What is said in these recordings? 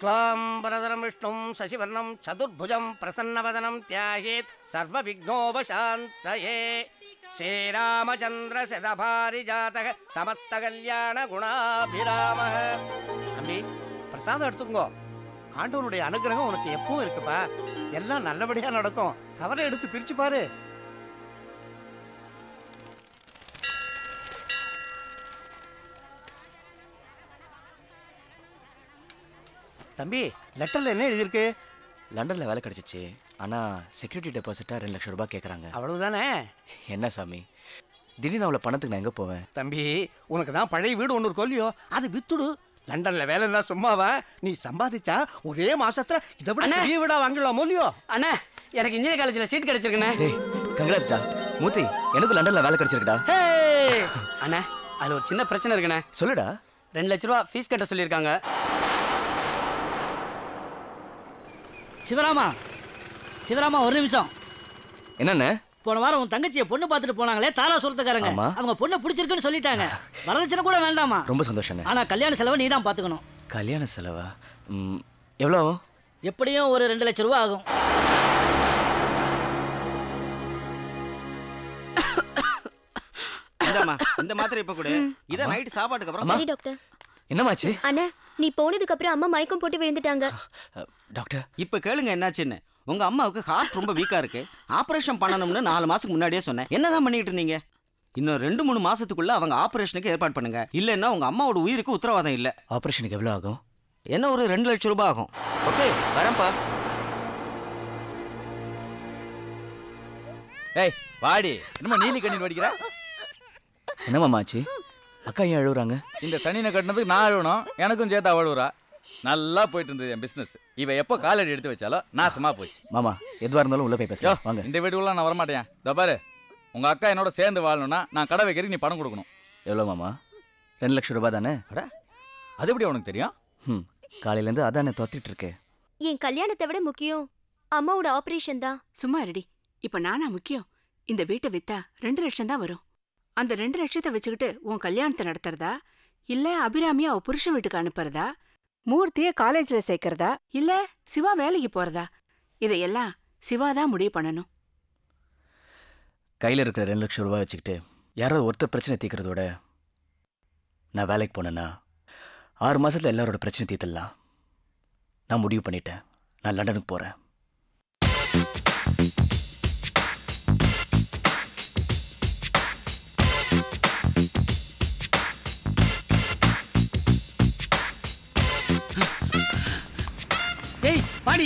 शुक्लाम्बरधरं विष्णुं शशिवर्णं चतुर्भुजं प्रसन्नवदनं ध्यायेत् सर्वविघ्नोपशान्तये श्रीरामचन्द्रशतभारिजातः समस्तकल्याणगुणाभिरामः தம்பி பிரசாதம் எடுத்துக்கோ ஆண்டவனுடைய அனுகிரகம் உனக்கு எப்பவும் இருக்குப்பா எல்லாம் நல்லபடியா நடக்கும் கவரை எடுத்து பிரிச்சு பாரு தம்பி லெட்டர்ல என்ன எழுதியிருக்கு லண்டனில் வேலை கிடச்சிச்சு ஆனால் செக்யூரிட்டி டெபாசிட்டாக ரெண்டு லட்சம் ரூபாய் கேட்குறாங்க அவ்வளவுதானே என்ன சாமி திடீர்னு அவ்வளோ பணத்துக்கு நான் எங்கே போவேன் தம்பி உனக்கு தான் பழைய வீடு ஒன்று இருக்கும் இல்லையோ அது வித்துடு லண்டன்ல வேலைன்னா சும்மாவா நீ சம்பாதிச்சா ஒரே மாசத்துல இதை விட அண்ணே. பெரிய வீடா வாங்கலாமோ இல்லையோ அண்ணா எனக்கு இன்ஜினியர் காலேஜ்ல சீட் கிடைச்சிருக்குண்ணே டேய் கங்க்ராட்ஸ்டா மூர்த்தி எனக்கு லண்டனில் வேலை கிடச்சிருக்குடா ஹே! அண்ணா அதுல ஒரு சின்ன பிரச்சனை இருக்குண்ணே சொல்லுடா ரெண்டு லட்ச ரூபா ஃபீஸ் கட்ட சொல்லியிருக்காங்க சிவராமா சிவராமா ஒரு நிமிஷம் என்னண்ணே போன வாரம் உன் தங்கச்சியை பொண்ணு பார்த்துட்டு போனாங்களே தாரா சுரத்துக்காரங்க ஆமா. அவங்க பொண்ணு பிடிச்சிருக்குன்னு சொல்லிட்டாங்க வரதட்சணை கூட வேண்டாமா ரொம்ப சந்தோஷண்ணே ஆனா கல்யாண செலவை நீ தான் பாத்துக்கணும் கல்யாண செலவா ம், எவ்வளோ ஆகும் எப்படியும் ஒரு ரெண்டு லட்சம் ரூபா ஆகும் இந்தாம்மா இந்த மாத்திரை இப்ப கூட இத நைட் சாப்பாட்டுக்கு அப்புறம் அம்மா. சரி டாக்டர் என்னமாச்சு அண்ணா நீ போனதுக்கு அப்புறம் அம்மா மயக்கம் போட்டு விழுந்துட்டாங்க அ, டாக்டர் இப்ப கேளுங்க என்னாச்சுன்னு உங்க அம்மாவுக்கு ஹார்ட் ரொம்ப வீக்கா இருக்கு ஆபரேஷன் பண்ணணும்னு நாலு மாசத்துக்கு முன்னாடியே சொன்னேன் என்னதான் பண்ணிட்டு இருந்தீங்க இன்னும் ரெண்டு மூணு மாசத்துக்குள்ள அவங்க ஆபரேஷனுக்கு ஏற்பாடு பண்ணுங்க இல்லைன்னா உங்க அம்மாவோட உயிருக்கு உத்தரவாதம் இல்ல ஆப்ரேஷனுக்கு எவ்வளோ ஆகும் என்ன ஒரு ரெண்டு லட்சம் ரூபாய் ஆகும் ஓகே வரேன்ப்பா ஏய் வாடி என்னமா நீலி கண்ணீர் வடிக்கிற என்னமாச்சு அக்கா ஏன் அழுகுறாங்க இந்த சனினை கட்டினதுக்கு நான் அழுவணும் எனக்கும் சேர்த்து அழுவுறா நல்லா போயிட்டு இருந்தது என் பிசினஸ் இவ எப்போ காலடி எடுத்து வச்சாலும் நாசமா போச்சு மாமா எதுவாக இருந்தாலும் உள்ள போய் யோ பேசலாம் வாங்க இந்த வீட்டுக்குள்ள நான் வரமாட்டேன் இதோ பாரு உங்க அக்கா என்னோட சேர்ந்து வாழணும்னா நான் கடை வைக்கிறதுக்கு நீ பணம் கொடுக்கணும் எவ்வளோ மாமா ரெண்டு லட்சம் ரூபாய் தானே அட அது எப்படி உனக்கு தெரியும் ம் காலையிலேருந்து அதானே தொத்திட்டு இருக்கு என் கல்யாணத்தை விட முக்கியம் அம்மாவோட ஆபரேஷன் தான் சும்மா இருடி இப்ப நானா முக்கியம் இந்த வீட்டை வித்தா ரெண்டு லட்சம் தான் வரும் அந்த ரெண்டு லட்சத்தை வச்சுக்கிட்டு உன் கல்யாணத்தை நடத்துறதா இல்ல அபிராமிய அவ புருஷன் வீட்டுக்கு அனுப்புறதா மூர்த்திய காலேஜ்ல சேர்க்கறதா இல்ல சிவா வேலைக்கு போறதா இதையெல்லாம் சிவா தான் முடிவு பண்ணணும் கையில் இருக்கிற ரெண்டு லட்சம் ரூபாய் வச்சுக்கிட்டு யாராவது ஒருத்தர் பிரச்சனை தீர்க்கறதோட நான் வேலைக்கு போனேன்னா ஆறு மாசத்துல எல்லாரோட பிரச்சனை தீர்த்துடலாம் நான் முடிவு பண்ணிட்டேன் நான் லண்டனுக்கு போகிறேன் ஏய் பாடி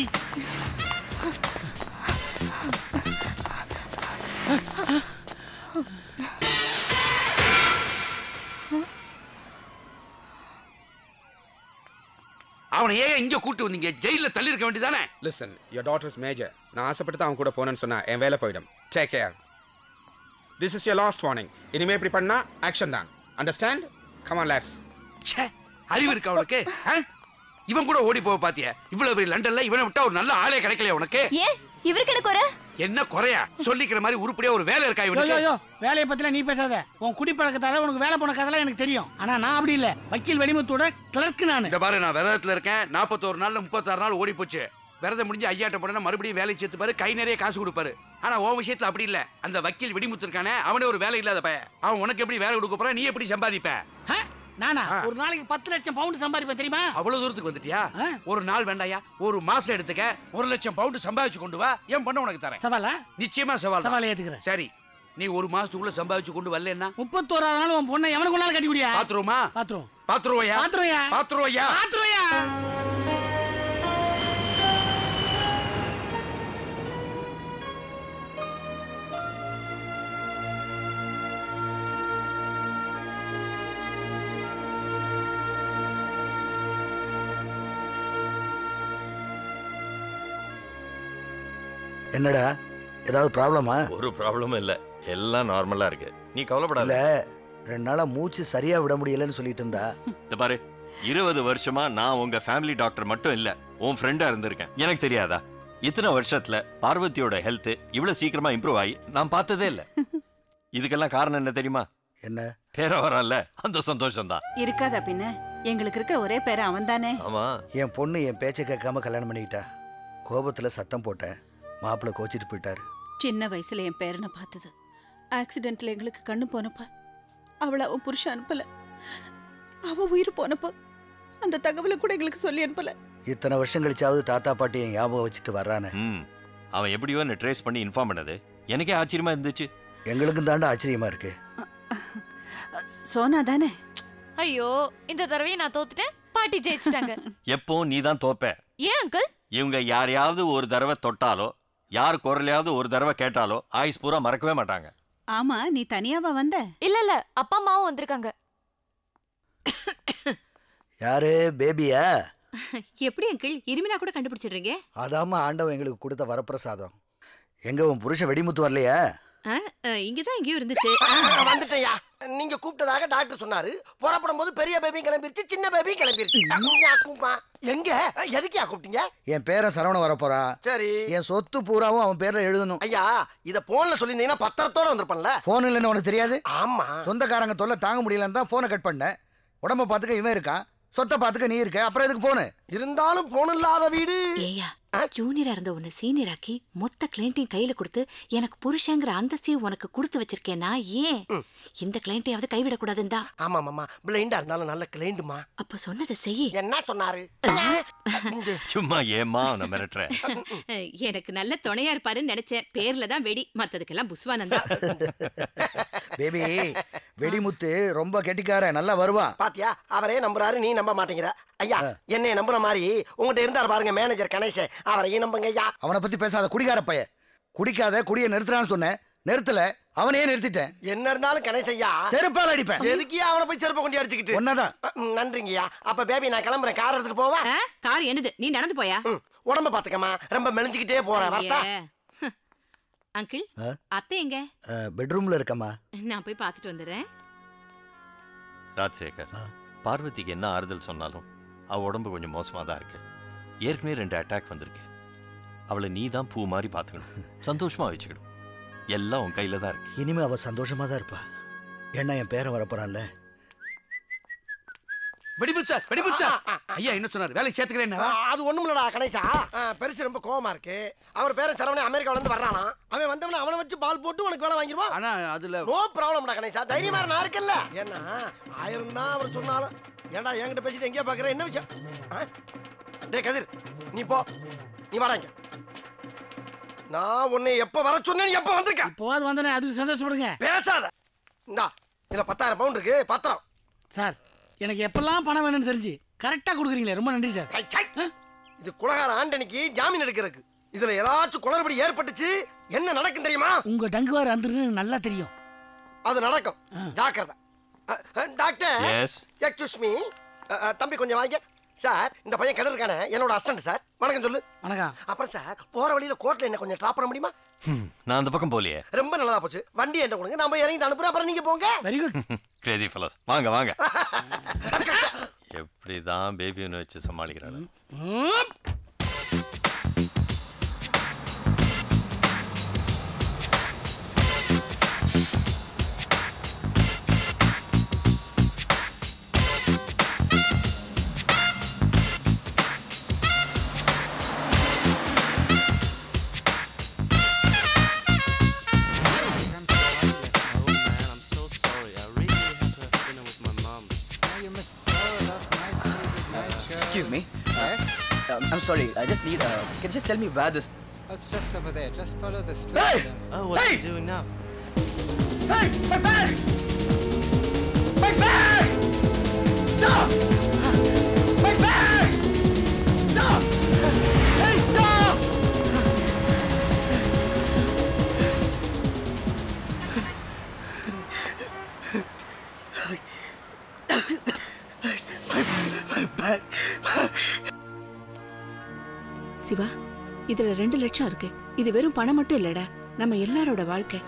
அவனை ஏன் இங்க கூட்டு வந்தீங்க ஜெயில தள்ளி இருக்க வேண்டியதானே listen your daughter is major நான் ஆசைப்பட்டு தான் அவன் கூட போனேன்னு சொன்னா என் வேலை போயிடும் take care this is your last warning இனிமே இப்படி பண்ணா ஆக்ஷன் தான் அண்டர்ஸ்டாண்ட் கமான் லேட்ஸ் ச்சே அறிவு இருக்கா உனக்கு ஆ? இவன் கூட ஓடி போக பாத்தியா இவ்வளவு பெரிய லண்டன்ல இவனை விட்டா ஒரு நல்ல ஆளே கிடைக்கலையா உனக்கு ஏன் இவருக்கு எனக்கு ஒரு என்ன குறையா சொல்லிக்கிற மாதிரி உருப்படியா ஒரு வேலை இருக்கா யோ யோ இவனுக்கு யோ வேலையை பத்திலாம் நீ பேசாத உன் குடிப்பழக்கத்தால உனக்கு வேலை போன கதெல்லாம் எனக்கு தெரியும் ஆனா நான் அப்படி இல்ல வக்கீல் வெளிமுத்தோட கிளர்க் நானு இந்த பாரு நான் விரதத்துல இருக்கேன் நாற்பத்தோரு நாள்ல முப்பத்தாறு நாள் ஓடி போச்சு விரதம் முடிஞ்சு ஐயாட்ட போனா மறுபடியும் வேலை சேர்த்து பாரு கை நிறைய காசு கொடுப்பாரு ஆனா உன் விஷயத்துல அப்படி இல்ல அந்த வக்கீல் வெடிமுத்து இருக்கானே அவனே ஒரு வேலை இல்லாத பையன் அவன் உனக்கு எப்படி வேலை கொடுக்க போறான் நீ எப்படி சம்பாதிப்ப ஹ? நானா ஒரு நாளைக்கு பத்து லட்சம் பவுண்ட் சம்பாதிப்பேன் தெரியுமா அவ்வளவு தூரத்துக்கு வந்துட்டியா ஆ. ஒரு நாள் வேண்டாயா ஒரு மாசம் எடுத்துக்க ஒரு லட்சம் பவுண்டு சம்பாதிச்சு கொண்டு வா என் பண்ண உனக்கு தரேன் சவாலா நிச்சயமா சவால் தான். சவாலை ஏத்துக்கிறேன் சரி நீ ஒரு மாசத்துக்குள்ள சம்பாதிச்சு கொண்டு வரலன்னா முப்பத்தோராது நாள் உன் பொண்ணை எவனுக்கு நாள் கட்டி குடியா பாத்துருவோமா பாத்துருவோம் பாத்துருவோயா பாத்துருவோயா பாத்துருவோயா பாத்துருவோயா என்னடா ஏதாவது ப்ராப்ளமா ஒரு ப்ராப்ளமும் இல்லை எல்லாம் நார்மலா இருக்கு நீ கவலைப்படாத இல்ல ரெண்டு நாளா மூச்சு சரியா விட முடியலன்னு சொல்லிட்டு இருந்தா இந்த பாரு இருபது வருஷமா நான் உங்க ஃபேமிலி டாக்டர் மட்டும் இல்ல உன் ஃப்ரெண்டா இருந்திருக்கேன் எனக்கு தெரியாதா இத்தனை வருஷத்துல பார்வதியோட ஹெல்த் இவ்வளவு சீக்கிரமா இம்ப்ரூவ் ஆகி நான் பார்த்ததே இல்ல இதுக்கெல்லாம் காரணம் என்ன தெரியுமா என்ன பேர வரல அந்த சந்தோஷம் தான் இருக்காதா பின்ன எங்களுக்கு இருக்கிற ஒரே பேரன் அவன் தானே ஆமா என் பொண்ணு என் பேச்சை கேட்காம கல்யாணம் பண்ணிக்கிட்டா கோபத்தில் சத்தம் போட்டேன் மாப்பிள்ளை கோச்சிட்டு போயிட்டாரு சின்ன வயசுல என் பேரனை பார்த்தது ஆக்சிடென்ட்ல எங்களுக்கு கண்ணு போனப்ப அவளை அவன் புருஷன் அனுப்பல அவ உயிர் போனப்ப அந்த தகவலை கூட எங்களுக்கு சொல்லி அனுப்பல இத்தனை வருஷம் கழிச்சாவது தாத்தா பாட்டி என் ஞாபகம் வச்சுட்டு வர்றானே ம் அவன் எப்படியோ என்ன ட்ரேஸ் பண்ணி இன்ஃபார்ம் பண்ணது எனக்கே ஆச்சரியமா இருந்துச்சு எங்களுக்கும் தாண்டா ஆச்சரியமா இருக்கு சோனா தானே ஐயோ இந்த தடவையும் நான் தோத்துட்டேன் பாட்டி ஜெயிச்சிட்டாங்க எப்போ நீ தான் தோப்ப ஏன் அங்கிள் இவங்க யாரையாவது ஒரு தடவை தொட்டாலோ யார் குரலையாவது ஒரு தடவை கேட்டாலோ ஆயுஸ் பூரா மறக்கவே மாட்டாங்க ஆமா நீ தனியாவா வந்த இல்ல இல்ல அப்பா அம்மாவும் வந்திருக்காங்க யாரு பேபியா எப்படி அங்கிள் இருமினா கூட கண்டுபிடிச்சிடுறீங்க அதாம்மா ஆண்டவன் எங்களுக்கு கொடுத்த வரப்பிரசாதம் எங்க உன் புருஷன் வெடிமுத்து வரலையா ஆ, ஆ, இங்கதான் எங்கேயோ இருந்துச்சு வந்துட்டேயா நீங்க கூப்பிட்டதாக டாக்டர் சொன்னாரு புறப்படும் போது பெரிய பேபி கிளம்பிருச்சு சின்ன பேபி கிளம்பிருச்சு யா, கூப்பா. எங்க எதுக்கு கூப்பிட்டீங்க என் பேரன் சரவணன் வரப்போறா சரி என் சொத்து பூராவும் அவன் பேர்ல எழுதணும் ஐயா இத போன்ல சொல்லியிருந்தீங்கன்னா பத்திரத்தோட வந்திருப்பேன்ல போன் இல்லைன்னு உனக்கு தெரியாது ஆமா சொந்தக்காரங்க தொல்லை தாங்க முடியலன்னு தான் போனை கட் பண்ணேன் உடம்ப பார்த்துக்க இவன் இருக்கான் சொத்தை பார்த்துக்க நீ இருக்க அப்புறம் எதுக்கு போனு இருந்தாலும் போன் இல்லாத வீடு ஏயா ஜூனியரா இருந்த உன்னை சீனியர் ஆக்கி மொத்த கிளைண்ட்டையும் கையில கொடுத்து எனக்கு புருஷங்கிற அந்தஸ்தையும் உனக்கு கொடுத்து வச்சிருக்கேனா ஏன் இந்த கிளைண்ட்டையாவது கைவிடக்கூடாதுன்னு தான் ஆமா மாமா பிளைண்டா இருந்தாலும் நல்ல கிளைண்டுமா அப்ப சொன்னதை செய் என்ன சொன்னாரு சும்மா ஏமா நான் மிரட்டுற எனக்கு நல்ல துணையா இருப்பாருன்னு நினைச்சேன் பேர்ல தான் வெடி மத்ததுக்கெல்லாம் புஸ்வானந்தா பேபி வெடிமுத்து ரொம்ப கெட்டிக்காரன் நல்லா வருவான் பாத்தியா அவரே நம்புறாரு நீ நம்ப மாட்டேங்கிற ஐயா என்னைய நம்புற மாதிரி உங்ககிட்ட இருந்தாரு பாருங்க மேனேஜர் கணேசன் அவரையும் நம்புங்க ஐயா அவனை பத்தி பேசாத குடிகார பைய குடிக்காத குடிய நிறுத்துறான்னு சொன்னேன் நிறுத்தல அவனையே நிறுத்திட்டேன் என்ன இருந்தாலும் கணேசன் ஐயா செருப்பால் அடிப்பேன் எதுக்கு அவனை போய் செருப்ப கொண்டு அடிச்சுக்கிட்டு ஒன்னதான் ம், நன்றிங்கய்யா அப்ப பேபி நான் கிளம்புறேன் கார் எடுத்துட்டு போவா கார் என்னது நீ நடந்து போயா உடம்ப பாத்துக்கமா ரொம்ப மெலிஞ்சுக்கிட்டே போறேன் வரட்டா ஐயே. அங்கிள் ஆ? அத்தை எங்க பெட்ரூம்ல இருக்கம்மா நான் போய் பார்த்துட்டு வந்துடுறேன் ராஜசேகர் பார்வதிக்கு என்ன ஆறுதல் சொன்னாலும் அவ உடம்பு கொஞ்சம் மோசமா தான் இருக்கு ஏற்கனவே ரெண்டு அட்டாக் வந்திருக்கு அவளை நீ தான் பூ மாதிரி பார்த்துக்கணும் சந்தோஷமா வச்சுக்கணும் எல்லாம் உன் கையில தான் இருக்கு இனிமே அவ சந்தோஷமா தான் இருப்பா ஏன்னா என் பேரன் வரப்போறான்ல வெடிபுட் சார் வெடிபுட் சார் ஐயா என்ன சொன்னார் வேலைக்கு சேர்த்துக்கிறேன் ஆ, அது ஒண்ணுமில்லடா கணேசா ஆ, பெருசு ரொம்ப கோவமா இருக்கு அவர் பேர சரவணே அமெரிக்காவுல இருந்து வர்றானா அவன் வந்தவன அவனை வச்சு பால் போட்டு உனக்கு வேலை வாங்கிடுவான் ஆனா அதுல நோ ப்ராப்ளம்டா கணேசா தைரியமா இரு, நான் இருக்கல்ல ஏன்னா ஆயிரம் தான் அவர் சொன்னாலும் ஏன்டா என்கிட்ட பேசிட்டு எங்கேயா பாக்குற என்ன விஷயம் ஆ? டேய் கதிர் நீ போ நீ வாடா இங்க நான் உன்னை எப்ப வர சொன்னேன் நீ எப்ப வந்திருக்க இப்போவாது வந்தனே அதுக்கு சந்தோஷப்படுங்க பேசாத இந்தா இதுல பத்தாயிரம் பவுண்ட் இருக்கு பத்திரம் சார் எனக்கு எப்பெல்லாம் பணம் வேணும்னு தெரிஞ்சு கரெக்டா கொடுக்குறீங்களே ரொம்ப நன்றி சார் ஐ, சை. இது குலகார ஆண்டனிக்கு ஜாமீன் எடுக்கிறதுக்கு இதுல ஏதாச்சும் குளறுபடி ஏற்பட்டுச்சு என்ன நடக்கும் தெரியுமா உங்க டங்குவார் வந்துருன்னு நல்லா தெரியும் அது நடக்கும் ஜாக்கிரதை அ, அ, டாக்டர் Yes. எக்ஸ்கூஸ் மீ தம்பி கொஞ்சம் வாங்க சார் இந்த பையன் கிணறு இருக்கானே என்னோட அசிஸ்டன்ட் சார் வணக்கம் சொல்லு வணக்கம் அப்புறம் சார் போற வழியில கோர்ட்ல என்ன கொஞ்சம் ட்ராப் பண்ண முடியுமா ஹம், நான் அந்த பக்கம் போலியே ரொம்ப நல்லதா போச்சு வண்டி என்கிட்ட கொடுங்க நம்ம இறங்கிட்டு அனுப்புறோம் அப்புறம் நீங்க போங்க வெரி குட் கிரேசி ஃபெலோஸ் வாங்க வாங்க எப்படிதான் பேபின்னு வச்சு சமாளிக்கிறாங்க I'm so sorry. I really had to have dinner with my mom. Excuse me. Um, I'm sorry. I just need. Uh, can you just tell me where this? It's just over there. Just follow the street. Hey! Oh, what Hey! are you doing now? Hey, my bag! My bag! Stop! My bag! Stop! Hey, stop! Siva இதுல ரெண்டு லட்சம் இருக்கு இது வெறும் பணம் மட்டும் இல்லடா நம்ம எல்லாரோட வாழ்க்கை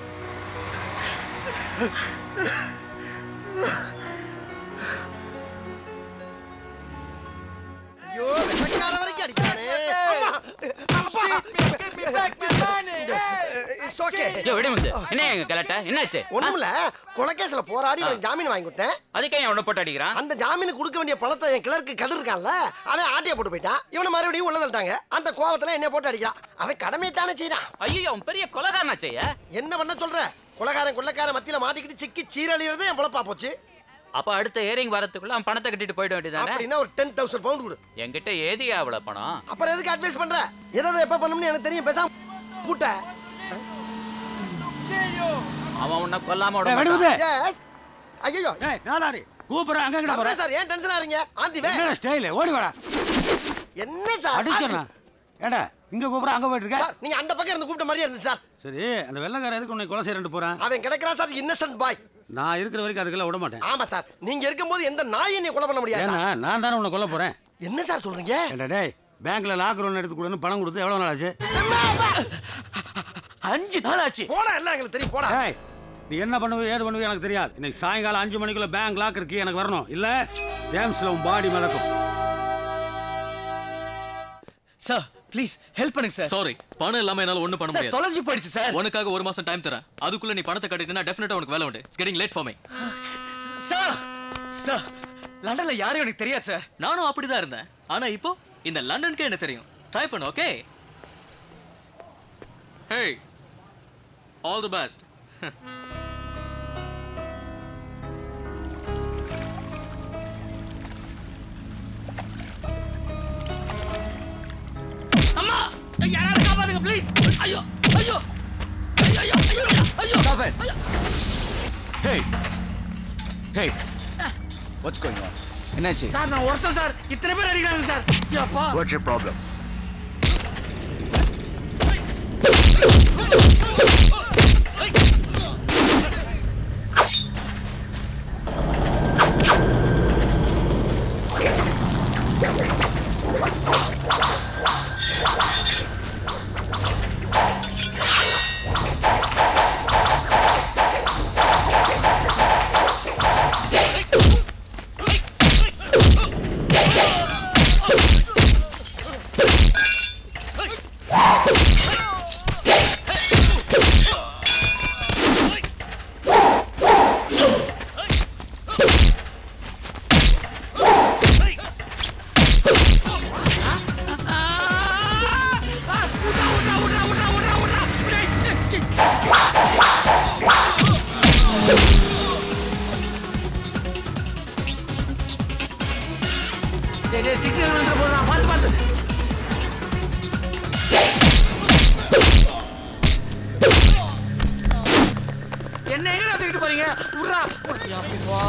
ஐயோ வெள்ளக்கார வரைக்கும் அடிக்கிறானே அம்மா. அப்பா. இட்ஸ் ஓகே ஐயோ விடுமுத்து என்ன எங்க கலட்ட என்னாச்சு ஒண்ணுமில்ல கொலைகேஸ்ல போராடி உனக்கு ஜாமீன் வாங்கி கொடுத்தேன் அதுக்கே என் உன்னை போட்டு அடிக்கிறான் அந்த ஜாமீன் கொடுக்க வேண்டிய பணத்தை என் கிளர்க்கு கதிர் இருக்கான்ல அவன் ஆட்டிய போட்டு போயிட்டான் இவனை மறுபடியும் உள்ள தள்ளிட்டாங்க அந்த கோவத்துல என்ன போட்டு அடிக்கிறான் அவன் கடமையை தானே செய்யறான் ஐயோ அவன் பெரிய கொலகாரனா செய்ய என்ன பண்ண சொல்ற கொலகாரன் கொள்ளக்காரன் மத்தியில மாட்டிக்கிட்டு சிக்கி சீரழியறது என் பொழப்பா போச்சு அப்ப அடுத்த ஏரிங் வரதுக்குள்ள அவன் பணத்தை கட்டிட்டு போயிட வேண்டியதானே அப்படின்னா ஒரு டென் தௌசண்ட் பவுண்ட் கொடு என்கிட்ட ஏதியா அவ்வளவு பணம் அப்புறம் எதுக்கு அட்வைஸ் பண்ற எதாவது எப்ப பண்ணணும்னு எனக்கு தெரியும் பேசாம பூட்ட அவன் உன்னை கொல்லாம விட ஏய், மாட்டான். வெடிமுத்து. Yes. ஐயோ நாதாரி கூப்பிடுறேன் அங்க கிட்ட போற சார் ஏன் டென்ஷன் ஆறீங்க ஆந்தி வே என்னடா ஸ்டைல் ஓடி வாடா என்ன சார் அடிச்சனா ஏடா இங்க கூப்பிடுற அங்க போயிட்டு இருக்க சார், நீங்க அந்த பக்கம் இருந்து கூப்பிட்ட மாதிரியே இருந்து சார் சரி அந்த வெள்ளக்கார எதுக்கு உன்னை கொலை செய்யறேன் போறான் அவன் கிடைக்கிறான் சார் இன்னசென்ட் பாய் நான் இருக்கிற வரைக்கும் அதுக்கெல்லாம் விட மாட்டேன் ஆமா சார் நீங்க இருக்கும்போது எந்த நாய் என்னை கொலை பண்ண முடியாது ஏன்னா சார். நான் தானே உன்னை கொல்ல போறேன் என்ன சார் சொல்றீங்க ஏடா டேய் பேங்க்ல லாக்கர் ஒன்று எடுத்து கொடுன்னு பணம் கொடுத்து எவ்வளவு நாள் ஆச்சு அஞ்சு நாள் ஆச்சு போடா எல்லாம் எங்களுக்கு தெரியும் போடா ஏய் நீ என்ன பண்ணுவ ஏது பண்ணுவ எனக்கு தெரியாது இன்னைக்கு சாயங்காலம் அஞ்சு மணிக்குள்ள பேங்க் லாக்கர் கீ எனக்கு வரணும் இல்ல ஜேம்ஸ்ல உன் பாடி மிதக்கும் சார் ப்ளீஸ் ஹெல்ப் பண்ணுங்க சார் சாரி பணம் இல்லாம என்னால ஒண்ணும் பண்ண சார், முடியாது தொலைஞ்சு போயிடுச்சு சார் உனக்காக ஒரு மாசம் டைம் தரேன் அதுக்குள்ள நீ பணத்தை கட்டிட்டா டெஃபினட்டா உனக்கு வேலை உண்டு it's getting late for me sir sir லண்டன்ல யாரும் எனக்கு தெரியாது சார் நானும் அப்படிதான் இருந்தேன் ஆனா இப்போ இந்த லண்டனுக்கே என்ன தெரியும் ட்ரை பண்ணு okay hey all the best அம்மா யாராவது காப்பாத்துங்க ப்ளீஸ் ஐயோ ஐயோ ஐயோ ஐயோ ஐயோ ஐயோ Stop it. Hey. Hey. What's going on? என்னாச்சு சார் நான் ஒருத்தன் சார் இத்தனை பேர் அடிக்கிறாங்க சார் அப்பா What's your problem? டேய் டேய் சிக்னல் வந்து போறான் பாத்து பாத்து என்ன எங்கடா தூக்கிட்டு போறீங்க உட்றா அப்பா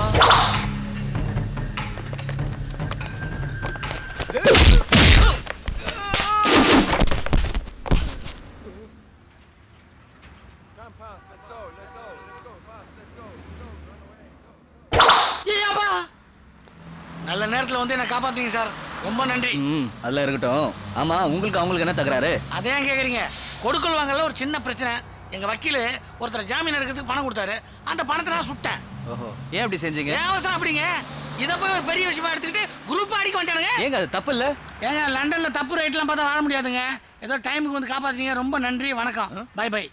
ஏய், அப்பா. நல்ல நேரத்துல வந்து என்ன காப்பாத்தீங்க சார் ரொம்ப நன்றி ம் அதெல்லாம் இருக்கட்டும் ஆமா உங்களுக்கு அவங்களுக்கு என்ன தகராறு அதே ஏன் கேக்குறீங்க கொடுக்கல் வாங்கல ஒரு சின்ன பிரச்சனை எங்க வக்கீல் ஒருத்தர் ஜாமீன் எடுக்கிறதுக்கு பணம் கொடுத்தாரு அந்த பணத்தை நான் சுட்டேன் ஓஹோ ஏன் அப்படி செஞ்சீங்க ஏன் அவசரம் அப்படிங்க இத போய் ஒரு பெரிய விஷயமா எடுத்துக்கிட்டு குரூப் அடிக்க வந்தானுங்க ஏங்க அது தப்பு இல்ல ஏங்க லண்டன்ல தப்பு ரைட்லாம் பார்த்தா வாழ முடியாதுங்க ஏதோ டைமுக்கு வந்து காப்பாத்துறீங்க ரொம்ப நன்றி வணக்கம் bye bye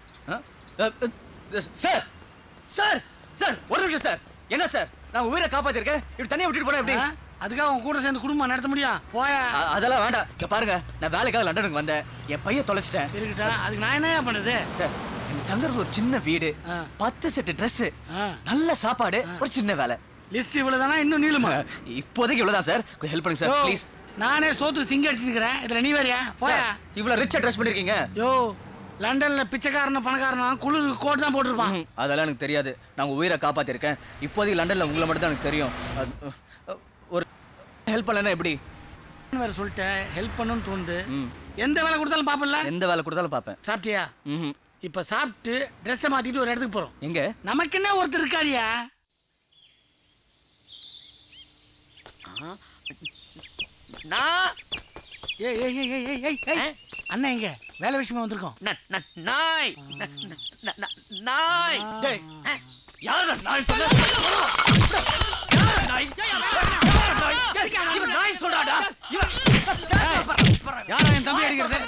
sir sir sir ஒரு நிமிஷம் சார் என்ன சார் நான் உயிரை காப்பாத்திருக்கேன் இப்படி தனியா விட்டுட்டு போனா எப்படி அதுக்காக உன் கூட சேர்ந்து குடும்பம் நடத்த முடியும் போயா அ- அதெல்லாம் வேண்டாம் இங்க பாருங்க நான் வேலைக்காக லண்டனுக்கு வந்தேன் என் பையன் தொலைச்சிட்டேன் இருக்கட்டா அதுக்கு நான் என்ன பண்ணுது சார் எனக்கு தங்குறது ஒரு சின்ன வீடு பத்து செட்டு Dress நல்ல சாப்பாடு ஒரு சின்ன வேலை லிஸ்ட் இவ்வளவுதானா இன்னும் நீளுமா இப்போதைக்கு இவ்வளவுதான் சார் கொஞ்சம் ஹெல்ப் பண்ணுங்க சார் யோ, ப்ளீஸ் நானே சோத்து சிங்க அடிச்சிருக்கிறேன் இதுல நீ வேறியா போயா இவ்வளவு ரிச்சா ட்ரெஸ் பண்ணிருக்கீங்க யோ லண்டன்ல பிச்சைக்காரன பணக்காரனும் குளிருக்கு கோட் தான் போட்டிருப்பான் ம், அதெல்லாம் எனக்கு தெரியாது நான் உங்க உயிரை காப்பாத்திருக்கேன் இப்போதைக்கு லண்டன்ல உங்களை மட்டும் தான் எனக்கு தெரியும் அது, அ, ஒரு ஹெல்ப் பண்ணலன்னா எப்படி வேற சொல்லிட்டேன் ஹெல்ப் பண்ணணும்னு தோணுது எந்த வேலை கொடுத்தாலும் பாப்பல எந்த வேலை கொடுத்தாலும் பார்ப்பேன் சாப்பிட்டியா ம்ஹும். இப்ப சாப்பிட்டு ட்ரெஸ்ஸை மாத்திட்டு ஒரு இடத்துக்கு போறோம் எங்க நமக்கு என்ன ஒருத்தர் இருக்காரியா நான் ஏய் ஏய் ஏய் ஏய் ஏய் ஏய் ஏய் அண்ணன் எங்க வேலை விஷயமா வந்திருக்கோம் நாய் ந- ந- நாய் டேய் யாரா நாய் சொன்ன இவன் நாய் சொல்றாடா யாரா என் தம்பி அடிக்கிறது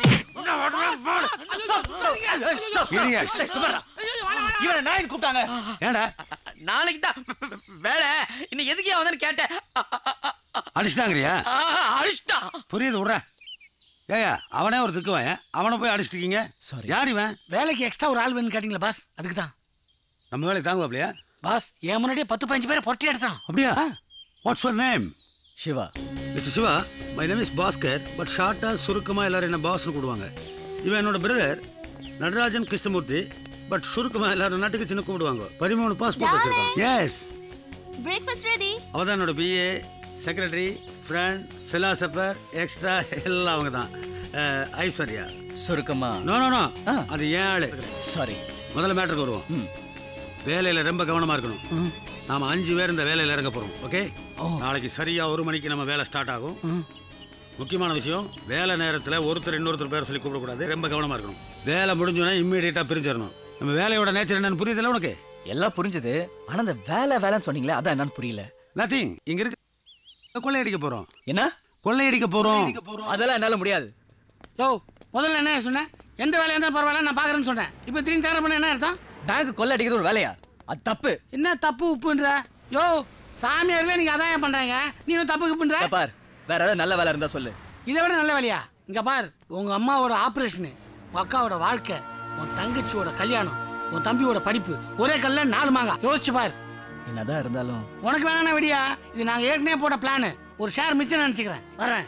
Idiots. இவனை நாயின் கூப்பிட்டாங்க ஏன்டா நாளைக்கு தான் வேலை இன்னும் எதுக்கே வந்தேன்னு கேட்டேன் அடிச்சிட்டாங்கறியா அடிச்சிட்டான் புரியுது விட்ற ஏயா அவனே ஒரு திக்குவான் அவனை போய் அடிச்சிட்டீங்க யார் இவன் வேலைக்கு எக்ஸ்ட்ரா ஒரு ஆள் வேணும்னு கேட்டீங்களா பாஸ் அதுக்கு தான் நம்ம வேலைக்கு தாங்குவாப்லையா பாஸ் என் முன்னாடியே பத்து பதினஞ்சு பேரை பொட்டி எடுத்தான் அப்படியா what's your name Shiva mister Shiva my name is Bhaskar but ஷார்ட்டாக சுருக்கமாக எல்லாரும் என்ன பாஸ்னு கூடுவாங்க இவன் என்னோட பிரதர் நடராஜன் கிருஷ்ணமூர்த்தி பட் சுருக்கமாக எல்லாரும் நாட்டுக்கு சின்ன கூப்பிடுவாங்க பதிமூணு பாஸ்போர்ட் வச்சிருக்கான் எஸ் பிரேக்ஃபாஸ்ட் ரெடி அவள் தான் என்னோட PA secretary friend philosopher extra எல்லாம் அவங்க தான் அஹ், ஐஸ்வர்யா சுருக்கமா நோ நோ நோ அது ஏன் ஆளு சாரி முதல்ல மேட்டருக்கு வருவோம் வேலையில் ரொம்ப கவனமாக இருக்கணும் நாம அஞ்சு பேர் இந்த வேலையில் இறங்க போகிறோம் ஓகே நாளைக்கு சரியா ஒரு மணிக்கு நம்ம வேலை ஸ்டார்ட் ஆகும் முக்கியமான விஷயம் வேலை நேரத்தில் ஒருத்தர் இன்னொருத்தர் பேர் சொல்லி கூப்பிடக்கூடாது ரொம்ப கவனமாக இருக்கணும் வேலை முடிஞ்சோன்னா இம்மீடியட்டாக பிரிஞ்சிடணும் நம்ம வேலையோட நேச்சர் என்னன்னு புரியுதுல்ல உனக்கு எல்லாம் புரிஞ்சது ஆனா அந்த வேலை வேலைன்னு சொன்னீங்களே அதான் என்னன்னு புரியல நத்திங் இங்க இருக்க கொள்ளையடிக்க போறோம் என்ன கொள்ளையடிக்க போறோம் அதெல்லாம் என்னால முடியாது யோ முதல்ல என்ன சொன்னேன் எந்த வேலையா இருந்தாலும் பரவாயில்ல நான் பாக்குறேன்னு சொன்னேன் இப்போ திரும்பி தர பண்ண என்ன அர்த்தம் பேங்க் கொள்ளை அடிக்கிறது ஒரு வேலையா அது தப்பு என்ன தப்பு உப்புன்ற யோ சாமியார்களே நீங்க அதான் ஏன் பண்றாங்க நீ இன்னும் தப்பு உப்புன்ற இங்க பார் வேற ஏதாவது நல்ல வேலை இருந்தா சொல்லு இதை விட நல்ல வேலையா இங்க பார் உங்க அம்மாவோட ஆபரேஷனு உங்க அக்காவோட வாழ்க்கை உன் தங்கச்சியோட கல்யாணம் உன் தம்பியோட படிப்பு ஒரே கல்ல நாலு மாங்கா யோசிச்சு பார் என்னதான் இருந்தாலும் உனக்கு வேணா வெடியா இது நாங்க ஏற்கனவே போட்ட பிளான் ஒரு ஷேர் மிச்சம் நினைச்சுக்கிறேன் வரேன்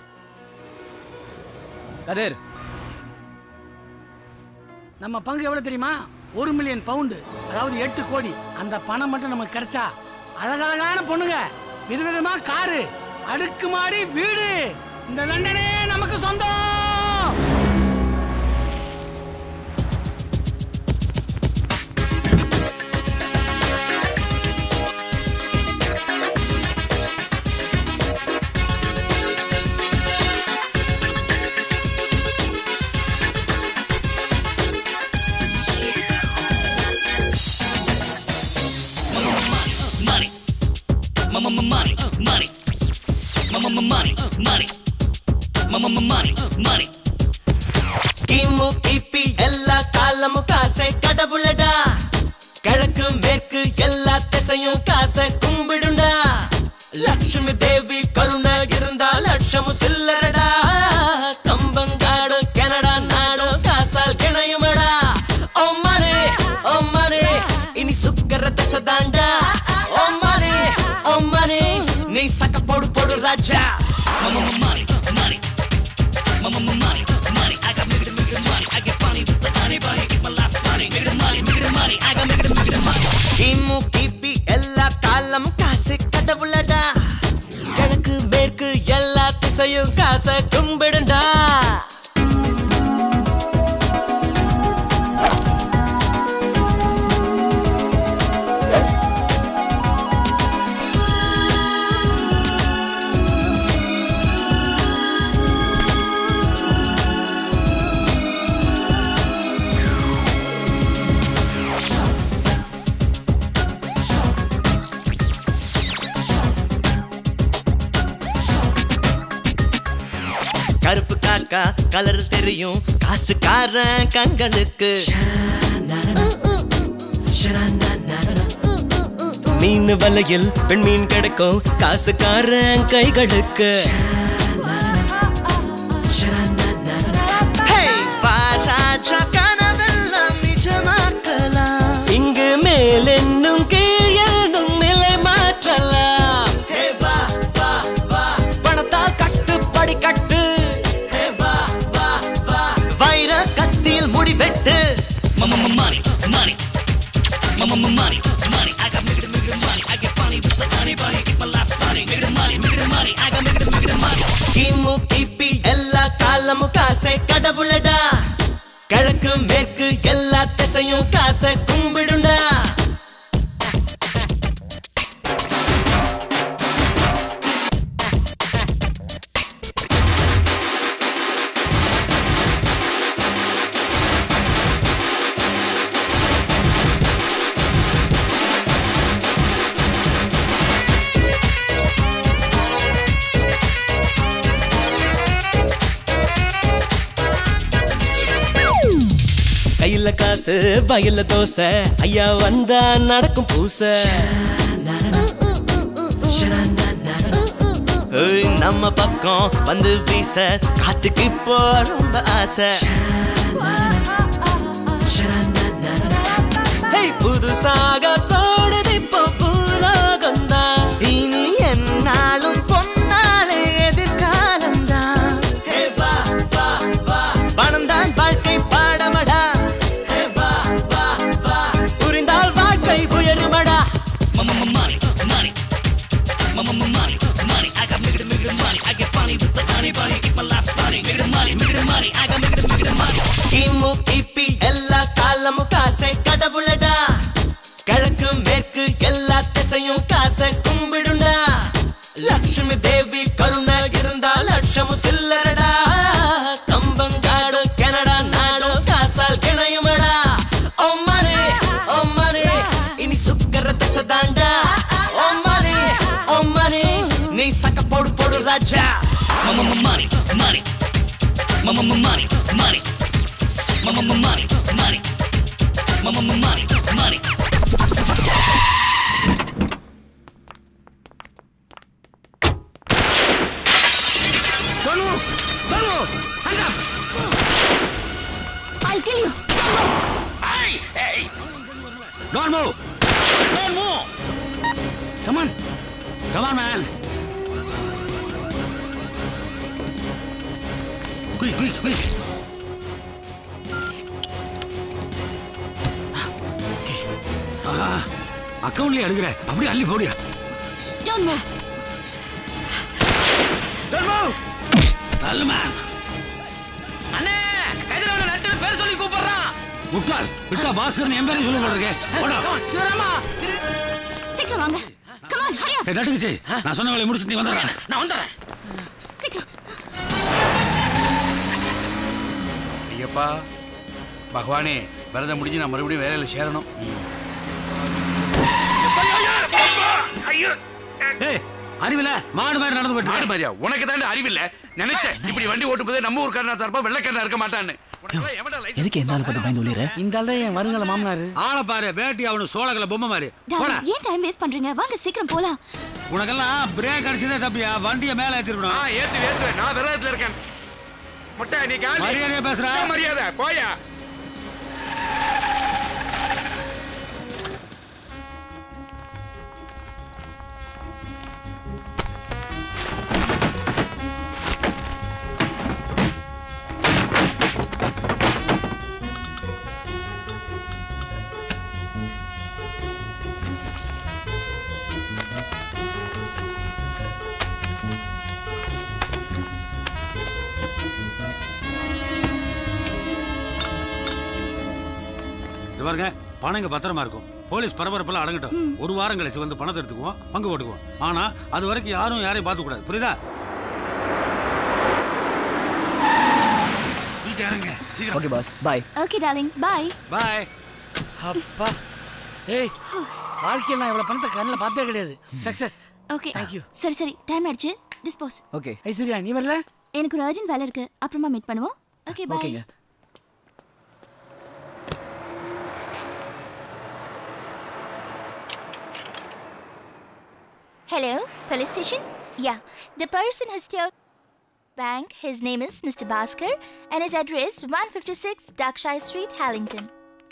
கதிர் நம்ம பங்கு எவ்வளவு தெரியுமா ஒரு மில்லியன் பவுண்டு அதாவது எட்டு கோடி அந்த பணம் மட்டும் நமக்கு கிடைச்சா அழகழகான பொண்ணுங்க விதவிதமா காரு அடுக்குமாடி வீடு இந்த லண்டனே நமக்கு சொந்தம் money, mama money, money, mama money, money, mama money, money. கிமு கிபி எல்லா காலமும் காசை கடவுளடா கிழக்கு மேற்கு எல்லா திசையும் காசை கும்பிடுண்டா லட்சுமி தேவி கருணை இருந்தா லட்சமும் சில்லறடா கம்பங்காடு கனடா நாடு காசால் கிணையுமடா ஓ மனே ஓ மனே இனி சுக்கர தசை தாண்டா ஓ மனே ஓ மனே நீ சக்க போடு போடு ராஜா Mama money, money, mama money, money. I got migga migga money. I get funny with the honey bunny. Keep my life funny. Migga money, migga money. I got migga migga money. கிமு கிபி எல்லா காலமும் காசு கடவுளடா கிழக்கு மேற்கு எல்லா திசையும் காசை கும்பிடுண்டா கருப்பு காக்கா கலர் தெரியும் காசுக்காரன் கண்களுக்கு மீன் வலையில் பெண் மீன் கிடைக்கும் காசுக்காரன் கைகளுக்கு Hey, வாராஜா கனவெல்லாம் நிஜமாக்கலாம். இங்கு மேலென்னும் கீழ் என்னும் நிலை மாற்றலாம் Hey, வா, வா, வா. பணத்தால் கட்டுப்படி கட்டு Hey, வா, வா, வா. வைர கத்தியில் முடி வெட்டு Mama money, money, mama money, money. I got migga migga money. I get funny with the honey bunny. Keep my life funny. Migga money, migga money. I got migga migga money. கிமு கிபி எல்லா காலமும் காசை கடவுளடா கிழக்கு மேற்கு எல்லா திசையும் காசை கும்பிடுண்டா கையில காசு வயல்ல தோசை ஐயா வந்தா நடக்கும் பூச ஏய், நம்ம பக்கம் வந்து வீச காத்துக்கு இப்போ ரொம்ப ஆசை ஏய், புதுசாக தோணுது இப்போ பூலோகம்தான் இனி என்னாலும் பொன்னாலே எதிர்காலம்தான் ஹே வா வா வா பணம்தான் வாழ்க்கை பாடமடா ஹே வா வா வா புரிந்தால் வாழ்க்கை உயருமடா Money, money, money, money, money. I got migga migga money. I get funny with the honey bunny. Keep my life sunny. Migga money, migga money. I got migga migga money. கிமு கிபி எல்லா காலமும் காசை கடவுளடா கிழக்கு மேற்கு எல்லா திசையும் காசை கும்பிடுண்டா லட்சுமி தேவி கருணை இருந்தா லட்சமும் சில்லறடா கம்பங்காடு கனடா நாடு காசால் கிணையுமடா ஓ மனே ஓ மனே இனி சுக்கர திசை தாண்டா ஓ மனே ஓ மனே நீ சக்க போடு போடு ராஜா Mama, money, money, mama, money, money, mama, money, money, mama, money, money. Donu! Donu! Hand up! I'll kill you. Hey! Hey! Don't move. Don't move! Come on. Come on, man. Quick, quick, quick. ஆஹா, அக்கவுண்ட்லயே எடுக்கிற அப்படியே அள்ளி போடியா Don't move. தள்ளு man அண்ணே கைதுல அவன நட்டு பேர் சொல்லி கூப்பிடுறான் முட்டாள் விட்டா பாஸ்கர் என் பேரையும் சொல்ல போட்டிருக்கேன் போடா சிவராமா சீக்கிரம் வாங்க Come on, hurry up. ஏய், நட்டுக்குச்சி நான் சொன்ன வேலையை முடிச்சுட்டு நீ வந்துடுறேன் நான் வந்துடுறேன் சீக்கிரம் ஐயப்பா பகவானே விரதம் முடிஞ்சு நான் மறுபடியும் வேலையில சேரணும் ஐயோ ஏய் அறிவில மாடு மாதிரி நடந்து போயிட்டு மாடு மாதிரியா உனக்கு தான் அறிவில்ல நினைச்சேன் இப்படி வண்டி ஓட்டும் போது நம்ம ஊருக்காரனா தரப்பா வெள்ளைக்காரனா இருக்க மாட்டான்னு உனக்கெல்லாம் எவன்டா license எதுக்கு எந்த ஆளை பார்த்து பயந்து ஒளிர இந்த ஆள் தான் என் வருங்கால மாமனாரு ஆளை பாரு வேட்டி அவனு சோளக்கல பொம்மை மாதிரி போடா Darling, ஏன் டைம் வேஸ்ட் பண்றீங்க வாங்க சீக்கிரம் போலாம் உனக்கெல்லாம் பிரேக் அடிச்சதே தப்பியா வண்டியை மேல ஆ ஏத்திருக்கணும் ஏத்து ஏத்து நான் விரதத்துல இருக்கேன் முட்டை நீ காலி மரியாதையா பேசுற? என்ன மரியாதை போயா இது பாருங்க பணம் இங்க பத்திரமா இருக்கும் போலீஸ் பரபரப்பெல்லாம் அடங்கட்டும் ஒரு வாரம் கழிச்சு வந்து பணத்தை எடுத்துக்குவோம் பங்கு போட்டுக்குவோம் ஆனா அது வரைக்கும் யாரும் யாரையும் பார்த்து கூடாது புரியுதா வீட்டு இறங்க சீக்கிரம் okay boss bye okay darling bye bye அப்பா ஏய் வாழ்க்கையில் நான் இவ்வளவு பணத்தை கண்ணில் பார்த்தே கிடையாது சக்சஸ் ஓகே Thank you. சரி சரி டைம் ஆயிடுச்சு டிஸ்போஸ் ஓகே ஐஸ்வர்யா நீ வரல எனக்கு ஒரு அர்ஜென்ட் வேலை இருக்கு அப்புறமா மீட் பண்ணுவோம் ஓகே பாய் ஓகேங்க Hello, police station? Yeah, the person has told bank. His name is Mr. Bhaskar and his address 156 Darkshire Street, Hallington.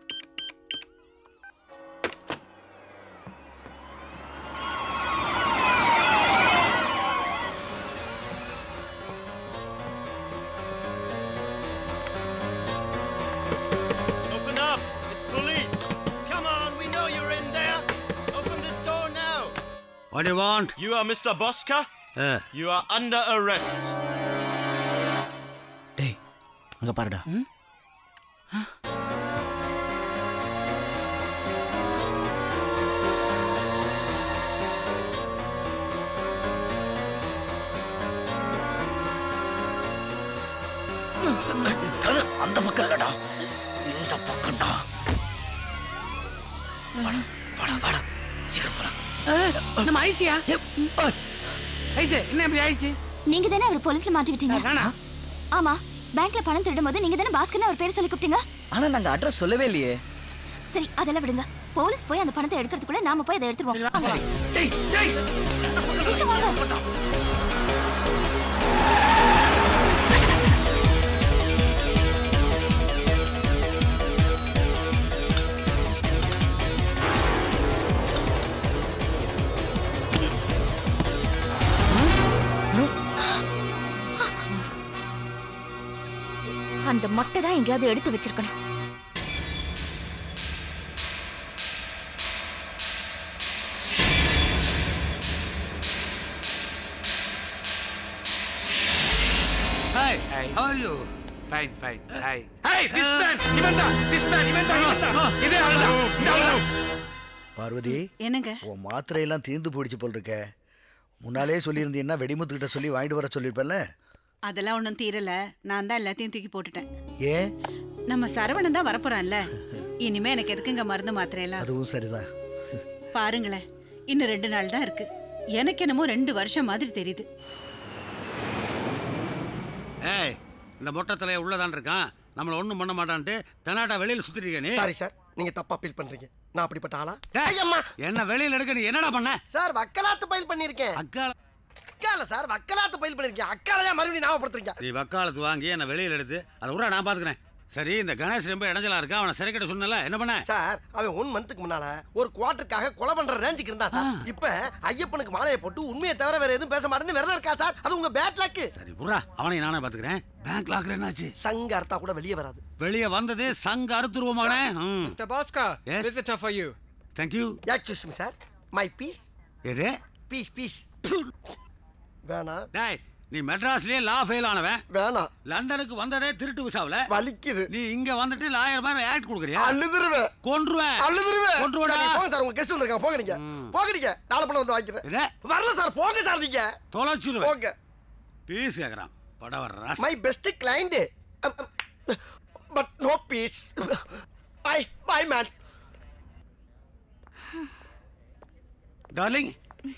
Open up! It's police! Come on, we know you're in there! Open this door now! What do you want? You are Mr. Boska? Uh, You are under arrest. டேய் அங்க பாருடா கதை அந்த பக்கம் இல்லடா இந்த பக்கம்டா வாடா வாடா வாடா சீக்கிரம் போடா நம்ம ஐசியா ஐசு என்ன இப்படி ஆயிடுச்சு நீங்க தானே அவர் போலீஸ்ல மாட்டிக்கிட்டீங்க நானா ஆமா பேங்க்ல பணம் திருடும் போது நீங்க தானே பாஸ்கர்னு அவர் பேர் சொல்லி கூப்பிட்டீங்க ஆனா நாங்க அட்ரஸ் சொல்லவே இல்லையே சரி அதெல்லாம் விடுங்க போலீஸ் போய் அந்த பணத்தை எடுக்கிறதுக்குள்ள நாம போய் அதை எடுத்துருவோம் ஆமா. சீக்கிரம் வாங்க. அந்த மொட்டை தான் எங்கேயாவது எடுத்து வச்சிருக்கணும் Hi, how are you? Fine fine hi hi this man இவன் தான் திஸ் மேன் இவன் தான் இவன் தான் இதே ஆளு தான் இந்த ஆளு தான் பார்வதி என்னங்க உன் மாத்திரையெல்லாம் தீர்ந்து போயிடுச்சு போல் இருக்க முன்னாலே சொல்லியிருந்தீங்கன்னா வெடிமுத்துக்கிட்ட சொல்லி வாங்கிட்டு வர சொல்லியிருப்பல்ல அதெல்லாம் ஒன்றும் தீரல நான் தான் எல்லாத்தையும் தூக்கி போட்டுட்டேன் ஏன் நம்ம சரவணன் தான் வரப்போறான்ல இனிமே எனக்கு எதுக்குங்க மருந்து மாத்திரையெல்லாம் அதுவும் சரிதான் பாருங்களேன் இன்னும் ரெண்டு நாள் தான் இருக்கு எனக்கு என்னமோ ரெண்டு வருஷம் மாதிரி தெரியுது ஏய் இந்த மொட்டை தலைய உள்ளதான் இருக்கான் நம்மள ஒண்ணும் பண்ண மாட்டான்ட்டு தெனாட்டா வெளியில சுத்திட்டு இருக்க நீ சாரி சார் நீங்க தப்பா ஃபீல் பண்றீங்க நான் அப்படிப்பட்ட ஆளா ஏய், என்ன வெளியில எடுக்க நீ என்னடா பண்ண சார் வக்கலாத்து பயில் பண்ணிருக்கேன் அக்கால அக்கால சார் வக்கலாத்து பயில் பண்ணிருக்கேன் அக்கால ஏன் மறுபடியும் ஞாபகப்படுத்துறீங்க நீ வக்காலத்து வாங்கி என்ன வெளியில எடுத்து அதை விட நான் பாத்துக்கிறேன் சரி இந்த கணேஷ் ரொம்ப இடைஞ்சலா இருக்கா அவனை சிறைக்கிட்ட சொன்னல என்ன பண்ண சார் அவன் ஒன் மந்த்துக்கு முன்னால ஒரு குவார்ட்டருக்காக கொலை பண்ற ரேஞ்சுக்கு இருந்தான் சார் இப்ப ஐயப்பனுக்கு மாலையை போட்டு உண்மையை தவிர வேற எதுவும் பேச மாட்டேன்னு விரதம் இருக்கா சார் அது உங்க பேட் லக்கு சரி புறா அவனையும் நானே பாத்துக்கிறேன் பேங்க் லாக்ல என்னாச்சு சங்க அர்த்தா கூட வெளியே வராது வெளியே வந்தது சங்க அறுத்துருவோம் மகனே mister Bhaskar Yes. Visitor for you thank you excuse me sir my fees எது பீஸ் பீஸ் வேணாம் டேய் நீ மெட்ராஸ்லயே லா ஃபெயில் ஆனவன் வேணாம் லண்டனுக்கு வந்ததே திருட்டு விசாவுல வலிக்குது நீ இங்க வந்துட்டு லாயர் மாதிரி ஆக்ட் கொடுக்குறியா அழுதுருவேன் கொன்றுவேன் அழுதுருவேன் கொன்றுவேடா சரி, போங்க சார் உங்க கெஸ்ட் வந்திருக்காங்க போங்க நீங்க போங்க நீங்க நாளை பண்ண வந்து வாங்கிக்கிறேன் என்ன வரல சார் போங்க சார் நீங்க தொலைச்சிருவேன் போங்க பீஸ் கேக்குறான் படவர் ராஸ் my best client but no fees bye bye man darling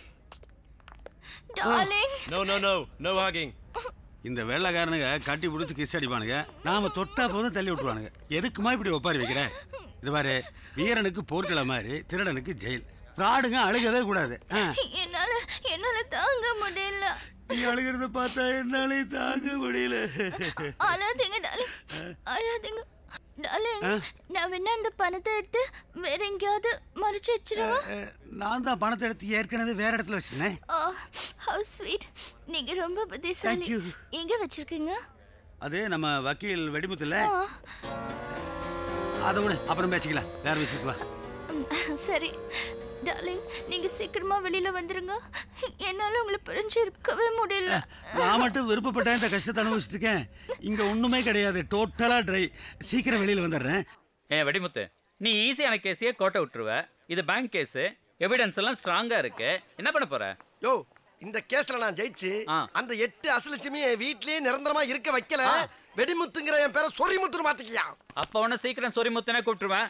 darling no no no no hugging இந்த வெள்ளைக்காரனுங்க கட்டி பிடிச்சி கிஸ் அடிப்பானுங்க நாம தொட்டா போதும் தள்ளி விட்டுருவானுங்க எதுக்குமா இப்படி ஒப்பாரி வைக்கிற இது பாரு வீரனுக்கு போர்க்கள மாதிரி திருடனுக்கு ஜெயில் ஃப்ராடுங்க அழுகவே கூடாது ஆ. என்னால என்னால தாங்க முடியல நீ அழுகிறத பார்த்தா என்னாலே தாங்க முடியல அழாதீங்க டார்லிங் அழாதீங்க டார்லிங் ஆ? நான் வேணா அந்த பணத்தை எடுத்து வேற எங்கேயாவது மறைச்சு வச்சிருவா நான் தான் பணத்தை எடுத்து ஏற்கனவே வேற இடத்துல வச்சிருந்தேன் ஹவு ஸ்வீட் நீங்க ரொம்ப புத்திசாலி Thank you. எங்க வச்சிருக்கீங்க அது நம்ம வக்கீல் வெடிமுத்துல ஆ, அதை விட அப்புறம் பேசிக்கலாம் வேற விஷயத்துக்கு வா ம், சரி டார்லிங் நீங்க சீக்கிரமா வெளியில வந்துருங்க என்னால உங்களை பிரிஞ்சு இருக்கவே முடியல நான் மட்டும் விருப்பப்பட்டேன் இந்த கஷ்டத்தை அனுபவிச்சுட்டு இருக்கேன் இங்க ஒண்ணுமே கிடையாது டோட்டலா ட்ரை சீக்கிரம் வெளியில வந்துடுறேன் ஏன் வெடிமுத்து நீ ஈஸியான கேஸையே கோட்டை விட்டுருவ இது பேங்க் கேஸ் எவிடன்ஸ் எல்லாம் ஸ்ட்ராங்கா இருக்கு என்ன பண்ண போற யோ இந்த கேஸ்ல நான் ஜெயிச்சு அந்த எட்டு அசலட்சுமி என் வீட்லயே நிரந்தரமா இருக்க வைக்கல வெடிமுத்துங்கிற என் பேரை சொரிமுத்துன்னு மாத்திக்கியா அப்ப உன சீக்கிரம் சொரிமுத்துனே கூப்பிட்டுருவேன்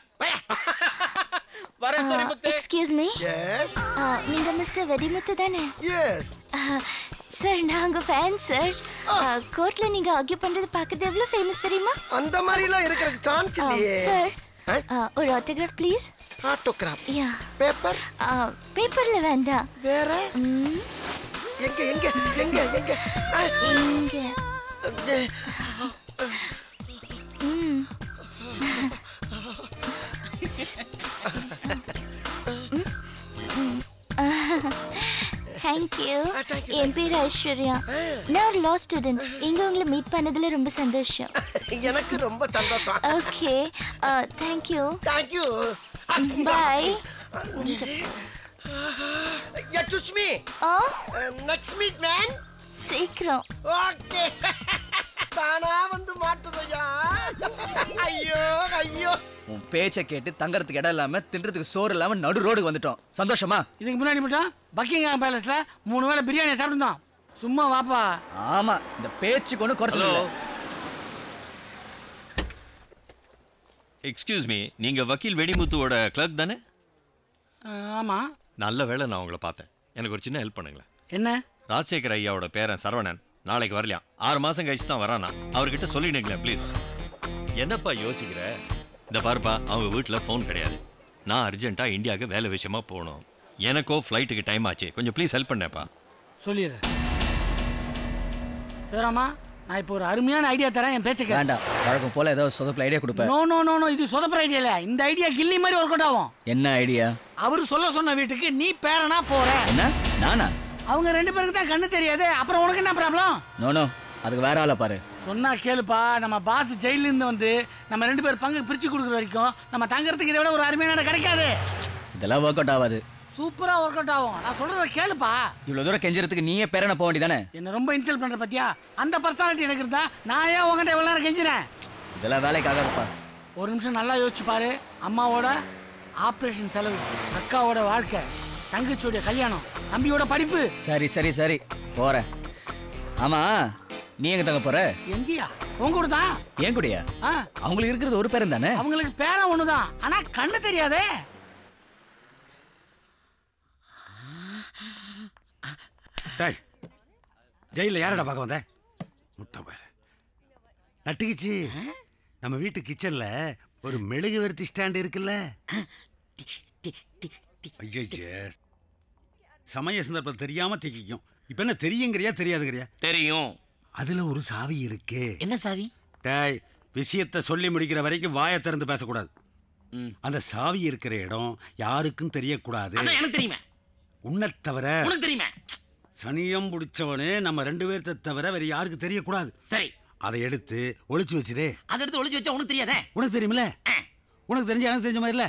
வரேன் சொரிமுத்து எக்ஸ்கியூஸ் மீ நீங்க மிஸ்டர் வெடிமுத்து தானே எஸ் சார் நான் உங்க ஃபேன் சார் கோர்ட்ல நீங்க ஆர்கியூ பண்றது பார்க்கறது எவ்வளவு ஃபேமஸ் தெரியுமா அந்த மாதிரிலாம் இருக்கிறதுக்கு சான்ஸ் இல்லையே சார் ஒரு ஆட்டோகிராஃப் ப்ளீஸ் ஆட்டோகிராஃப் யா பேப்பர் பேப்பர்ல வேண்டாம் வேற ம், எங்க எங்க எங்க எங்க ஆ, இங்க ம் தேங்க்யூ என் பேர் ஐஸ்வர்யா நான் ஒரு லா ஸ்டூடெண்ட் இங்க உங்களை மீட் பண்ணதுல ரொம்ப சந்தோஷம் எனக்கு ரொம்ப சந்தோஷம் okay thank you thank you bye excuse me next meet man சீக்கிரம் ஓகே தானா வந்து மாட்டுதையா ஐயோ ஐயோ உன் பேச்சை கேட்டு தங்கறதுக்கு இடம் இல்லாம தின்றதுக்கு சோறு இல்லாம நடு ரோடுக்கு வந்துட்டோம் சந்தோஷமா இதுக்கு முன்னாடி மட்டும் பக்கிங்ஹாம் பேலஸ்ல மூணு வேளை பிரியாணி சாப்பிட்டுருந்தோம் சும்மா வாப்பா ஆமா இந்த பேச்சுக்கு ஒன்றும் குறைச்சல Hello. எக்ஸ்கியூஸ் மீ நீங்க வக்கீல் வெடிமுத்துவோட கிளர்க் தானே ஆமா நல்ல வேளை நான் உங்களை பார்த்தேன் எனக்கு ஒரு சின்ன ஹெல்ப் பண்ணுங்களேன் என்ன ராஜசேகர் ஐயாவோட பேரன் சரவணன் நாளைக்கு வரலையாம் ஆறு மாசம் கழிச்சு தான் வரானா அவர்கிட்ட சொல்லிடுங்களேன் ப்ளீஸ் என்னப்பா யோசிக்கிற இந்த பாருப்பா அவங்க வீட்டில் ஃபோன் கிடையாது நான் அர்ஜென்ட்டாக இந்தியாவுக்கு வேலை விஷயமா போகணும் எனக்கோ ஃப்ளைட்டுக்கு டைம் ஆச்சு கொஞ்சம் ப்ளீஸ் ஹெல்ப் பண்ணேப்பா சொல்லிடுறேன் சிவராமா நான் இப்போ ஒரு அருமையான ஐடியா தரேன் என் பேச்சை கேளு. வேண்டாம் வழக்கம் போல ஏதோ சொதப்பில் ஐடியா கொடுப்பேன் நோ நோ நோ நோ இது சொதப்புற ஐடியா இல்ல இந்த ஐடியா கில்லி மாதிரி ஒர்க் அவுட் ஆகும் என்ன ஐடியா அவர் சொல்ல சொன்ன வீட்டுக்கு நீ பேரனா போற என்ன நானா அவங்க ரெண்டு பேருக்கு தான் கண்ணு தெரியாது அப்புறம் உனக்கு என்ன ப்ராப்ளம் நோ நோ அதுக்கு வேற ஆளை பாரு சொன்னா கேளுப்பா நம்ம பாஸ் ஜெயில இருந்து வந்து நம்ம ரெண்டு பேர் பங்கு பிரிச்சு கொடுக்குற வரைக்கும் நம்ம தங்கறதுக்கு இதை விட ஒரு அருமையான இடம் கிடைக்காது இதெல்லாம் ஒர்க் அவுட் ஆகாது சூப்பரா ஒர்க் அவுட் ஆகும் நான் சொல்றத கேளுப்பா இவ்வளவு தூரம் கெஞ்சறதுக்கு நீயே பேரனை போக வேண்டியதானே என்ன ரொம்ப இன்சல்ட் பண்ற பத்தியா அந்த பர்சனாலிட்டி எனக்கு இருந்தா நான் ஏன் உங்ககிட்ட இவ்வளவு நேரம் கெஞ்சினேன் இதெல்லாம் வேலைக்கு ஆகாதுப்பா ஒரு நிமிஷம் நல்லா யோசிச்சு பாரு அம்மாவோட ஆப்ரேஷன் செலவு அக்காவோட வாழ்க்கை தங்கச்சியோட கல்யாணம் தம்பியோட படிப்பு சரி சரி சரி போறேன் ஆமா நீ எங்க தங்க போற எங்கேயா உங்க கூட தான் ஏன் கூடயா ஆ, அவங்களுக்கு இருக்கிறது ஒரு பேரன் தானே அவங்களுக்கு பேரன் ஒண்ணுதான் ஆனா கண்ணு தெரியாதே டேய் ஜெயிலில் யாரடா பார்க்க வந்த முட்டை பயல நட்டுக்குச்சு நம்ம வீட்டு கிச்சன்ல ஒரு மெழுகு வர்த்தி ஸ்டாண்ட் இருக்குல்ல ஐயையே. சமய சந்தர்ப்பம் தெரியாம திக்கிக்கும் இப்ப என்ன தெரியுங்கிறியா தெரியாதுங்கிறியா தெரியும் அதுல ஒரு சாவி இருக்கு என்ன சாவி டேய் விஷயத்தை சொல்லி முடிக்கிற வரைக்கும் வாயை திறந்து பேசக்கூடாது அந்த சாவி இருக்கிற இடம் யாருக்கும் தெரியக்கூடாது அதான் எனக்கு தெரியுமே உன்னை தவிர உனக்கு தெரியுமே சனியம் பிடிச்சவனே நம்ம ரெண்டு பேர்த்த தவிர வேற யாருக்கும் தெரியக்கூடாது சரி அதை எடுத்து ஒளிச்சு வச்சிரு அதை எடுத்து ஒளிச்சு வச்சா உனக்கு தெரியாதே உனக்கு தெரியுமில்ல உனக்கு தெரிஞ்ச எனக்கு தெரிஞ்ச மாதிரி இல்ல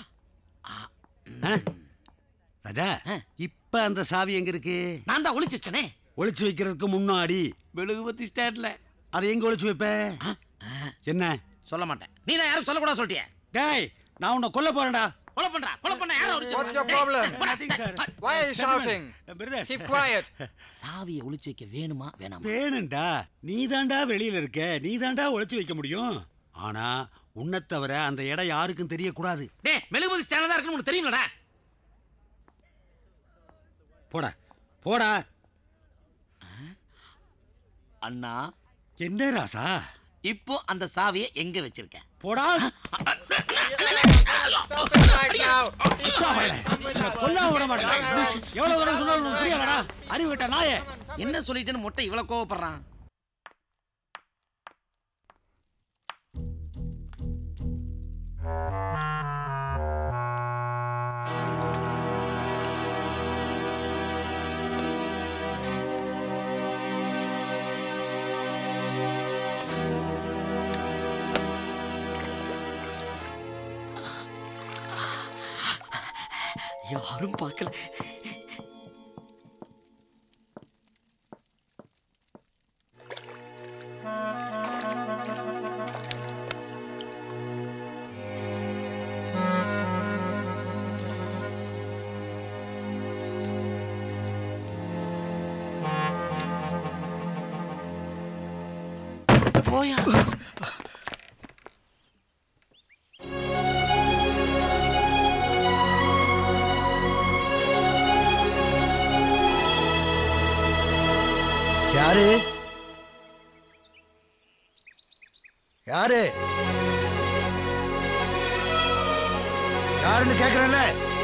ராஜா இப்ப அந்த சாவி எங்க இருக்கு நான் தான் ஒளிச்சு வச்சனே ஒளிச்சு வைக்கிறதுக்கு முன்னாடி மெழுகுபத்தி ஸ்டாண்ட்ல அதை எங்க ஒளிச்சு வைப்ப என்ன சொல்ல மாட்டேன் நீ தான் யாரும் சொல்லக்கூடாது சொல்லிட்டிய டேய் நான் உன்னை கொல்ல போறேன்டா கொலை பண்றா கொலை பண்ண யாரும் ஒளிச்சு What's your problem? Why are you shouting? Keep quiet. சாவியை ஒளிச்சு வைக்க வேணுமா வேணாமா வேணும்டா நீ தாண்டா வெளியில இருக்க நீ தாண்டா ஒளிச்சு வைக்க முடியும் ஆனா உன்னை தவிர அந்த இடம் யாருக்கும் தெரியக்கூடாது டேய் மெழுகுபத்தி ஸ்டாண்ட்ல தான் இருக்குன்னு உனக்கு தெரியும்லடா போடா போடா அண்ணா என்ன ராசா இப்போ அந்த சாவியை எங்க வச்சிருக்க போடா கொல்ல விட மாட்டேன் எவ்வளவு தூரம் சொன்னாலும் உனக்கு புரியாதடா அறிவு கிட்ட நாயே என்ன சொல்லிட்டேன்னு மொட்டை இவ்வளவு கோவப்படுறான் யாரும் பார்க்கல போயா யாரு யாரு யாருன்னு கேக்குறேன்ல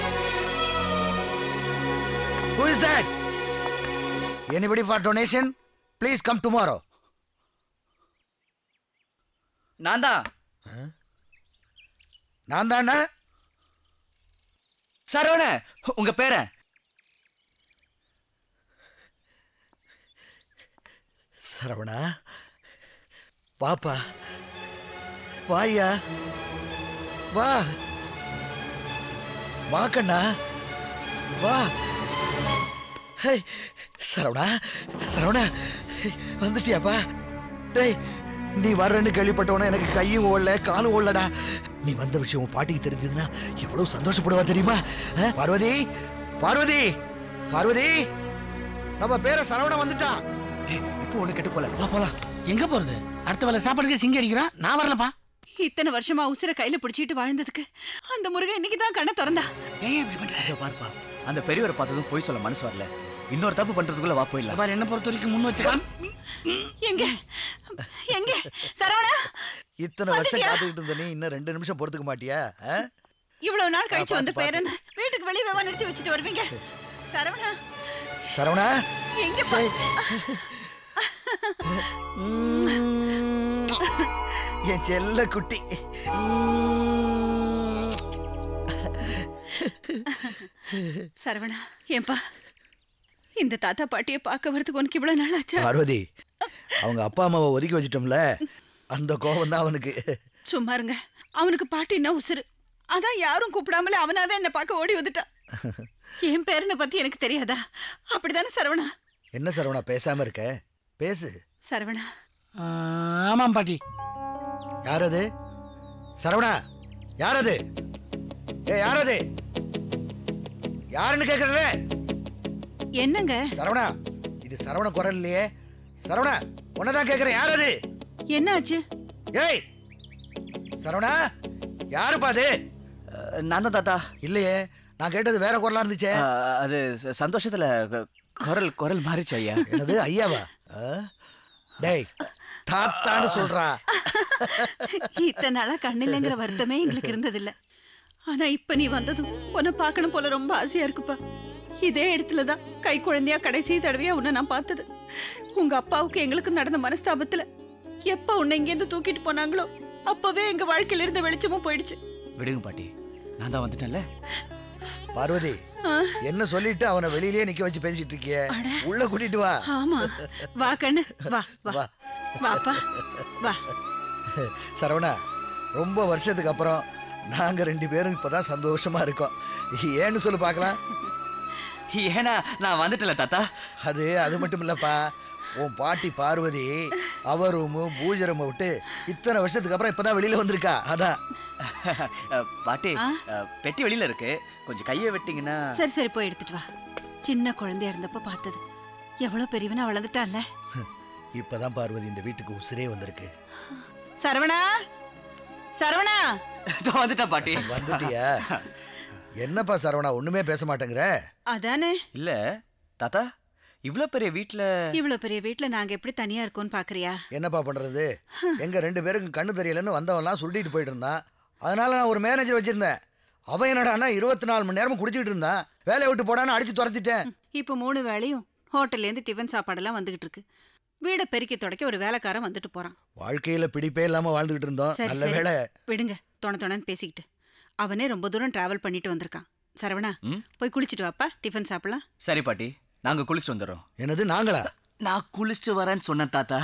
Who is that? Anybody for donation? Please come tomorrow. நான் தான் நான் தானே சரவண உங்க பேர சரவணா வாப்பா வாயா வா வா கண்ணா வா ஹே சரவணா சரவணா வந்துட்டியாப்பா டேய் நீ வர்றேன்னு கேள்விப்பட்டவன எனக்கு கையும் ஓடல காலும் ஓடலடா நீ வந்த விஷயம் உன் பாட்டிக்கு தெரிஞ்சதுன்னா எவ்வளவு சந்தோஷப்படுவா தெரியுமா ஆ? பார்வதி பார்வதி பார்வதி நம்ம பேர சரவணன் வந்துட்டான் இப்போ ஒண்ணு கெட்டு போல வா போலாம் எங்க போறது அடுத்த வேலை சாப்பாடுக்கு சிங்கி அடிக்கிறான் நான் வரலப்பா இத்தனை வருஷமா உசுர கையில பிடிச்சிட்டு வாழ்ந்ததுக்கு அந்த முருகன் இன்னைக்கு தான் கண்ணை திறந்தா ஏன் இப்படி பண்ற இதோ பாருப்பா அந்த பெரியவரை பார்த்ததும் போய் சொல்ல மனசு வரல இன்னொரு தப்பு பண்றதுக்குள்ள வா போயிடலாம் பாரு என்ன பொறுத்த வரைக்கும் முன் வச்சுக்கலாம் எங்க எங்க சரவணா இத்தனை வருஷம் வந்துட்டியா? காத்துக்கிட்டு இருந்த நீ இன்னும் ரெண்டு நிமிஷம் பொறுத்துக்க மாட்டியா ஆ? இவ்வளவு நாள் கழிச்சு ஆ, வந்து பாத்து, பேரன் வீட்டுக்கு வெளியே வேவா நிறுத்தி வச்சுட்டு வருவீங்க சரவணா சரவணா எங்க பா என் செல்ல குட்டி சரவணா ஏன்பா இந்த தாத்தா பாட்டியை பார்க்க வரதுக்கு உனக்கு இவ்வளவு நாள் ஆச்சா பார்வதி அவங்க அப்பா அம்மாவை ஒதுக்கி வச்சிட்டோம்ல அந்த கோபம் தான் அவனுக்கு சும்மா இருங்க அவனுக்கு பாட்டின்னா உசுரு அதான் யாரும் கூப்பிடாமலே அவனாவே என்ன பார்க்க ஓடி வந்துட்டான் என் பேரனை பத்தி எனக்கு தெரியாதா அப்படிதானே சரவணா என்ன சரவணா பேசாம இருக்க பேசு சரவணா ஆமாம் பாட்டி யார் அது சரவணா யார் அது ஏ யார் அது யாருன்னு கேக்குறல என்னங்க சரவணா இது சரவண குரல் இல்லையே சரவணா உன்னதான் கேக்குறேன் யார் அது என்னாச்சு ஏய் சரவணா யாருப்பா அது நான் தான் தாத்தா இல்லையே நான் கேட்டது வேற குரலா இருந்துச்சே அஹ், அது ச- சந்தோஷத்துல கு- குரல் குரல் மாறிச்சு ஐயா என்னது ஐயாவா ஆ? டேய் தாத்தான்னு சொல்றா இத்தனை நாளா கண்ணில்லைங்கிற வருத்தமே எங்களுக்கு இருந்ததில்ல ஆனா இப்ப நீ வந்ததும் உன்னை பார்க்கணும் போல ரொம்ப ஆசையா இருக்குப்பா இதே இடத்துல தான் கை குழந்தையா கடைசி தடவையா உன்னை நான் பார்த்தது உங்க அப்பாவுக்கு எங்களுக்கு நடந்த மனஸ்தாபத்துல எப்ப உன்னை இங்கேருந்து தூக்கிட்டு போனாங்களோ அப்பவே எங்க வாழ்க்கையில இருந்த வெளிச்சமும் போயிடுச்சு விடுங்க பாட்டி நான் தான் வந்துட்டேன்ல பார்வதி ஆ, என்ன சொல்லிட்டு அவனை வெளியிலேயே நிக்க வச்சு பேசிட்டு இருக்கியே உள்ள கூட்டிட்டு வா ஆமா வா கண்ணு வா வா வா வாப்பா வா சரவணா ரொம்ப வருஷத்துக்கு அப்புறம் நாங்க ரெண்டு பேரும் இப்பதான் சந்தோஷமா இருக்கோம் ஏன்னு சொல்லு பார்க்கலாம் ஏன்னா நான் வந்துட்டேன்ல தாத்தா அது அது மட்டும் இல்லப்பா உன் பாட்டி பார்வதி அவ ரூமு பூஜை ரூமை விட்டு இத்தனை வருஷத்துக்கு அப்புறம் இப்பதான் வெளியில வந்திருக்கா அதான் அஹ், பாட்டி ஆ? அஹ், பெட்டி வெளியில இருக்கு கொஞ்சம் கையை வெட்டிங்கன்னா சரி சரி போய் எடுத்துட்டு வா சின்ன குழந்தையா இருந்தப்ப பார்த்தது எவ்வளவு பெரியவனா வளர்ந்துட்டான்ல இப்பதான் பார்வதி இந்த வீட்டுக்கு உசிரே வந்திருக்கு சரவணா சரவணா வந்துட்டா பாட்டி வந்துட்டியா என்னப்பா சரவணா ஒண்ணுமே பேச மாட்டேங்கிற அதானே இல்ல தாத்தா இவ்ளோ பெரிய வீட்ல இவ்வளவு பெரிய வீட்ல நாங்க எப்படி தனியா இருக்கோம்னு பாக்குறியா என்னப்பா பண்றது எங்க ரெண்டு பேருக்கும் கண்ணு தெரியலன்னு வந்தவன்லாம் சுருட்டிட்டு போயிட்டு இருந்தான் அதனால நான் ஒரு மேனேஜர் வச்சிருந்தேன் அவன் என்னடான்னா இருபத்தி நாலு மணி நேரமும் குடிச்சிட்டு இருந்தான் வேலையை விட்டு போடான்னு அடிச்சு துரத்திட்டேன் இப்போ மூணு வேளையும் ஹோட்டல்ல இருந்து டிஃபன் சாப்பாடெல்லாம் வந்துகிட்டு இருக்கு வீடை பெருக்கி தொடக்க ஒரு வேலைக்காரன் வந்துட்டு போறான் வாழ்க்கையில பிடிப்பே இல்லாம வாழ்ந்துகிட்டு இருந்தோம் சரி நல்ல சரி வேலை விடுங்க தொண தொணன்னு பேசிக்கிட்டு அவனே ரொம்ப தூரம் டிராவல் பண்ணிட்டு வந்திருக்கான் சரவணா ம்? போய் குளிச்சிட்டு வாப்பா டிஃபன் சாப்பிடலாம் சரி பாட்டி நாங்க குளிச்சுட்டு வந்துடுறோம் என்னது நாங்களா நான் குளிச்சுட்டு வரேன்னு சொன்னேன் தாத்தா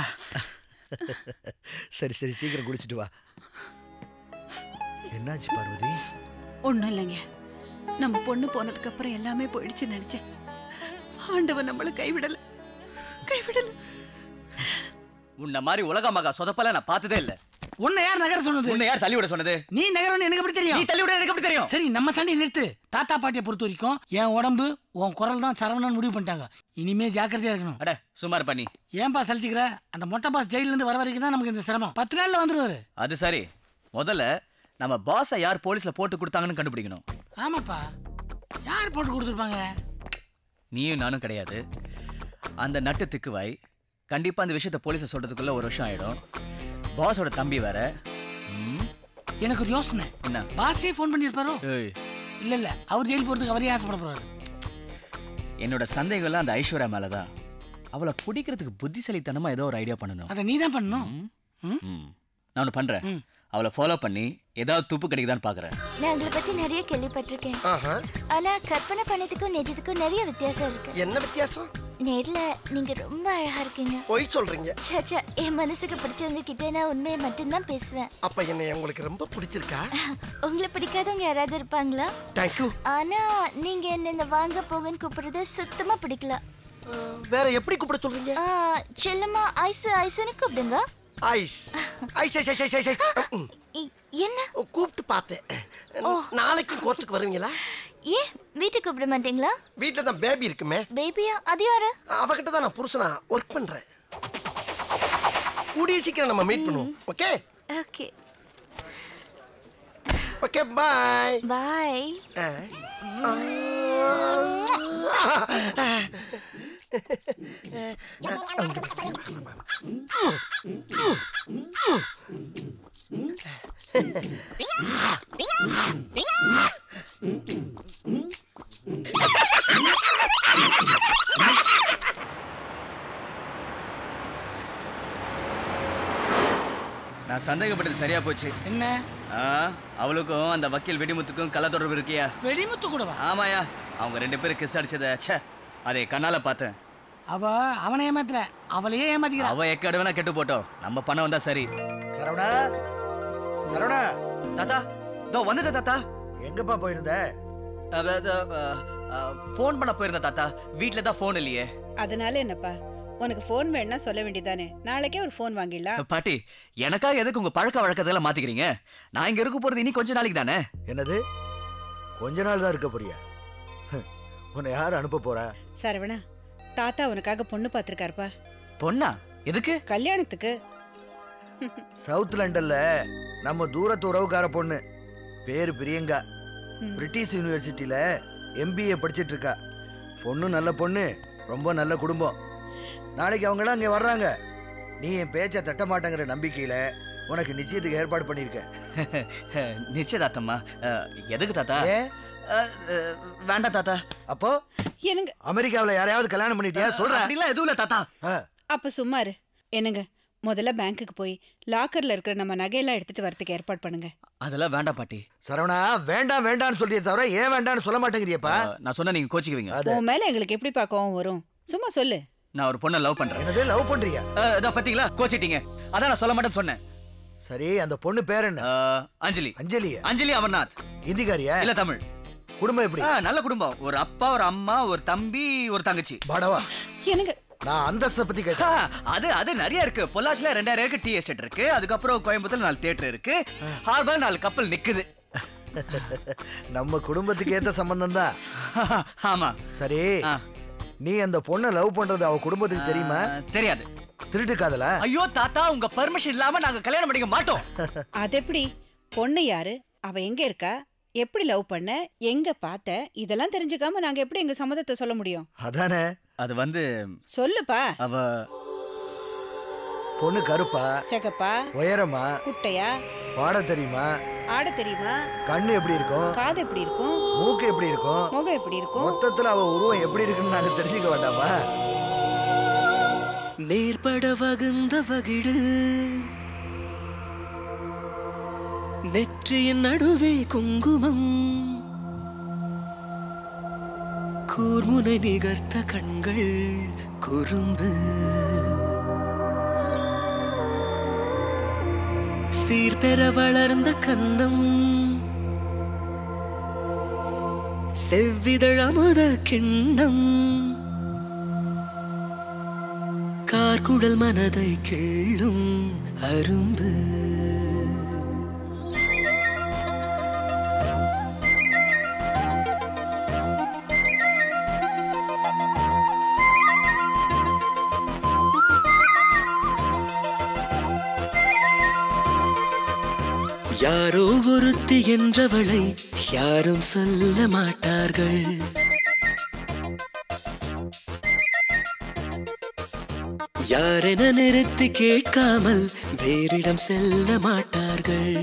சரி சரி சீக்கிரம் குடிச்சிட்டு வா என்னாச்சு பார்வதி ஒன்றும் இல்லைங்க நம்ம பொண்ணு போனதுக்கு அப்புறம் எல்லாமே போயிடுச்சுன்னு நினைச்சேன் ஆண்டவன் நம்மளை கைவிடல கைவிடல உன்ன மாதிரி உலக மகா சொதப்பல நான் பார்த்ததே இல்ல உன்னை யார் நகர சொன்னது உன்னை யார் தள்ளி விட சொன்னது நீ நகரம்னு எனக்கு எப்படி தெரியும் நீ தள்ளி விட எனக்கு எப்படி தெரியும் சரி நம்ம சண்டை நிறுத்து தாத்தா பாட்டியை பொறுத்த வரைக்கும் என் உடம்பு உன் குரல் தான் சரவணன் முடிவு பண்ணிட்டாங்க இனிமே ஜாக்கிரதையா இருக்கணும் அட சுமார் பண்ணி ஏன்பா சலிச்சுக்கிற அந்த மொட்டை பாஸ் ஜெயில இருந்து வர வரைக்கும் தான் நமக்கு இந்த சிரமம் பத்து நாள்ல வந்துருவாரு அது சரி முதல்ல நம்ம பாஸை யார் போலீஸ்ல போட்டு கொடுத்தாங்கன்னு கண்டுபிடிக்கணும் ஆமாப்பா யார் போட்டு கொடுத்துருப்பாங்க நீயும் நானும் கிடையாது அந்த நட்டு திக்குவாய் கண்டிப்பா அந்த விஷயத்த போலீஸை சொல்றதுக்குள்ள ஒரு வருஷம் ஆயிடும் பாஸோட தம்பி வேற ம், எனக்கு ஒரு யோசனை என்ன பாஸே ஃபோன் பண்ணியிருப்பாரோ ஏய், இல்ல இல்ல அவர் ஜெயில் போறதுக்கு அவரே ஆசைப்பட போறாரு என்னோட சந்தேகம்லாம் அந்த ஐஸ்வர்யா மேலதான் அவளை பிடிக்கிறதுக்கு புத்திசாலித்தனமா ஏதோ ஒரு ஐடியா பண்ணணும் அதை நீ தான் பண்ணணும் ம். நான் ஒன்று பண்றேன் அவளை ஃபாலோ பண்ணி ஏதாவது துப்பு கிடைக்குதான்னு பாக்குறேன் நான் உங்களை பத்தி நிறைய கேள்விப்பட்டிருக்கேன் ஆனா கற்பனை பண்ணதுக்கும் நிஜத்துக்கும் நிறைய வித்தியாசம் இருக்கு என்ன வித்தியாசம் நேர்ல நீங்க ரொம்ப அழகா இருக்கீங்க பொய் சொல்றீங்க சச்சா என் மனசுக்கு பிடிச்சவங்க கிட்ட நான் உண்மையை மட்டும்தான் பேசுவேன் அப்ப என்னை உங்களுக்கு ரொம்ப பிடிச்சிருக்கா உங்களை பிடிக்காதவங்க யாராவது இருப்பாங்களா தேங்க்யூ ஆனா நீங்க என்ன இந்த வாங்க போங்கன்னு கூப்பிடுறது சுத்தமா பிடிக்கல வேற எப்படி கூப்பிட சொல்றீங்க ஆ, செல்லம்மா ஐஸ் ஐஸ்னு கூப்பிடுங்க ice ice ice ice ice ice ice ம். இ- என்ன கூப்பிட்டு பார்த்தேன் நாளைக்கு கோர்ட்டுக்கு வருவீங்களா ஏன் வீட்டுக்கு கூப்பிட மாட்டீங்களா வீட்டில் தான் பேபி இருக்குமே பேபியா அது யாரு அவகிட்ட தான் நான் புருஷனா ஒர்க் பண்றேன் கூடிய சீக்கிரம் நம்ம மீட் பண்ணுவோம் okay okay okay bye bye நான் சந்தேகப்பட்டது சரியா போச்சு என்ன ஆ, அவளுக்கும் அந்த வக்கீல் வெடிமுத்துக்கும் கள்ள தொடர்பு இருக்கியா வெடிமுத்து கூடவா ஆமாயா அவங்க ரெண்டு பேரும் கிஸ் அடிச்சத ச்சே அதை கண்ணால பார்த்தேன் அவ அவனை ஏமாத்துற அவளையே ஏமாத்திக்கிறா அவ எக்கடு வேணா கெட்டு போட்டோம் நம்ம பணம் வந்தா சரி சரவணா சரவணா தாத்தா இதோ வந்துட்ட தாத்தா எங்கப்பா போயிருந்த ஃபோன் பண்ண போயிருந்த தாத்தா வீட்ல தான் ஃபோன் இல்லையே அதனால என்னப்பா உனக்கு ஃபோன் வேணா சொல்ல வேண்டியதானே நாளைக்கே ஒரு ஃபோன் வாங்கிடலாம் பாட்டி எனக்காக எதுக்கு உங்க பழக்க வழக்கத்தெல்லாம் மாத்திக்கிறீங்க நான் இங்க இருக்க போறது இனி கொஞ்ச நாளைக்கு தானே என்னது கொஞ்ச நாள் தான் இருக்க போறியா ஹம், உன்னை யார் அனுப்ப போறா சரவணா தாத்தா உனக்காக பொண்ணு பார்த்துருக்காருப்பா பொண்ணா எதுக்கு கல்யாணத்துக்கு சவுத் லண்டன்ல நம்ம தூரத்து உறவுக்கார பொண்ணு பேரு பிரியங்கா பிரிட்டிஷ் யூனிவர்சிட்டியில எம்பிஏ படிச்சிட்டு இருக்கா பொண்ணு நல்ல பொண்ணு ரொம்ப நல்ல குடும்பம் நாளைக்கு அவங்களாம் அங்கே வர்றாங்க நீ என் பேச்சை தட்ட மாட்டேங்கிற நம்பிக்கையில உனக்கு நிச்சயத்துக்கு ஏற்பாடு பண்ணியிருக்கேன் நிச்சயதார்த்தம்மா அஹ், எதுக்கு தாத்தா ஏன்? அஹ், அஹ், வேண்டாம் தாத்தா அப்போ என்னங்க அமெரிக்காவில் யாரையாவது கல்யாணம் பண்ணிட்டியா சொல்றேன் அப்படிலாம் எதுவும் இல்ல தாத்தா அப்ப சும்மா இரு என்னங்க முதல்ல பேங்க்குக்கு போய் லாக்கர்ல இருக்கிற நம்ம நகையெல்லாம் எடுத்துட்டு வரதுக்கு ஏற்பாடு பண்ணுங்க அதெல்லாம் வேண்டாம் பாட்டி சரவணா வேண்டாம் வேண்டாம்னு சொல்லியே தவிர ஏன் வேண்டாம்னு சொல்ல மாட்டேங்கிறியப்பா அஹ், நான் சொன்னா நீங்க கோச்சிக்குவீங்க உன் மேல எங்களுக்கு எப்படி கோவம் வரும் சும்மா சொல்லு நான் ஒரு பொண்ணை லவ் பண்றேன் என்னது லவ் பண்றியா அஹ், இதோ பாத்தீங்களா கோச்சிட்டீங்க அதான் நான் சொல்ல மாட்டேன்னு சொன்னேன் சரி அந்த பொண்ணு பேர் என்ன அஹ், அஞ்சலி அஞ்சலி அஞ்சலி அமர்நாத் ஹிந்திக்காரியா இல்ல தமிழ் குடும்பம் எப்படி அஹ், நல்ல குடும்பம் ஒரு அப்பா ஒரு அம்மா ஒரு தம்பி ஒரு தங்கச்சி படவா எனக்கு நான் அந்தஸ்தை பத்தி கேட்டேன் ஆ, அது அது நிறைய இருக்கு பொள்ளாச்சில ரெண்டாயிரம் இருக்கு டீ எஸ்டேட் இருக்கு அதுக்கப்புறம் கோயம்புத்தூர்ல நாலு தியேட்டர் இருக்கு ஹார்பர் நாலு கப்பல் நிக்குது நம்ம குடும்பத்துக்கு ஏத்த சம்பந்தம் தான் ஆமா சரி நீ அந்த பொண்ணை லவ் பண்றது அவ குடும்பத்துக்கு தெரியுமா தெரியாது திருட்டு காதலா ஐயோ தாத்தா உங்க பர்மிஷன் இல்லாம நாங்க கல்யாணம் பண்ணிக்க மாட்டோம் அது எப்படி பொண்ணு யாரு அவ எங்க இருக்கா எப்படி லவ் பண்ண எங்க பார்த்த இதெல்லாம் தெரிஞ்சுக்காம நாங்க எப்படி எங்க சம்மதத்தை சொல்ல முடியும் அதானே அது வந்து சொல்லுப்பா அவ பொண்ணு கருப்பா செகப்பா உயரமா குட்டையா பாட தெரியுமா ஆட தெரியுமா கண்ணு எப்படி இருக்கும் காது எப்படி இருக்கும் மூக்கு எப்படி இருக்கும் முகம் எப்படி இருக்கும் மொத்தத்துல அவ உருவம் எப்படி இருக்குன்னு நாங்க தெரிஞ்சுக்க வேண்டாமா நேர்பட வகுந்த வகிடு நெற்றியின் நடுவே குங்குமம் கூர்முனை நிகர்த்த கண்கள் குறும்பு சீர்பெற வளர்ந்த கன்னம் செவ்விதழ் அமுத கிண்ணம் கார்குழல் மனதை கிள்ளும் அரும்பு யாரோ ஒருத்தி என்றவளை யாரும் சொல்ல மாட்டார்கள் யாரென நிறுத்தி கேட்காமல் வேறிடம் செல்ல மாட்டார்கள்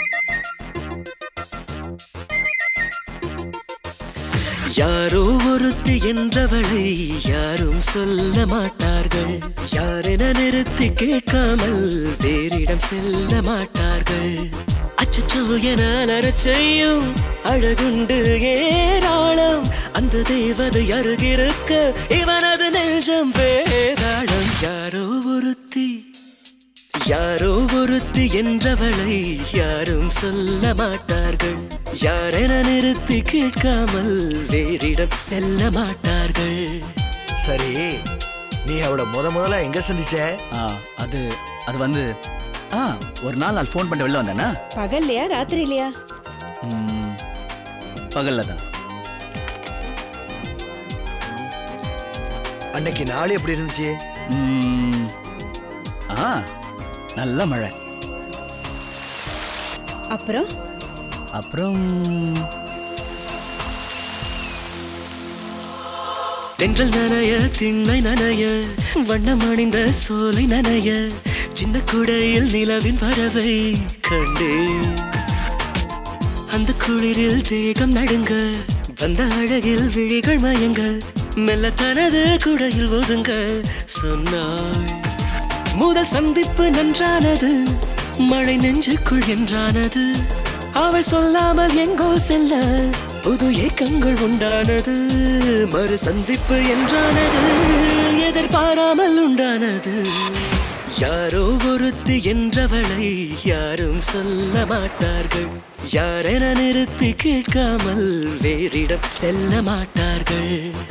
யாரோ ஒருத்தி என்றவளை யாரும் சொல்ல மாட்டார்கள் யாரென நிறுத்தி கேட்காமல் வேறிடம் செல்ல மாட்டார்கள் அச்சச்சோ என அலறச் செய்யும் அழகுண்டு ஏராளம் அந்த தேவதை அருகிருக்க இவனது நெஞ்சம் வேதாளம் யாரோ ஒருத்தி யாரோ ஒருத்தி என்றவளை யாரும் சொல்ல மாட்டார்கள் யாரென நிறுத்தி கேட்காமல் வேறிடம் செல்ல மாட்டார்கள் சரி நீ அவளை முத முதல்ல எங்க சந்திச்ச ஆ, அது அது வந்து ஆ ஒரு நாள் நான் ஃபோன் பண்ணிட்டு வெளில வந்தேனா பகல்லையா ராத்திரிலையா ம், பகல்ல தான் அன்னைக்கு நாள் எப்படி இருந்துச்சு ம், ஆ நல்ல மழை அப்புறம் அப்புறம் தென்றல் நனைய திண்ணை நனைய வண்ணம் அணிந்த சோலை நனைய சின்ன குடையில் நிலவின் வரவை கண்டேன் அந்த குளிரில் தேகம் நடுங்க வந்த அழகில் விழிகள் மயங்க மெல்ல தனது குடையில் ஒதுங்க சொன்னாள் முதல் சந்திப்பு நன்றானது மழை நெஞ்சுக்குள் என்றானது அவள் சொல்லாமல் எங்கோ செல்ல புது ஏக்கங்கள் உண்டானது மறு சந்திப்பு என்றானது எதிர்பாராமல் உண்டானது யாரோ ஒருத்தி என்றவளை யாரும் சொல்ல மாட்டார்கள் யாரென நிறுத்தி கேட்காமல் வேறிடம் செல்ல மாட்டார்கள்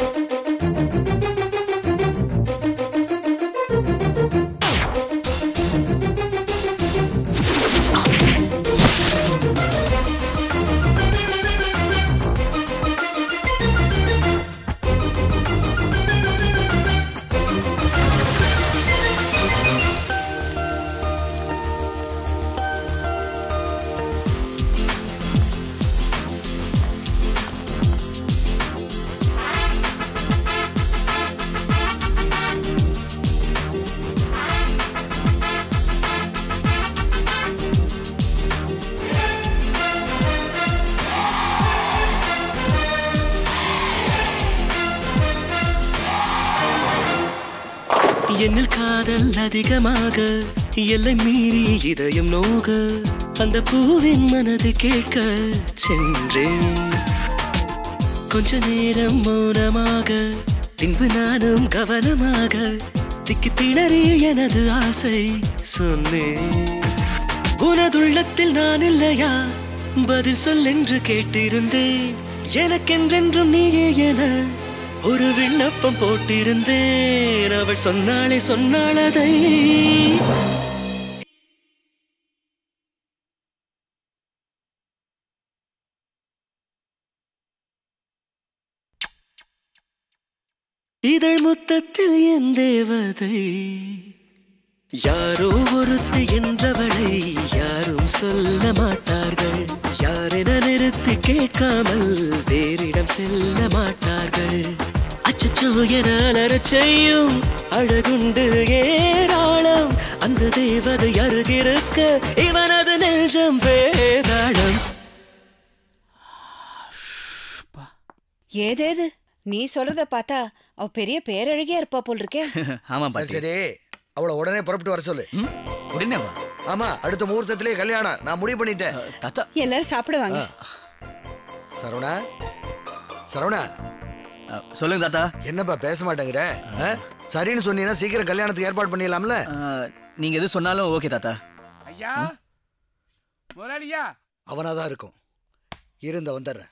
என்னில் காதல் அதிகமாக எல்லை மீறி இதயம் நோக அந்த பூவின் மனது கேட்க சென்றேன் கொஞ்ச நேரம் மௌனமாக பின்பு நானும் கவனமாக திக்கி திணறி எனது ஆசை சொன்னேன் உனதுள்ளத்தில் நான் இல்லையா பதில் சொல் என்று கேட்டிருந்தேன் எனக்கென்றென்றும் நீயே என ஒரு விண்ணப்பம் போட்டிருந்தேன் அவள் சொன்னாளே சொன்னாளதை இதழ் முத்தத்தில் என் தேவதை யாரோ ஒருத்தி என்றவளை யாரும் சொல்ல மாட்டார்கள் யாரென நிறுத்தி கேட்காமல் வேறிடம் செல்ல மாட்டார்கள் அச்சச்சோ என அலறச் செய்யும் அழகுண்டு ஏராளம் அந்த தேவதை அருகிருக்க இவனது நெஞ்சம் வேதாளம் ஏதேது நீ சொல்றத பார்த்தா அவ பெரிய பேரழகியா இருப்பா போல் இருக்கே ஆமா சரி பாட்டி சரி அவளை உடனே புறப்பட்டு வர சொல்லு உடனே வா ஆமா அடுத்த முகூர்த்தத்திலே கல்யாணம் நான் முடிவு பண்ணிட்டேன் தாத்தா எல்லாரும் சாப்பிடுவாங்க சரவணா சரவணா சொல்லுங்க தாத்தா என்னப்பா பேச மாட்டேங்கிற ஆ? சரின்னு சொன்னீங்கன்னா சீக்கிரம் கல்யாணத்துக்கு ஏற்பாடு பண்ணிடலாம்ல நீங்க எது சொன்னாலும் ஓகே தாத்தா ஐயா முதலாளியா அவனாதான் இருக்கும் இருந்த வந்துடுறேன்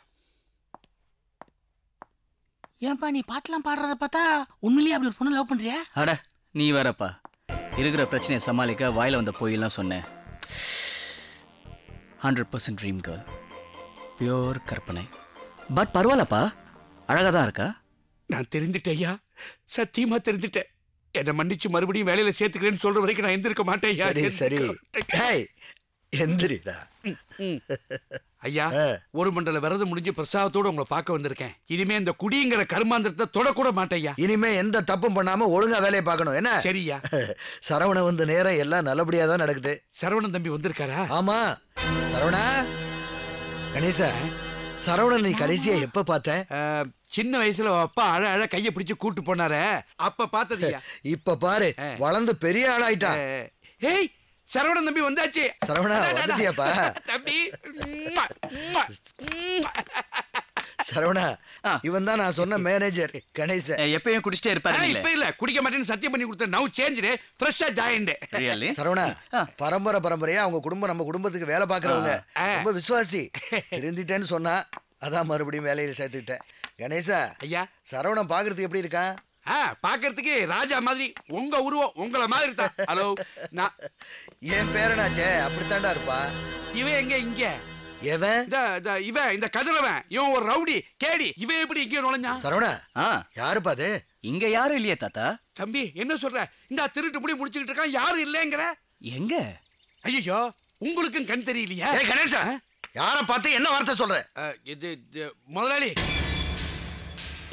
ஏன்பா நீ பாட்டெல்லாம் பாடுறத பார்த்தா உண்மையிலேயே அப்படி ஒரு பொண்ணு லவ் பண்றியா அட நீ வேறப்பா இருக்கிற பிரச்சனையை சமாளிக்க வாயில வந்த பொய்யெல்லாம் சொன்னேன் hundred percent dream girl pure கற்பனை பட் பரவாயில்லப்பா அழகா தான் இருக்கா நான் தெரிந்துட்டேன் ஐயா சத்தியமா தெரிந்துட்டேன் என்னை மன்னிச்சு மறுபடியும் வேலையில சேர்த்துக்கிறேன்னு சொல்ற வரைக்கும் நான் எந்திருக்க மாட்டேன் ஐயா சரி சரி டேய், எந்திரிடா ஐயா ஒரு மண்டல விரதம் முடிஞ்சு பிரசாதத்தோட உங்களை பார்க்க வந்திருக்கேன் இனிமே இந்த குடிங்கிற கருமாந்திரத்தை தொடக்கூட மாட்டேன் ஐயா இனிமே எந்த தப்பும் பண்ணாம ஒழுங்கா வேலையை பார்க்கணும் என்ன சரியா சரவண வந்து நேரம் எல்லாம் நல்லபடியா தான் நடக்குது சரவணன் தம்பி வந்திருக்காரா ஆமா சரவணா கணேசா சரவணன் நீ கடைசியா எப்ப பார்த்த சின்ன வயசுல அவ அப்பா அழ அழ கைய பிடிச்சு கூட்டு போனாரே அப்ப பார்த்ததுயா இப்ப பாரு வளர்ந்து பெரிய ஆளாயிட்டான் ஏய் சரவணன் தம்பி வந்தாச்சு சரவணா, அடா, அடா, அடா. வந்துட்டியாப்பா? தம்பி ம்மா, ம்மா, ம்மா. சரவணா இவன் தான் நான் சொன்ன மேனேஜர் கணேசன் எப்பயும் குடிச்சிட்டே ஆ, இப்ப இல்ல குடிக்க மாட்டேன்னு சத்தியம் பண்ணி கொடுத்த நவ் சேஞ்ச் ஃப்ரெஷ்ஷா ஜாயின்ட் சரவணா பரம்பரை பரம்பரையா அவங்க குடும்பம் நம்ம குடும்பத்துக்கு வேலை பாக்குறவங்க ரொம்ப விசுவாசி இருந்துட்டேன்னு சொன்னா அதான் மறுபடியும் வேலையில சேர்த்துக்கிட்டேன் கணேசா ஐயா சரவணன் பாக்குறதுக்கு எப்படி இருக்கான் ஆ பாக்குறதுக்கு ராஜா மாதிரி உங்க உருவம் உங்கள மாதிரி தான் ஹலோ நான் என் பேரனாச்சே அப்படித்தாண்டா இருப்பா இவன் எங்க இங்க எவன் இந்த இந்த இவன் இந்த கதிரவன் இவன் ஒரு ரவுடி கேடி இவன் எப்படி இங்க நுழைஞ்சான் சரவணா யாருப்பா அது இங்க யாரும் இல்லையே தாத்தா தம்பி என்ன சொல்ற இந்த திருட்டு முடி முடிச்சுக்கிட்டு இருக்கான் யாரும் இல்லைங்கிற எங்க ஐயோ உங்களுக்கும் கண் தெரியலையா ஏய், கணேசா, யார பார்த்து என்ன வார்த்தை சொல்ற இது இது, முதலாளி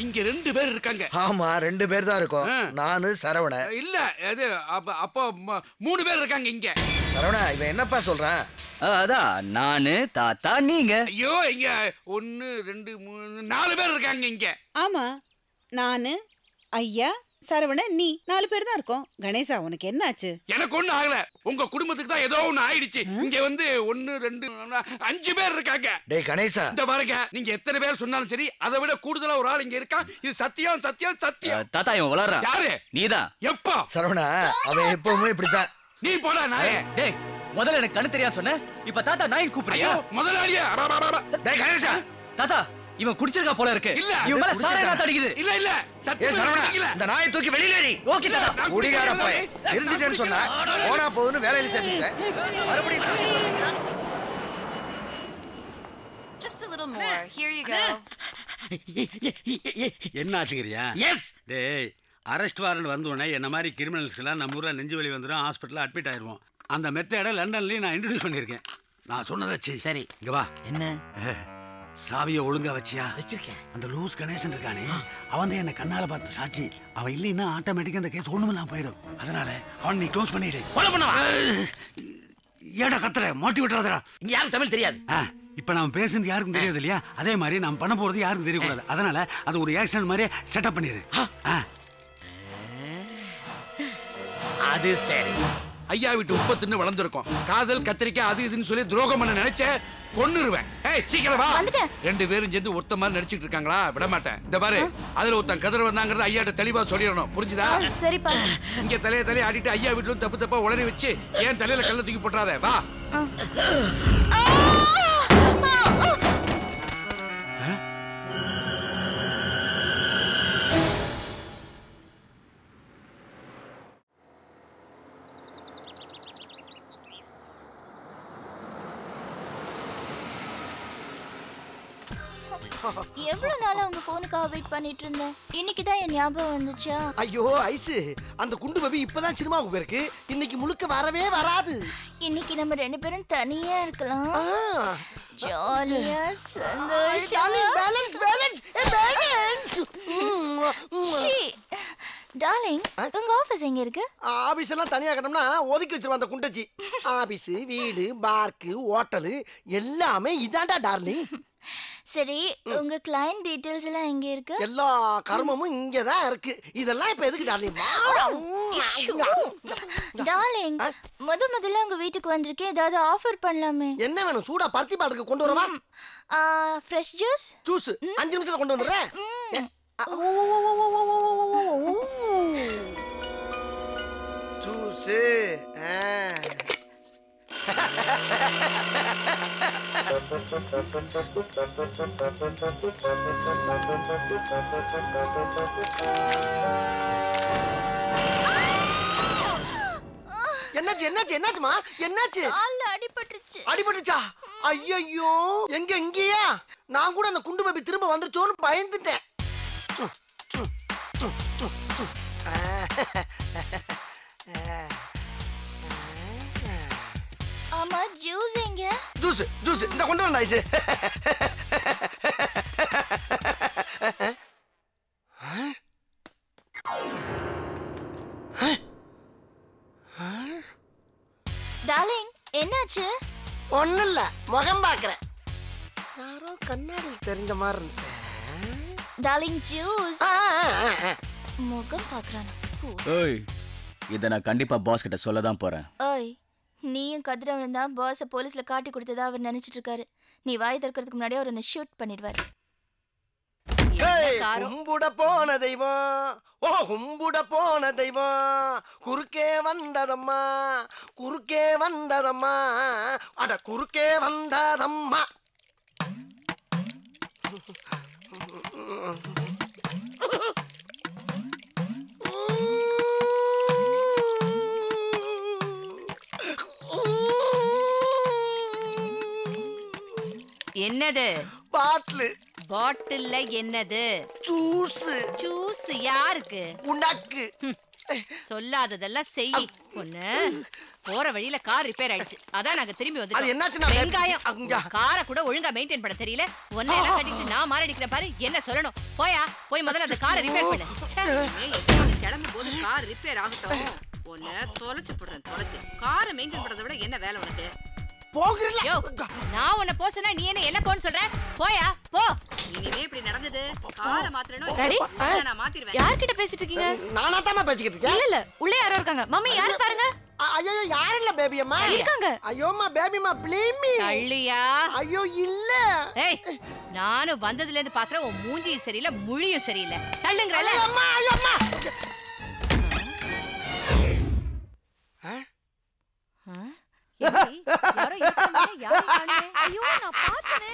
இங்க ரெண்டு பேர் இருக்காங்க ஆமா ரெண்டு பேர் தான் இருக்கோம் நானு சரவண இல்ல அது அப்ப அப்போ ம- மூணு பேர் இருக்காங்க இங்க சரவண இவன் என்னப்பா சொல்றான் அதான் நானு தாத்தா நீங்க ஐயோ இங்க ஒன்னு ரெண்டு மூணு நாலு பேர் இருக்காங்க இங்க ஆமா நானு ஐயா சரவணன் நீ நாலு பேர் தான் இருக்கோம் கணேசா உனக்கு என்னாச்சு எனக்கு ஒண்ணு ஆகல உங்க குடும்பத்துக்கு தான் ஏதோ ஒண்ணு ஆயிடுச்சு இங்க வந்து ஒன்னு ரெண்டு அஞ்சு பேர் இருக்காங்க டேய் கணேசா இந்த பாருங்க நீங்க எத்தனை பேர் சொன்னாலும் சரி அதை விட கூடுதலா ஒரு ஆள் இங்க இருக்கா இது சத்தியம் சத்தியம் சத்தியம் தாத்தா இவன் வளர்றான் யாரு நீதான் எப்போ சரவணா அவன் எப்பவுமே இப்படித்தான் நீ போடா நாயே டேய் முதல்ல எனக்கு கண்ணு தெரியாது சொன்ன இப்ப தாத்தா நாயின் கூப்பிடுறியா ஐயோ, முதலாளியா அபா, அபா, அபா. டேய் கணேசா தாத்தா இவன் குடிச்சிருக்கா போல இருக்கு இல்ல இவன் மேல சாராய நாத்தம் அடிக்குது இல்ல இல்ல ஏ சத்தியமா சரவணா குடிக்கல. இந்த நாயை தூக்கி வெளியில எறி ஓகே தாத்தா நான் குடிகார குடிக்கல. போய் இருந்துட்டேன்னு சொன்னா போனா போகுதுன்னு வேலையில சேர்த்துட்டேன் மறுபடியும் தள்ளி Just a little more. Here you go. என்ன ஆச்சுங்கிறியா எஸ் டேய் அரெஸ்ட் வாரண்ட் வந்தோடனே என்ன மாதிரி கிரிமினல்ஸ்க்கெல்லாம் நம்ம ஊரில் நெஞ்சு வலி வந்துடும் ஹாஸ்பிட்டலில் அட்மிட் ஆயிடுவோம் அந்த மெத்தேடை லண்டன்லேயும் நான் இன்ட்ரடியூஸ் பண்ணியிருக்கேன் நான் சொன்னதாச்சு சரி இங்க வா என்ன சாவியை ஒழுங்கா வச்சியா வச்சிருக்கேன் அந்த லூஸ் கணேசன் இருக்கானே அவன் தான் என்ன கண்ணால பார்த்து சாட்சி அவன் இல்லைன்னா ஆட்டோமேட்டிக்கா அந்த கேஸ் ஒண்ணுமில்லாம் போயிடும் அதனால அவன் நீ க்ளோஸ் பண்ணிடு கொலை பண்ணவா ஏடா கத்துற மாட்டி விட்டுறாதடா இங்க யாரும் தமிழ் தெரியாது இப்போ நம்ம பேசுறது யாருக்கும் தெரியாது இல்லையா அதே மாதிரி நம்ம பண்ண போறது யாருக்கும் தெரியக்கூடாது அதனால அது ஒரு ஆக்சிடென்ட் மாதிரியே செட்டப் பண்ணிடு ஆ அது சரி ஐயா வீட்டு உப்ப தின்னு வளர்ந்துருக்கோம் காதல் கத்திரிக்காய் அது இதுன்னு சொல்லி துரோகம் பண்ண நினைச்ச கொன்னுருவேன் ஏய் சீக்கிரம் வா ரெண்டு பேரும் சேர்ந்து ஒருத்த மாதிரி நடிச்சிட்டு இருக்காங்களா விட மாட்டேன் இந்த பாரு அதுல ஒருத்தன் கதிர வந்தாங்கிறது ஐயாட்ட தெளிவா சொல்லிடணும் புரிஞ்சுதா சரிப்பா இங்க தலைய தலைய ஆடிட்டு ஐயா வீட்டுல தப்பு தப்பா உளறி வச்சு ஏன் தலையில கல்ல தூக்கி போட்டுறாத வா எவ்வளவு நாளா உங்க போனுக்காக வெயிட் பண்ணிட்டு இருந்தேன் இன்னைக்கு தான் என் ஞாபகம் வந்துச்சா ஐயோ ஐசு அந்த குண்டு பபி இப்பதான் சினிமாவுக்கு போயிருக்கு இன்னைக்கு முழுக்க வரவே வராது இன்னைக்கு நம்ம ரெண்டு பேரும் தனியா இருக்கலாம் ஜாலியா darling, balance, balance, eh, balance. Darling உங்க ஆபீஸ் எங்க இருக்கு ஆபீஸ் எல்லாம் தனியா கட்டணும்னா ஒதுக்கி வச்சிருவான் அந்த குண்டச்சி ஆபீஸ் வீடு பார்க்கு ஹோட்டலு எல்லாமே இதான்டா டார்லிங் சரி உங்க கிளையண்ட் டீடைல்ஸ் எல்லாம் எங்க இருக்கு எல்லா கர்மமும் இங்கதான் இருக்கு இதெல்லாம் இப்ப எதுக்கு டார்லிங் டார்லிங் முத முதல்ல உங்க வீட்டுக்கு வந்திருக்கேன் ஏதாவது ஆஃபர் பண்ணலாமே என்ன வேணும் சூடா பருத்தி பாட்டுக்கு கொண்டு வரவா ஃப்ரெஷ் ஜூஸ் ஜூஸ் அஞ்சு நிமிஷத்துல கொண்டு வந்துடுறேன் ஜூஸ் என்னாச்சு என்னாச்சு என்னாச்சுமா என்னாச்சு கால்ல அடிபட்டுருச்சு அடிபட்டுச்சா ஐயோ எங்க இங்கேயா நான் கூட அந்த குண்டு பேபி திரும்ப வந்துருச்சோன்னு பயந்துட்டேன் ஆமா ஜூஸ் எங்க ஜூஸ் ஜூஸ் இந்த கொண்டு வரேன் ஐஸ் டார்லிங் என்னாச்சு ஒண்ணும் இல்ல முகம் பாக்குறேன் யாரோ கண்ணாடியில் தெரிஞ்ச மாதிரி இருந்துச்சு டார்லிங் ஜூஸ் முகம் பாக்குறானா Fool. ஏய் இதை நான் கண்டிப்பா பாஸ் கிட்ட சொல்ல தான் போறேன் ஓய் நீயும் கதிரவன் தான் பாஸை போலீஸ்ல காட்டி கொடுத்ததா அவர் நினைச்சிட்டு இருக்காரு நீ வாய் திறக்கிறதுக்கு முன்னாடி அவர் என்ன ஷூட் பண்ணிடுவாரு ஏய், கும்பிட போன தெய்வம் ஓ கும்பிட போன தெய்வம் குறுக்கே வந்ததம்மா குறுக்கே வந்ததம்மா அட குறுக்கே வந்ததம்மா என்னது பாட்டில் பாட்டில்ல என்னது ஜூஸ் ஜூஸ் யாருக்கு உனக்கு சொல்லாததெல்லாம் செய் பொண்ணு போற வழியில கார் ரிப்பேர் ஆயிடுச்சு அதான் நாங்க திரும்பி அது வந்து என்னாச்சுன்னா, baby? வெங்காயம் அங்க. காரை கூட ஒழுங்கா மெயின்டைன் பண்ண தெரியல ஒன்ன எல்லாம் கட்டிட்டு நான் மாரடிக்கிறேன் பாரு என்ன சொல்லணும் போயா போய் முதல்ல அந்த காரை ரிப்பேர் பண்ணு ச்சே. ஏய், எப்பயாவது கிளம்பும் போது கார் ரிப்பேர் ஆகட்டும் உன்னை தொலைச்சு போடுறேன் தொலைச்சு காரை மெயின்டைன் பண்றதை விட என்ன வேலை உனக்கு போகிறீங்களா யோ நான் உன்னை போ சொன்னா நீ என்ன என்ன போன்னு சொல்ற போயா போ இனிமே இப்படி நடந்தது காரை மாத்திரணும் டாடி? நான் மாத்திருவேன் யார்கிட்ட பேசிட்டு இருக்கீங்க நானா தாமா பேசிக்கிட்டு இருக்கேன் இல்ல இல்ல உள்ளே யாரோ இருக்காங்க மம்மி யாரு பாருங்க ஐயோ யாரும் இல்ல பேபி அம்மா இருக்காங்க. ஐயோமா பேபிமா ப்ளீமி தள்ளியா ஐயோ இல்ல ஏய் நானும் வந்ததுல இருந்து பாக்குறேன் உன் மூஞ்சியும் சரியில்லை முழியும் சரியில்லை தள்ளுங்கறல ஐயோ அம்மா ஐயோ அம்மா யாரோ இருக்காங்க யாரும் காணுமே ஐயோ நான் பார்த்தனே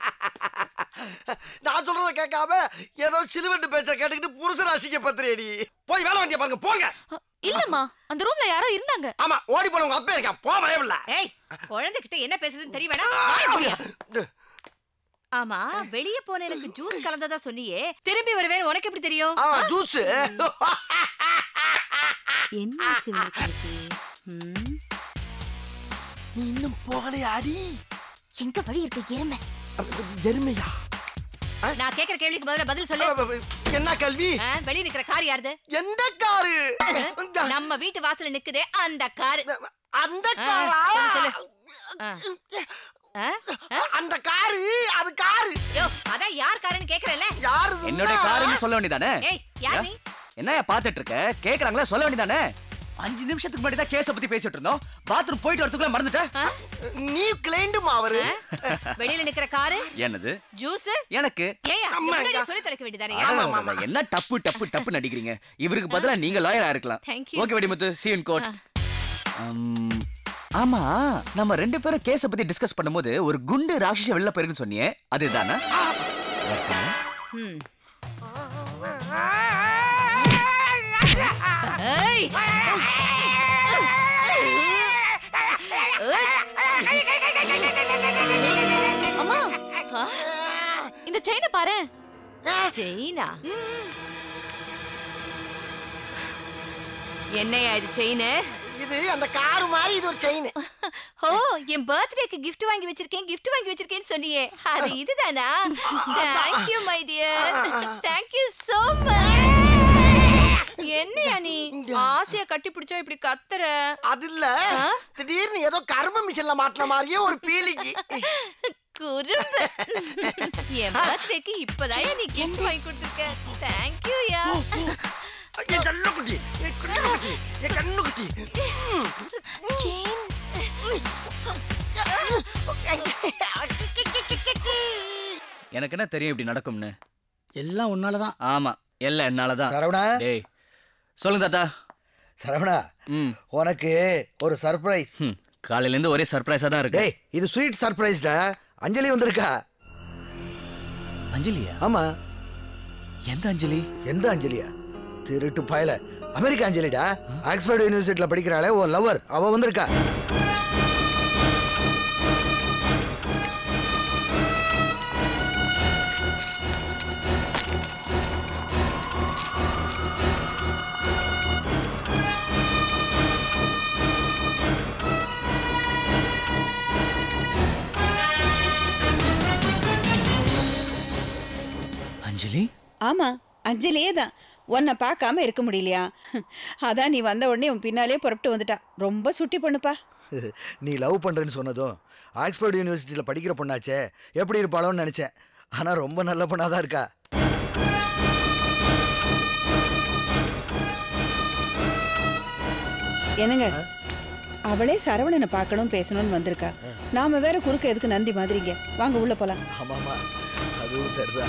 நான் சொல்றத கேட்காம ஏதோ சிலுவண்டு பேச்ச கேட்டுக்கிட்டு புருஷன் அசிங்க பத்திரேடி போய் வேலை வண்டிய பாருங்க போங்க இல்லம்மா அந்த ரூம்ல யாரோ இருந்தாங்க ஆமா ஓடி போன உங்க அப்பா இருக்கான் போ பயம் இல்ல ஏய் குழந்தைகிட்ட என்ன பேசுதுன்னு தெரிய வேணாம் வாய் மூடியா. ஆமா வெளிய போன எனக்கு ஜூஸ் கலந்ததா சொன்னியே திரும்பி வருவேன் உனக்கு எப்படி தெரியும் ஆமா ஜூஸ் என்னாச்சு இவனுக்கு? ம்? நீ இன்னும் போகலையா அடி எங்க வழி இருக்கு எருமை எருமையா நான் கேக்குற கேள்விக்கு பதிலா பதில் சொல்லு என்ன கல்வி ஆ, வெளிய நிக்கிற கார் யாருது எந்த காரு நம்ம வீட்டு வாசல்ல நிக்குதே அந்த கார் அந்த ஆ, காரா சொல்லு, சொல்லு. ஆ. ஆ? ஆ? அந்த காரு அது காரு யோ அதான் யார் காருன்னு கேக்குறேன்ல யாரு என்னோட காருன்னு சொல்ல வேண்டியதானே ஏய் யார் நீ என்னையா பாத்துட்டு இருக்க கேக்குறாங்களா சொல்ல வேண்டியதானே அஞ்சு நிமிஷத்துக்கு முன்னாடி தான் கேஸ பத்தி பேசிட்டு இருந்தோம் பாத்ரூம் போயிட்டு வரதுக்குள்ள மறந்துட்டேன் நீ கிளைண்டுமா அவரு வெளியில நிக்கிற காரு என்னது ஜூஸ் எனக்கு ஏயா அம்மா, முன்னாடி இங்க. சொல்லி தரக்க வேண்டியதானே அடடடடட, என்ன டப்பு டப்பு டப்பு நடிக்கிறீங்க இவருக்கு பதிலா நீங்க லாயரா இருக்கலாம் Thank you. Okay Vedimuthu see in court ஆமா நம்ம ரெண்டு பேரும் கேஸ பத்தி டிஸ்கஸ் பண்ணும்போது ஒரு குண்டு ராட்சச வெளில போயிருக்குன்னு சொன்னியே அதுதானா ம். ஏய் அம்மா இந்த செயினை பாரு செயினா என்னையா இது செயின் இது அந்த காரு மாதிரி இது ஒரு செயின் ஓ என் பர்த்டேக்கு gift வாங்கி வச்சிருக்கேன் gift வாங்கி வச்சிருக்கேன்னு சொன்னியே அது இதுதானா thank you my dear thank you so much என்னையா நீ ஆசைய கட்டி பிடிச்சா இப்படி கத்துற அது இல்ல திடீர்னு ஏதோ கரும மிஷின்ல மாட்டின மாதிரியே ஒரு பீலிக்கு குறும்பு என் பர்த்டேக்கு இப்பதான் நீ gift வாங்கி கொடுத்துருக்க தேங்க் யூ யா என் கண்ணு குட்டி என் கண்ணு குட்டி என் கண்ணு குட்டி எனக்கு என்ன தெரியும் இப்படி நடக்கும்னு எல்லாம் உன்னாலதான் ஆமா எல்லாம் என்னாலதான் சரவணா டேய் சொல்லுங்க தாத்தா சரவணா ம் உனக்கு ஒரு சர்ப்ரைஸ் ம் காலையில இருந்து ஒரே சர்ப்ரைஸா தான் இருக்கு டேய் இது ஸ்வீட் சர்ப்ரைஸ்டா அஞ்சலி வந்திருக்கா அஞ்சலியா ஆமா எந்த அஞ்சலி எந்த அஞ்சலியா திருட்டு பயல அமெரிக்கா அஞ்சலிடா ஆக்ஸ்போர்ட் யூனிவர்சிட்டியில படிக்கிறாளே ஓ லவர் அவ வந்திருக்கா அஞ்சலி ஆமா அஞ்சலியே தான் உன்னை பார்க்காம இருக்க முடியலையா அதான் நீ வந்த உடனே உன் பின்னாலே புறப்பட்டு வந்துட்டா ரொம்ப சுட்டி பொண்ணுப்பா நீ லவ் பண்றேன்னு சொன்னதும் ஆக்ஸ்போர்ட் யூனிவர்சிட்டியில படிக்கிற பொண்ணாச்சே எப்படி இருப்பாளோன்னு நினைச்சேன் ஆனா ரொம்ப நல்ல பொண்ணாதான் இருக்கா என்னங்க அவளே சரவணனை பார்க்கணும் பேசணும்னு வந்திருக்கா நாம வேற குறுக்க எதுக்கு நந்தி மாதிரிங்க வாங்க உள்ள போலாம் ஆமாமா அதுவும் சரிதான்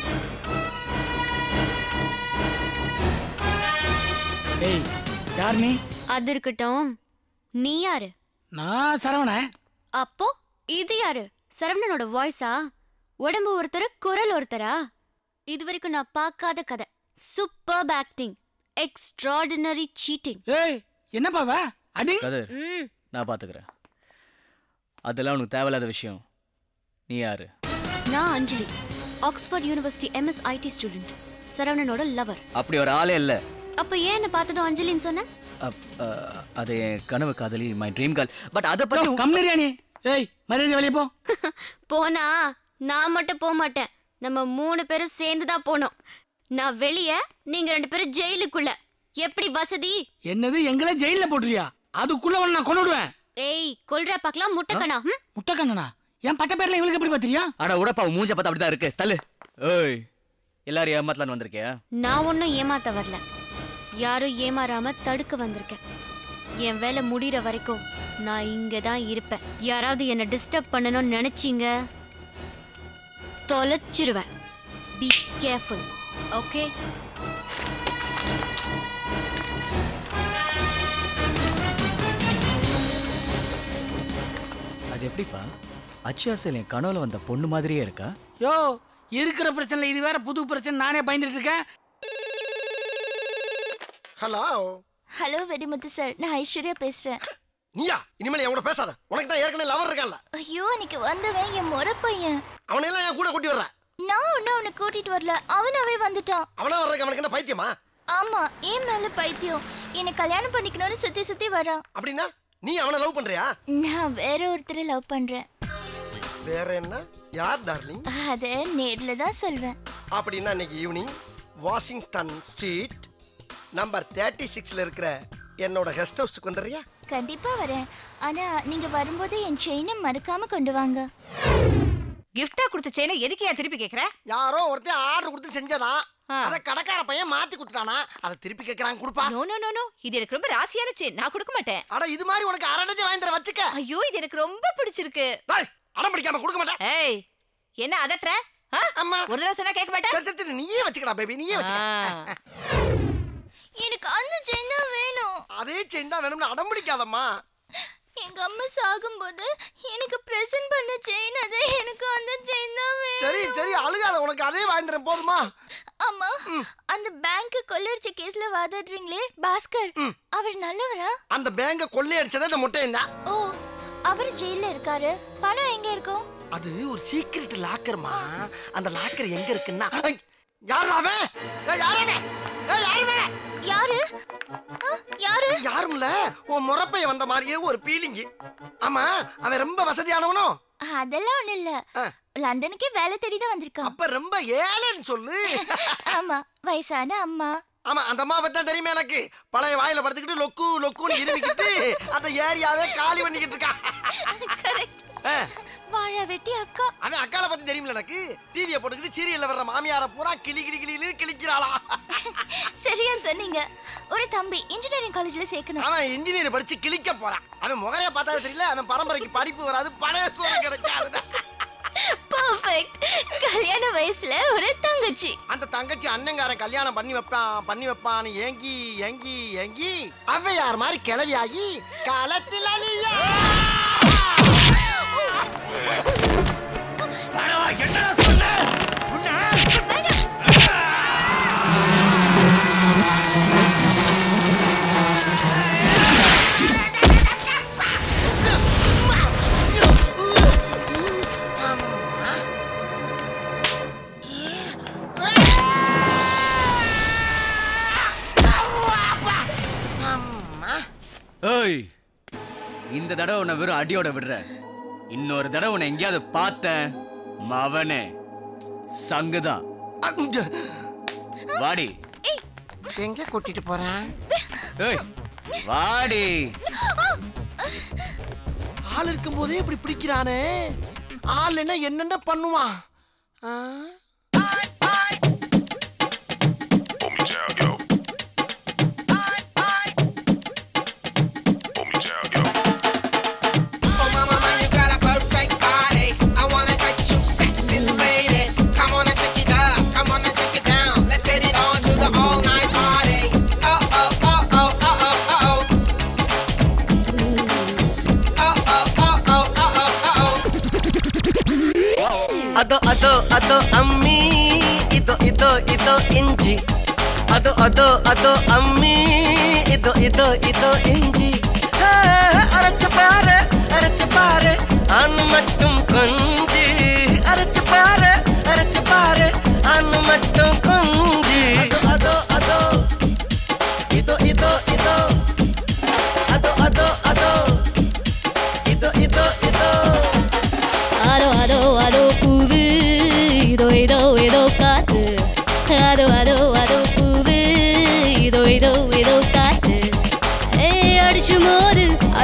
ஏய் யார் நீ அது இருக்கட்டும் நீ யாரு நான் சரவணன் அப்போ இது யாரு சரவணனோட வாய்ஸா உடம்பு ஒருத்தர் குரல் ஒருத்தரா இது வரைக்கும் நான் பார்க்காத கதை சூப்பர் ஆக்டிங் எக்ஸ்ட்ராடினரி சீட்டிங் ஏய் என்னப்பா அவ? அடி கதிர் ம் நான் பாத்துக்கிறேன் அதெல்லாம் உனக்கு தேவையில்லாத விஷயம் நீ யாரு நான் Anjali Oxford university MS IT student சரவணனோட லவர் அப்படி ஒரு ஆளே இல்ல அப்ப ஏன் என்ன பார்த்ததும் அஞ்சலின்னு சொன்ன அப், அ, அது என் கனவு காதலி மை ட்ரீம் கேர்ள் பட் அதை பத்தி கம்னரியா நீ ஏய் மரியாதை வெளியே போ போனா நான் மட்டும் போக மாட்டேன் நம்ம மூணு பேரும் சேர்ந்து தான் போனோம் நான் வெளிய நீங்க ரெண்டு பேரும் ஜெயிலுக்குள்ள எப்படி வசதி என்னது எங்களை ஜெயில போட்டுறியா அதுக்குள்ள உன்னை நான் கொண்டு விடுவேன் ஏய் கொல்ற பாக்கலாம் முட்டைக்கணா ம்? முட்டைக்கண்ணனா என் பட்ட பேர்ல இவளுக்கு எப்படி பாத்திரியா அட உடப்பா உன் மூஞ்ச பார்த்தா அப்படிதான் இருக்கு தள்ளு ஏய் எல்லாரும் ஏமாத்தலான்னு வந்திருக்கியா நான் ஒன்றும் ஏமாத்த வரல யாரும் ஏமாறாம தடுக்க வந்திருக்கேன் என் வேலை முடிகிற வரைக்கும் நான் இங்கே தான் இருப்பேன் யாராவது என்னை டிஸ்டர்ப் பண்ணணும்னு நினைச்சீங்க தொலைச்சிருவேன் பி கேர்ஃபுல் ஓகே அது எப்படிப்பா அச்சியாசல் என் கனவுல வந்த பொண்ணு மாதிரியே இருக்கா யோ இருக்கிற பிரச்சனை இது வேற புது பிரச்சனை நானே பயந்துட்டு இருக்கேன் ஹலோ ஹலோ வெடிமுத்து சார் நான் ஐஸ்வர்யா பேசுறேன் நீயா இனிமேல் என் கூட பேசாத உனக்கு தான் ஏற்கனவே லவர் இருக்கான்ல ஐயோ அன்னைக்கு வந்தவன் என் முறை பையன் அவனையெல்லாம் என் கூட கூட்டி வர்றேன் நான் ஒன்னும் அவனை கூட்டிட்டு வரல அவனாவே வந்துட்டான் அவனா வர்றதுக்கு அவனுக்கு என்ன பைத்தியமா ஆமா ஏன் மேல பைத்தியம் என்னை கல்யாணம் பண்ணிக்கணும்னு சுத்தி சுத்தி வரான் அப்படின்னா நீ அவனை லவ் பண்றியா நான் வேற ஒருத்தரை லவ் பண்றேன் வேற என்ன யார் டார்லிங் அத நேர்ல தான் சொல்வேன் அப்படின்னா இன்னைக்கு evening Washington street number thirty சிக்ஸ்ல இருக்கிற என்னோட கெஸ்ட் ஹவுஸ்க்கு வந்துடுறியா கண்டிப்பா வரேன் ஆனா நீங்க வரும்போது என் செயினை மறக்காம கொண்டு வாங்க கிஃப்டா கொடுத்த செயினை எதுக்கு ஏன் திருப்பி கேக்குற யாரோ ஒருத்தன் ஆர்டர் கொடுத்து செஞ்சதான் அத கடைக்கார பையன் மாத்தி கொடுத்துட்டானா அதை திருப்பி கேக்குறாங்க கொடுப்பா நோ நோ நோ நோ இது எனக்கு ரொம்ப ராசியான செயின் நான் கொடுக்க மாட்டேன் அட இது மாதிரி உனக்கு அரடஜை வாங்கி தர வச்சுக்க ஐயோ இது எனக்கு ரொம்ப பிடிச்சிருக்கு அடம் பிடிக்காம கொடுக்க மாட்டேன் ஏய் என்ன அதட்ற ஆ? அம்மா ஒரு தடவை சொன்னா கேட்க மாட்டேன் சரி, சரி, நீயே வச்சுக்கடா பேபி நீயே வச்சுக்க எனக்கு அந்த செயின் தான் வேணும் அதே செயின் தான் வேணும்னு அடம் பிடிக்காதம்மா எங்க அம்மா சாகும்போது எனக்கு பிரசன்ட் பண்ண செயின் அதே எனக்கு அந்த செயின் தான் சரி வேணும் சரி அழுகாத உனக்கு அதே வாங்கி தரேன் போதுமா அம்மா அந்த பேங்க் கொள்ளடிச்ச கேஸ்ல வாதாடுறீங்களே பாஸ்கர் அவர் நல்லவரா அந்த பேங்க கொள்ளையடிச்சதே இந்த முட்டையும் தான் ஓ அவர் ஜெயில இருக்காரு பணம் எங்க இருக்கும் அது ஒரு சீக்ரெட் லாக்கர்மா அந்த லாக்கர் எங்க இருக்குன்னா ஐ, யாரு அவன் ஏய், யாரு அவன் ஏய், யாரு அவன்? யாரு ஆ, யாரு யாரும் இல்ல உன் முறப்பைய வந்த மாதிரியே ஒரு பீலிங் ஆமா அவன் ரொம்ப வசதியானவனோ அதெல்லாம் ஒண்ணு இல்ல லண்டனுக்கே வேலை தேடி தான் வந்திருக்கான் அப்ப ரொம்ப ஏழைன்னு சொல்லு ஆமா வயசான அம்மா ஆமா அந்த அம்மா பத்தி தான் தெரியுமே எனக்கு பழைய வாயில படுத்துக்கிட்டு லொக்கு லொக்குன்னு இருமிக்கிட்டு அந்த ஏரியாவே காலி பண்ணிக்கிட்டு இருக்கான் ஆ, வாழ வெட்டி அக்கா அவன் அக்கால பத்தி தெரியுமில்ல எனக்கு டிவியை போட்டுக்கிட்டு சீரியல்ல வர்ற மாமியார பூரா கிளி கிளி கிளின்னு கிழிக்கிறாளா சரியா சொன்னீங்க ஒரு தம்பி இன்ஜினியரிங் காலேஜ்ல சேர்க்கணும் அவன் இன்ஜினியர் படிச்சு கிழிக்க போறான் அவன் முகரைய பார்த்தாலும் தெரியல அவன் பரம்பரைக்கு படிப்பு வராது பழைய சோறு கிடைக்காது பர்ஃபெக்ட் கல்யாண வயசுல ஒரு தங்கச்சி அந்த தங்கச்சி அண்ணங்காரன் கல்யாணம் பண்ணி வைப்பான் பண்ணி வைப்பான்னு ஏங்கி ஏங்கி ஏங்கி அவ்வையார் மாதிரி கிளவியாகி காலத்தில் அழியா ஏய் இந்த தடவை உன்னை வெறும் அடியோட விடுறேன் இன்னொரு தடவை உன்னை எங்கேயாவது பார்த்தேன் மவனே சங்குதான் வாடி எங்க கூட்டிட்டு போறேன் ஏய் வாடி ஆள் இருக்கும் போதே இப்படி பிடிக்கிறானே ஆள் என்ன என்னென்ன பண்ணுவான் ஆ? Oh, mama, man, you got a perfect body. I wanna get you sexy, lady. Come on and check it up. Come on and check it down. Let's get it on to the all night party. Oh, oh, oh, oh, oh, oh, oh, oh. Oh, oh, oh, oh, oh, oh, oh. ಅದೋ ಅದೋ ಅದೋ ಅಮ್ಮಿ ಇದು ಇದೋ ಇದೋ ಇಂಜಿ ಅದು ಅದೋ ಅದೋ ಅಮ್ಮಿ ಇದು ಇದೋ ಇದೋ ಇಂಜಿ ஹே, அரைச்சு பாரு அரைச்சு பாரு ஆண் மட்டும் கொஞ்சி அரைச்சு பாரு அரைச்சு பாரு ஆண் மட்டும் கொஞ்சி அதோ அதோ அதோ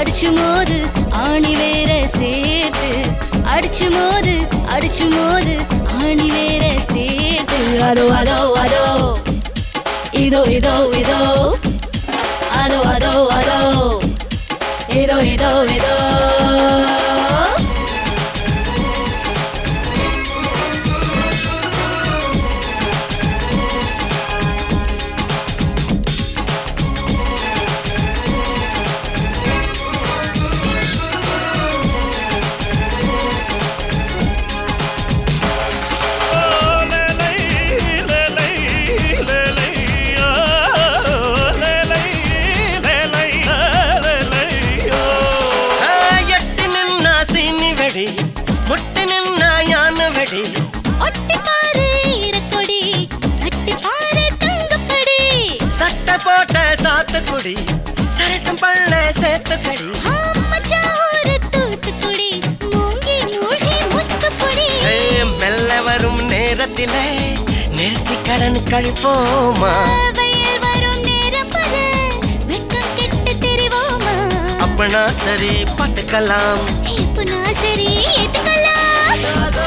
அடிச்சு மோது ஆணி வேற சேர்த்து அடிச்சு மோது அடிச்சு மோது ஆணி வேற சேர்த்து அதோ அதோ அதோ இதோ இதோ இதோ அதோ அதோ அதோ இதோ இதோ இதோ எட்டு நின்னா சீனி வெடி முட்டு நின்னா யானை வெடி ஒட்டி பாரு ஈரக்கொடி கட்டி பாரு தங்கப்படி சட்டை போட்ட சாத்துக்குடி சரசம் பண்ண சேத்துக்கடி மச்சான் ஒரு தூத்துக்குடி மூங்கி மூழ்கி முத்துக்குடி ஏய், மெல்ல வரும் நேரத்திலே நிறுத்தி கடன் கழிப்போமா வயல் வரும் நேரம் பாரு வெக்கம் கெட்டு தெரிவோமா அப்பனா சரி பட்டுக்கலாம் இப்போ நான் சரி ஏத்துக்கலாம்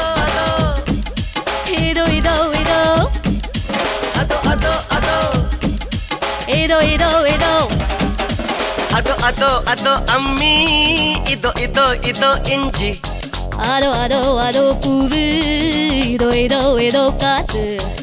இதோ இதோ இதோ அதோ அதோ அதோ இதோ இதோ இதோ அதோ அதோ அதோ அம்மி இதோ இதோ இதோ இஞ்சி அதோ அதோ அதோ பூவு இதோ இதோ இதோ காத்து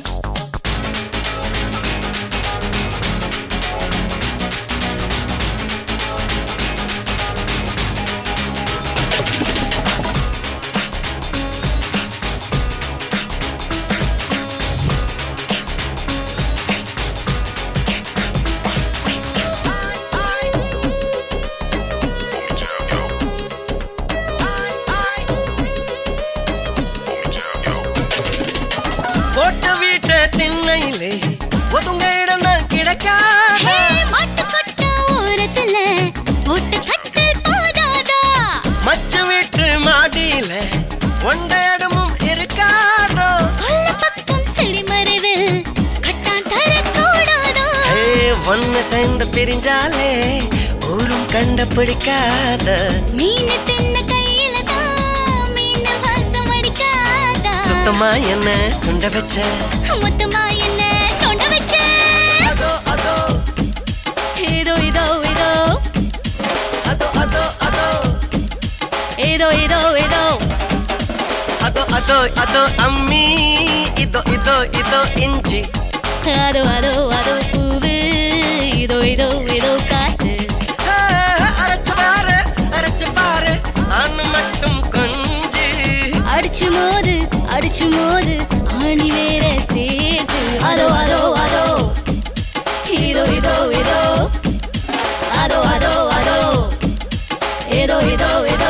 போட்டு வீட்ட திண்ணையிலே ஒதுங்க இடம் தான் கிடக்கா ஹே, மாட்டு கொட்டா ஓரத்துல போட்டு கட்டல் போதாதா மச்சு வீட்டு மாடியில ஒண்ட இடமும் இருக்காதோ கொல்ல பக்கம் செடி மறைவில் கட்டான் தரக்கூடாதா ஏ ஒன்னு சேர்ந்து பிரிஞ்சாலே ஊரும் கண்ட பிடிக்காத மீன் தின்ன கையில தான் மீன் வாசம் அடிக்காதா சுத்தமா என்ன சுண்ட வச்ச மொத்தமா என்ன நோண்ட வச்ச அதோ அதோ இதோ இதோ இதோ அதோ அதோ அதோ இதோ இதோ இதோ அதோ அதோ அதோ அம்மி இதோ இதோ இதோ இஞ்சி அதோ அதோ அதோ பூவு இதோ இதோ இதோ காத்து ஆ, அரைச்சு பாரு அரைச்சு பாரு அண்ணு மட்டும் கொஞ்சி அடிச்சு மோது அடிச்சு மோது ஆணி வேற சேர்த்து அதோ அதோ அதோ இதோ இதோ இதோ அதோ அதோ அதோ இதோ இதோ இதோ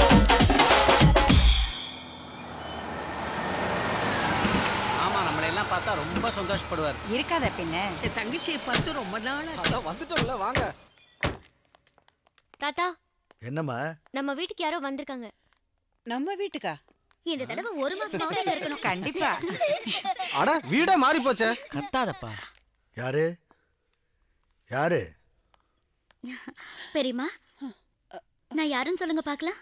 ஆமா நம்மளை எல்லாம் பார்த்தா ரொம்ப சந்தோஷப்படுவார் இருக்காத பின்ன என் தங்கச்சியை பார்த்து ரொம்ப நாள் அதான் வந்துட்டோம்ல வாங்க தாத்தா என்னம்மா நம்ம வீட்டுக்கு யாரோ வந்திருக்காங்க நம்ம வீட்டுக்கா இந்த தடவை ஒரு மாசமாவது இங்க இருக்கணும் கண்டிப்பா அட வீடே மாறி போச்சே கத்தாதப்பா யாரு யாரு பெரியம்மா நான் யாருன்னு சொல்லுங்க பார்க்கலாம்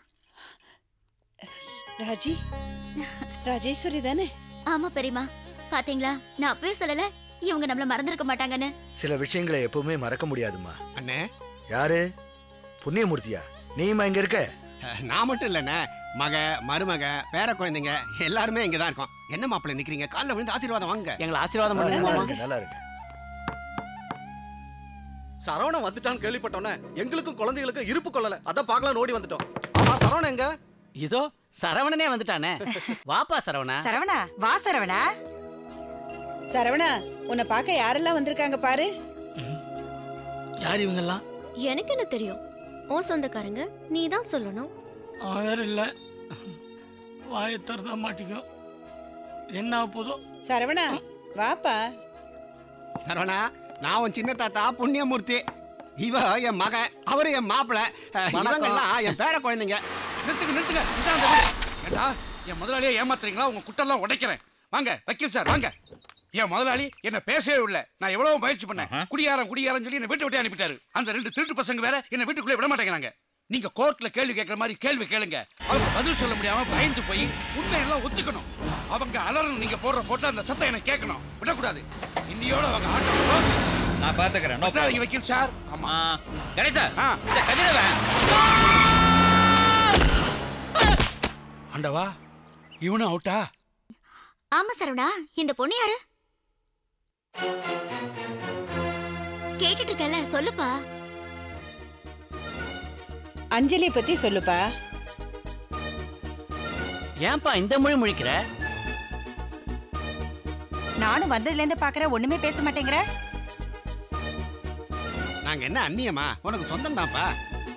ராஜி ராஜேஸ்வரி தானே ஆமா பெரியம்மா பாத்தீங்களா நான் அப்பவே சொல்லல இவங்க நம்மள மறந்திருக்க மாட்டாங்கன்னு சில விஷயங்களை எப்பவுமே மறக்க முடியாதும்மா அண்ணே யாரு புண்ணியமூர்த்தியா நீயுமா இங்க இருக்க நான் மட்டும் இல்லண்ணே மக மருமக பேர குழந்தைங்க எல்லாருமே இங்க தான் இருக்கோம் என்ன மாப்பிள்ளை நிக்கிறீங்க கால்ல விழுந்து ஆசீர்வாதம் வாங்க எங்களை ஆசீர்வாதம் நல்லா பண்ணுங்க இருக்கு நல்லா இருக்கு சரவணன் வந்துட்டான்னு கேள்விப்பட்டோன்னே எங்களுக்கும் குழந்தைகளுக்கும் இருப்பு கொள்ளல அதான் பார்க்கலாம் ஓடி வந்துட்டோம் ஆமா சரவணன் எங்க இதோ சரவணனே வந்துட்டானே வாப்பா சரவணா சரவணா வா சரவணா சரவணா உன்னை பார்க்க யாரெல்லாம் வந்திருக்காங்க பாரு யார் இவங்கெல்லாம் எனக்கு என்ன தெரியும் உன் சொந்தக்காரங்க நீ தான் சொல்லணும் அவன் வேற இல்லை வாயை திறந்தா மாட்டிக்கும் என்ன ஆகப் போதோ சரவணா வாப்பா சரவணா நான் உன் சின்ன தாத்தா புண்ணியமூர்த்தி இவ என் மக அவரு என் மாப்பிள்ள இவங்கெல்லாம் என் பேர குழந்தைங்க நிறுத்துங்க நிறுத்துங்க இதான் அந்த வீடு. ஏண்டா என் முதலாளியை ஏமாத்துறீங்களா உங்க குட்டெல்லாம் உடைக்கிறேன் வாங்க வக்கீல் சார் வாங்க என் முதலாளி என்ன பேசவே இல்லை நான் எவ்வளவு முயற்சி பண்ணேன் குடியாரம் குடியாரம் சொல்லி என்ன வீட்டை விட்டு அனுப்பிட்டாரு அந்த ரெண்டு திருட்டு பசங்க வேற என்ன வீட்டுக்குள்ளே விட மாட்டேங்கிறாங்க நீங்க கோர்ட்ல கேள்வி கேட்கற மாதிரி கேள்வி கேளுங்க அவங்க பதில் சொல்ல முடியாம பயந்து போய் உண்மையெல்லாம் ஒத்துக்கணும் அவங்க அலறணும் நீங்க போடுற போட்டு அந்த சத்தம் எனக்கு கேட்கணும் விடக்கூடாது இன்னியோட அவங்க ஆட்டம் க்ளோஸ் நான் பாத்துக்கிறேன் no பற்றாதீங்க problem. வக்கீல் சார் ஆமா கணேசா இந்த கதிரவன் ஆண்டவா இவனும் அவுட்டா ஆமா சரவணா இந்த பொண்ணு யாரு கேட்டுட்டு இருக்கல சொல்லுப்பா அஞ்சலி பத்தி சொல்லுப்பா ஏன்பா இந்த மொழி முழிக்கிற நானும் வந்ததுல இருந்து பாக்குற ஒண்ணுமே பேச மாட்டேங்கிற நாங்க என்ன அண்ணியமா உனக்கு சொந்தம் தான்ப்பா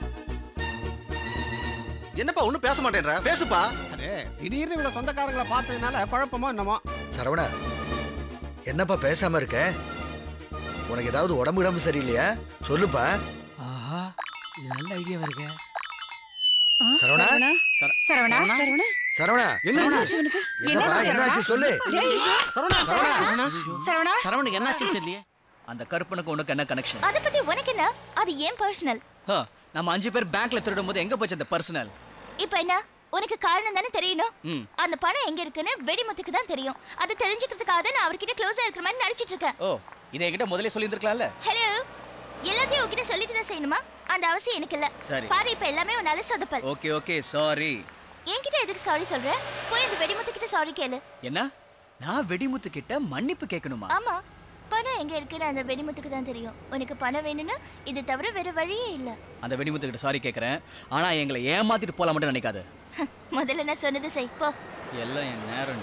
என்னப்பா ஒன்றும் பேச மாட்டேன்ற பேசுப்பா அரே திடீர்னு இவ்வளவு சொந்தக்காரங்களை பார்த்ததுனால குழப்பமோ என்னமோ சரவணா என்னப்பா பேசாம இருக்க உனக்கு ஏதாவது உடம்பு உடம்பு சரியில்லையா சொல்லுப்பா ஆஹா இது நல்ல ஐடியா இருக்கு சரவணா சரவணா சரவணா என்னாச்சு இவனுக்கு? என்னப்பா என்னாச்சு என்னாச்சு சொல்லு சரவணா சரவணா சரவணுக்கு என்னாச்சு தெரியல அந்த கருப்பனுக்கு உனக்கு என்ன கனெக்ஷன் அத பத்தி உனக்கு என்ன அது ஏன் பர்சனல் நம்ம அஞ்சு பேர் பேங்க்ல திருடும் போது எங்க போச்சு அந்த பர்சனல் இப்ப என்ன உனக்கு காரணம் தானே தெரியணும் ம் அந்த பணம் எங்க இருக்குன்னு வெடிமுத்துக்கு தான் தெரியும் அதை தெரிஞ்சுக்கிறதுக்காக தான் நான் அவர்கிட்ட க்ளோஸா இருக்கிற மாதிரி நடிச்சிட்டு இருக்கேன் ஓ இதை என்கிட்ட முதல்ல சொல்லியிருந்திருக்கலாம்ல ஹலோ எல்லாத்தையும் உன்கிட்ட சொல்லிட்டு தான் செய்யணுமா அந்த அவசியம் எனக்கு இல்ல சரி. பாரு இப்ப எல்லாமே உன்னால சொதப்பல் ஓகே ஓகே சாரி என்கிட்ட எதுக்கு சாரி சொல்ற போய் அந்த வெடிமுத்து கிட்ட சாரி கேளு என்ன நான் வெடிமுத்து கிட்ட மன்னிப்பு கேட்கணுமா ஆமா பணம் எங்க இருக்குன்னு அந்த வெடிமுத்துக்கு தான் தெரியும் உனக்கு பணம் வேணும்னா இது தவிர வேற வழியே இல்ல அந்த வெடிமுத்து கிட்ட சாரி கேட்கறேன் ஆனா எங்களை ஏமாத்திட்டு போலாம் மட்டும் நினைக்காத முதல்ல நான் சொன்னது செய் போ எல்லாம் என் நேரம்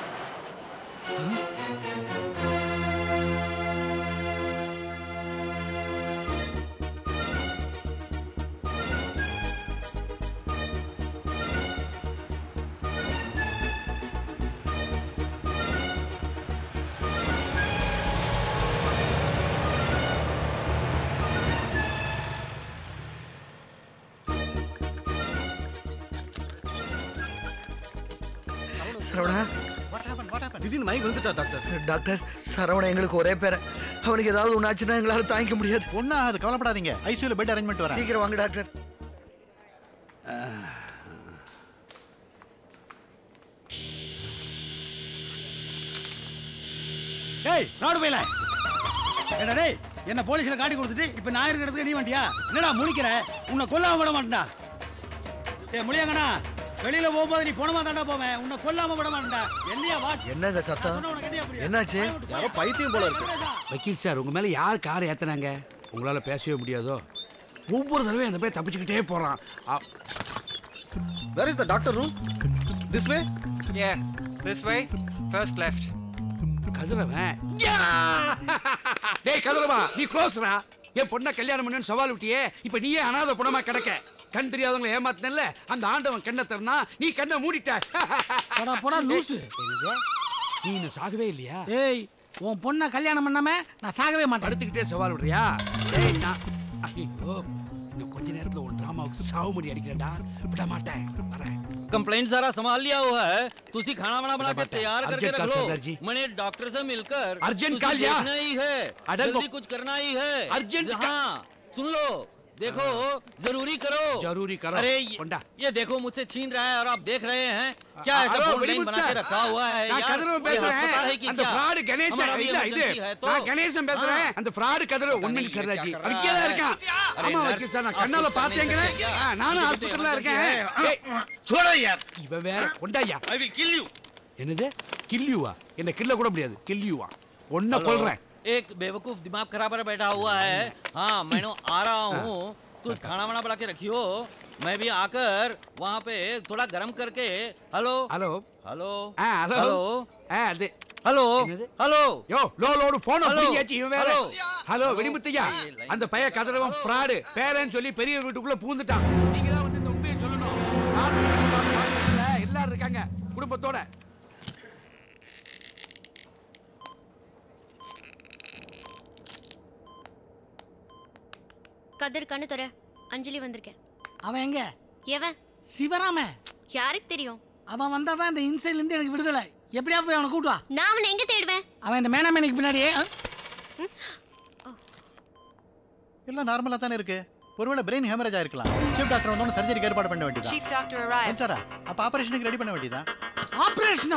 சரவணா திடீர்னு மைக் வந்துட்டா டாக்டர் டாக்டர் சரவணா எங்களுக்கு ஒரே பேர அவனுக்கு ஏதாவது ஒன்று ஆச்சுன்னா எங்களால தாங்கிக்க முடியாது ஒண்ணா அது கவலைப்படாதீங்க ஐசியூல பெட் அரேஞ்ச்மெண்ட் வரேன் சீக்கிரம் வாங்க டாக்டர் டேய் ராடு போயில ஏடா டேய் என்ன போலீஸ்ல காட்டி கொடுத்துட்டு இப்ப நான் இருக்கிறதுக்கு நீ வண்டியா என்னடா முழிக்கிற உன்னை கொல்லாம விட மாட்டேன்டா டேய் முழியாங்கண்ணா வெளியில போகும்போது நீ போனமா தாண்டா போவேன் உன்னை கொல்லாம விட மாட்டேன்டா என்னையா வா என்னங்க சத்தம் என்னாச்சு யாரோ பைத்தியம் போல இருக்கு வக்கீல் சார் உங்க மேல யார் கார் ஏத்துனாங்க உங்களால பேசவே முடியாதோ ஒவ்வொரு தடவையும் அந்த போய் தப்பிச்சுக்கிட்டே போறான் where is the doctor room this way Yeah, this way. First left. Kathiravan டேய் கதிரவா நீ க்ளோஸ்ரா என் பொண்ணை கல்யாணம் பண்ணுன்னு சவால் விட்டியே இப்ப நீயே அனாதை புடமா கிடக்க கண் தெரியாதவங்களை ஏமாத்தினல்ல அந்த ஆண்டவன் கண்ணை திறனா நீ கண்ணை மூடிட்ட போடா போடா லூசு நீ இன்னும் சாகவே இல்லையா ஏய் உன் பொண்ணை கல்யாணம் பண்ணாம நான் சாகவே மாட்டேன் படுத்துக்கிட்டே சவால் விடுறியா டேய் நான் ஐயோ இன்னும் கொஞ்ச நேரத்துல ஒரு டிராமாவுக்கு சாவுமடி அடிக்கிறேன்டா விட மாட்டேன் வரேன் कंप्लेंट सारा संभाल लिया हुआ है तुसी खाना वाना बना के तैयार करके अर्जेंट रख कॉल लो सरदार जी। मैंने डॉक्टर से मिलकर अर्जेंट तुसी कॉल या? देखना ही है अडंगो- जल्दी कुछ करना ही है अर्जेंट का- हाँ सुन लो देखो जरूरी करो जरूरी करो। अरे ये, पंडा। ये देखो मुझसे छीन रहा है और आप देख रहे हैं क्या ऐसा ஹலோ, फोन लाइन வெடிமுத்து बना के சார். रखा हुआ है நான் यार கதிரவன் ये பேசுறேன் अस्पताल है कि அந்த क्या fraud கணேசன் हमारा भी இல்ல இது emergency है तो நான் கணேசன் பேசுறேன் அந்த fraud Kathiravan one minute Sardarji அங்கேயே தான் இருக்கான் ஆமா வக்கீல் சார் நான் கண்ணால பார்த்தேங்கிறேன் ஆ, நானும் ஆஸ்பத்திரியில இருக்கேன் ஏய், छोड़ो यार இவன் வேற கொண்டாயா ஐ வில் கில் யூ என்னது கில்யூவா என்ன கில்ல கூட முடியாது கில்யூவா ஒன்ன हेलो, கொல்றேன் एक बेवकूफ दिमाग खराब पर बैठा हुआ है हाँ मैं आ रहा हूँ कुछ खाना वाना बना के रखियो मैं भी आकर वहाँ पे थोड़ा गर्म करके हेलो हेलो हेलो ஆ ஹலோ हेलो ஆ அது हेलो हेलो யோ லோ லோடு போன ஹலோ. புடியாச்சு இவன் வேற ஹலோ. ஹலோ வெடிமுத்தையா அந்த பைய கதிரவன் ஃப்ராடு பேரன்னு சொல்லி பெரிய வீட்டுக்குள்ள பூந்துட்டான் நீங்க தான் வந்து இந்த உண்மையை சொல்லணும் யார் இல்ல, எல்லாரும் இருக்காங்க குடும்பத்தோட கதிர் கண்ணு துற அஞ்சலி வந்திருக்கேன் அவன் எங்க எவன் சிவராம யாருக்கு தெரியும் அவன் வந்தா தான் இந்த இன்சைட்ல இருந்து எனக்கு விடுதலை எப்படியா போய் அவனை கூட்டுவா நான் அவனை எங்க தேடுவேன் அவன் இந்த மேனாமேனிக்கு பின்னாடியே அஹ், எல்லாம் நார்மலா தானே இருக்கு ஒருவேளை பிரெயின் ஹேமரேஜ் ஆயிருக்கலாம் சீஃப் டாக்டர் வந்தோன்னு சர்ஜரிக்கு ஏற்பாடு பண்ண வேண்டியதா Chief doctor arrived. வந்துட்டாரா அப்ப ஆபரேஷனுக்கு ரெடி பண்ண வேண்டியதா ஆபரேஷனா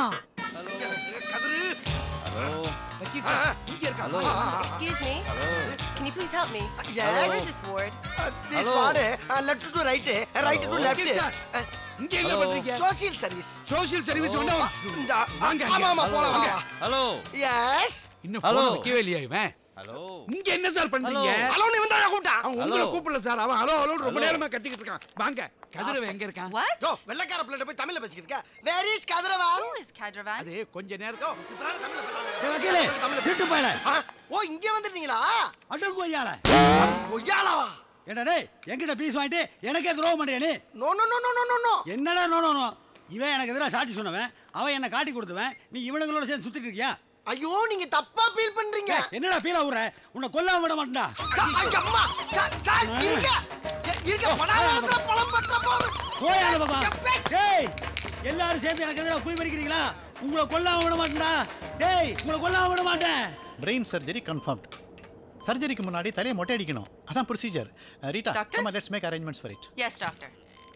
hello Excuse me. Can you please help me? Yes. Where is this ward? This Hello. ward, uh, left to right, uh, right to Hello. left. Vakil sir, இங்க என்ன Hello. பண்றீங்க Social service. Social service வேண்டாம் இந்த- வாங்க ஆமா, ஆமா, போலாம், வாங்க. Hello Yes. இன்னும் Hello. ஹலோ வைக்கவே இல்லையா இவன் ஹலோ இங்க என்ன சார் பண்றீங்க Hello. Hello, நீ வந்தா கூப்பிட்டான். அவன் உங்களை Hello. கூப்பிடல சார் அவன் ஹலோ ஹலோ ரொம்ப Hello. நேரமா கத்திக்கிட்டு இருக்கான் வாங்க கதிரவன் எங்க இருக்கான் யோ, வெள்ளைக்கார பிள்ளைகிட்ட போய் தமிழ்ல பேசிக்கிட்டு இருக்க. Where is Kathiravan? Who is Kadravan? அது கொஞ்ச நேரம் யோ, இப்பதானே தமிழ்ல பேசுறாங்க. வக்கீலே, தமிழ்ல திருட்டு பயலே. ஆ, ஓ இங்க வந்துட்டீங்களா அடு கொய்யால கொய்யாலவா என்ன டேய் என்கிட்ட பீஸ் வாங்கிட்டு எனக்கே துரோகம் பண்றியா நீ no no no no no no no என்னடா நோ நோ நோ இவன் எனக்கு எதிராக சாட்சி சொன்னவன் அவன் என்ன காட்டி கொடுத்தவன் நீ இவனுங்களோட சேர்ந்து சுத்திட்டு இருக்கியா ஐயோ நீங்க தப்பா ஃபீல் பண்றீங்க ஏய், என்னடா ஃபீல் ஆகுற உன்னை கொல்லாம விட மாட்டேன்டா அம்மா சா- சா, இருங்க எ- இருங்க படாத பழம் பற்ற போது போயால பாப்பா டேய் எல்லாரும் சேர்ந்து எனக்கு எதிராக குய் பறிக்கிறீங்களா உங்களை கொல்லாம விட மாட்டேன்டா டேய் உங்களை கொல்லாம விட மாட்டேன் பிரெயின் சர்ஜரி கன்ஃபார்ம்ட் சர்ஜரிக்கு முன்னாடி தலையை மொட்டை அடிக்கணும் அதான் ப்ரொசீஜர் ரீட்டா Doctor? கமா let's make arrangements for it Yes, doctor.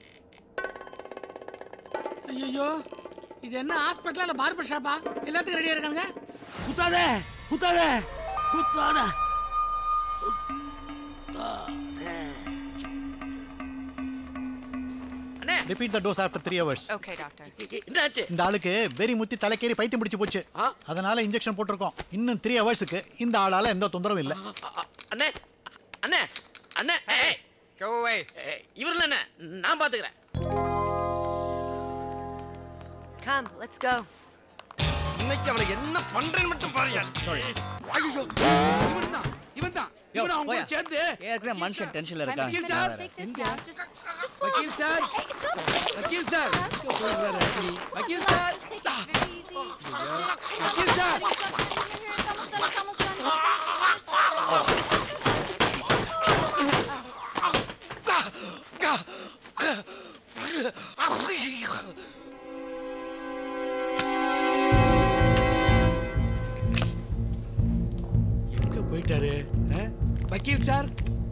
ஐயோ இது என்ன ஹாஸ்பிட்டலா இல்ல பார்பர் ஷாப்பா எல்லாத்துக்கும் ரெடியா இருக்காங்க குத்தாத குத்தாத குத்தாத repeat the dose after three hours Okay, doctor. என்னாச்சு இந்த ஆளுக்கு வெறி முத்தி தலைக்கேறி பைத்தியம் பிடிச்சு போச்சு அதனால இன்ஜெக்ஷன் போட்டிருக்கோம் இன்னும் த்ரீ ஹவர்ஸுக்கு இந்த ஆளால எந்த தொந்தரவும் இல்லை அண்ணே அண்ணே அண்ணே ஏய் Go away. இவர்ல என்ன நான் பாத்துக்கிறேன் Come, let's go. இன்னைக்கு அவனை என்ன பண்றேன்னு மட்டும் பாருங்க சாரி ஐயோ இவன் தான் இவன் தான் யோ, இவன் அவங்க போயா. சேர்ந்து ஏற்கனவே மனுஷன் டென்ஷன்ல இருக்கான் வக்கீல் நான் சார் வேற. எங்க? வக்கீல் சார் வக்கீல் சார் வக்கீல் சார் வக்கீல் சார் எங்க போயிட்டாரு ஆ? வக்கீல் சார்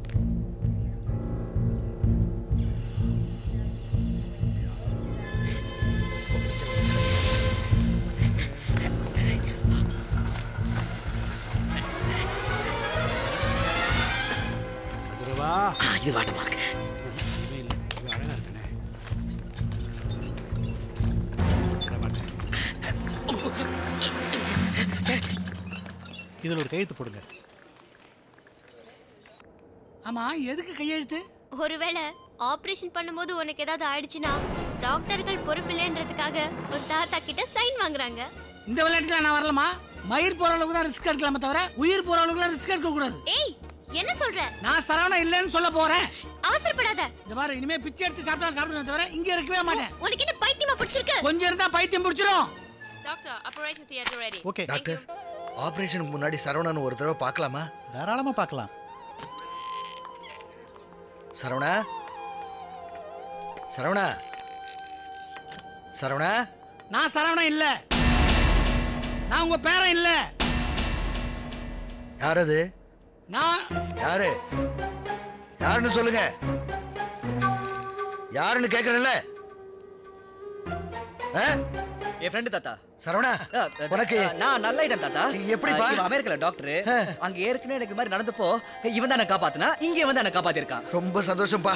கதிரவா இது வாட்டமா இருக்கு இவன் இல்ல, இவன் அழகா இருக்கானே விட மாட்டேன். இதில் ஒரு கையெழுத்து போடுங்க ஆமா எதுக்கு கையெழுத்து ஒருவேளை ஆபரேஷன் பண்ணும்போது உனக்கு ஏதாவது ஆயிடுச்சுன்னா டாக்டர்கள் பொறுப்பில்லைன்றதுக்காக ஒரு தாத்தா கிட்ட சைன் வாங்குறாங்க இந்த விளையாட்டுல நான் வரலாமா மயிர் போற அளவுக்கு தான் ரிஸ்க் எடுக்கலாமே தவிர உயிர் போற அளவுக்கு ரிஸ்க் எடுக்க கூடாது ஏய் என்ன சொல்ற நான் சரவணா இல்லைன்னு சொல்ல போறேன் அவசரப்படாத இந்த மாதிரி இனிமே பிச்சை எடுத்து சாப்பிட்டா சாப்பிடுவேன் தவிர இங்க இருக்கவே மாட்டேன் உனக்கு என்ன பைத்தியமா பிடிச்சிருக்கு கொஞ்சம் இருந்தா பைத்தியம் பிடிச்சிரும் Doctor, operation theater ready. Okay doctor ஆபரேஷனுக்கு முன்னாடி சரவணன் ஒரு தடவை பார்க்கலாமா தாராளமா பார்க்கலாம் சரவணா சரவணா சரவணா நான் சரவணா இல்ல நான் உங்க பேரன் இல்ல யார் அது நான் யாரு யாருன்னு சொல்லுங்க யாருன்னு கேக்குறேன்ல ஆ? என் ஃப்ரெண்டு தாத்தா சரவணா ஆ, ஆ, உனக்கு ஆ, நான் நல்லாயிட்டேன் தாத்தா எப்படிப்பா? ஆ, இவன் அமெரிக்கால டாக்டர் அங்க ஏற்கனவே எனக்கு இது மாதிரி நடந்தப்போ இவன் தான் என்ன காப்பாத்தினா இங்க வந்து என்ன காப்பாத்திருக்கான் ரொம்ப சந்தோஷம்ப்பா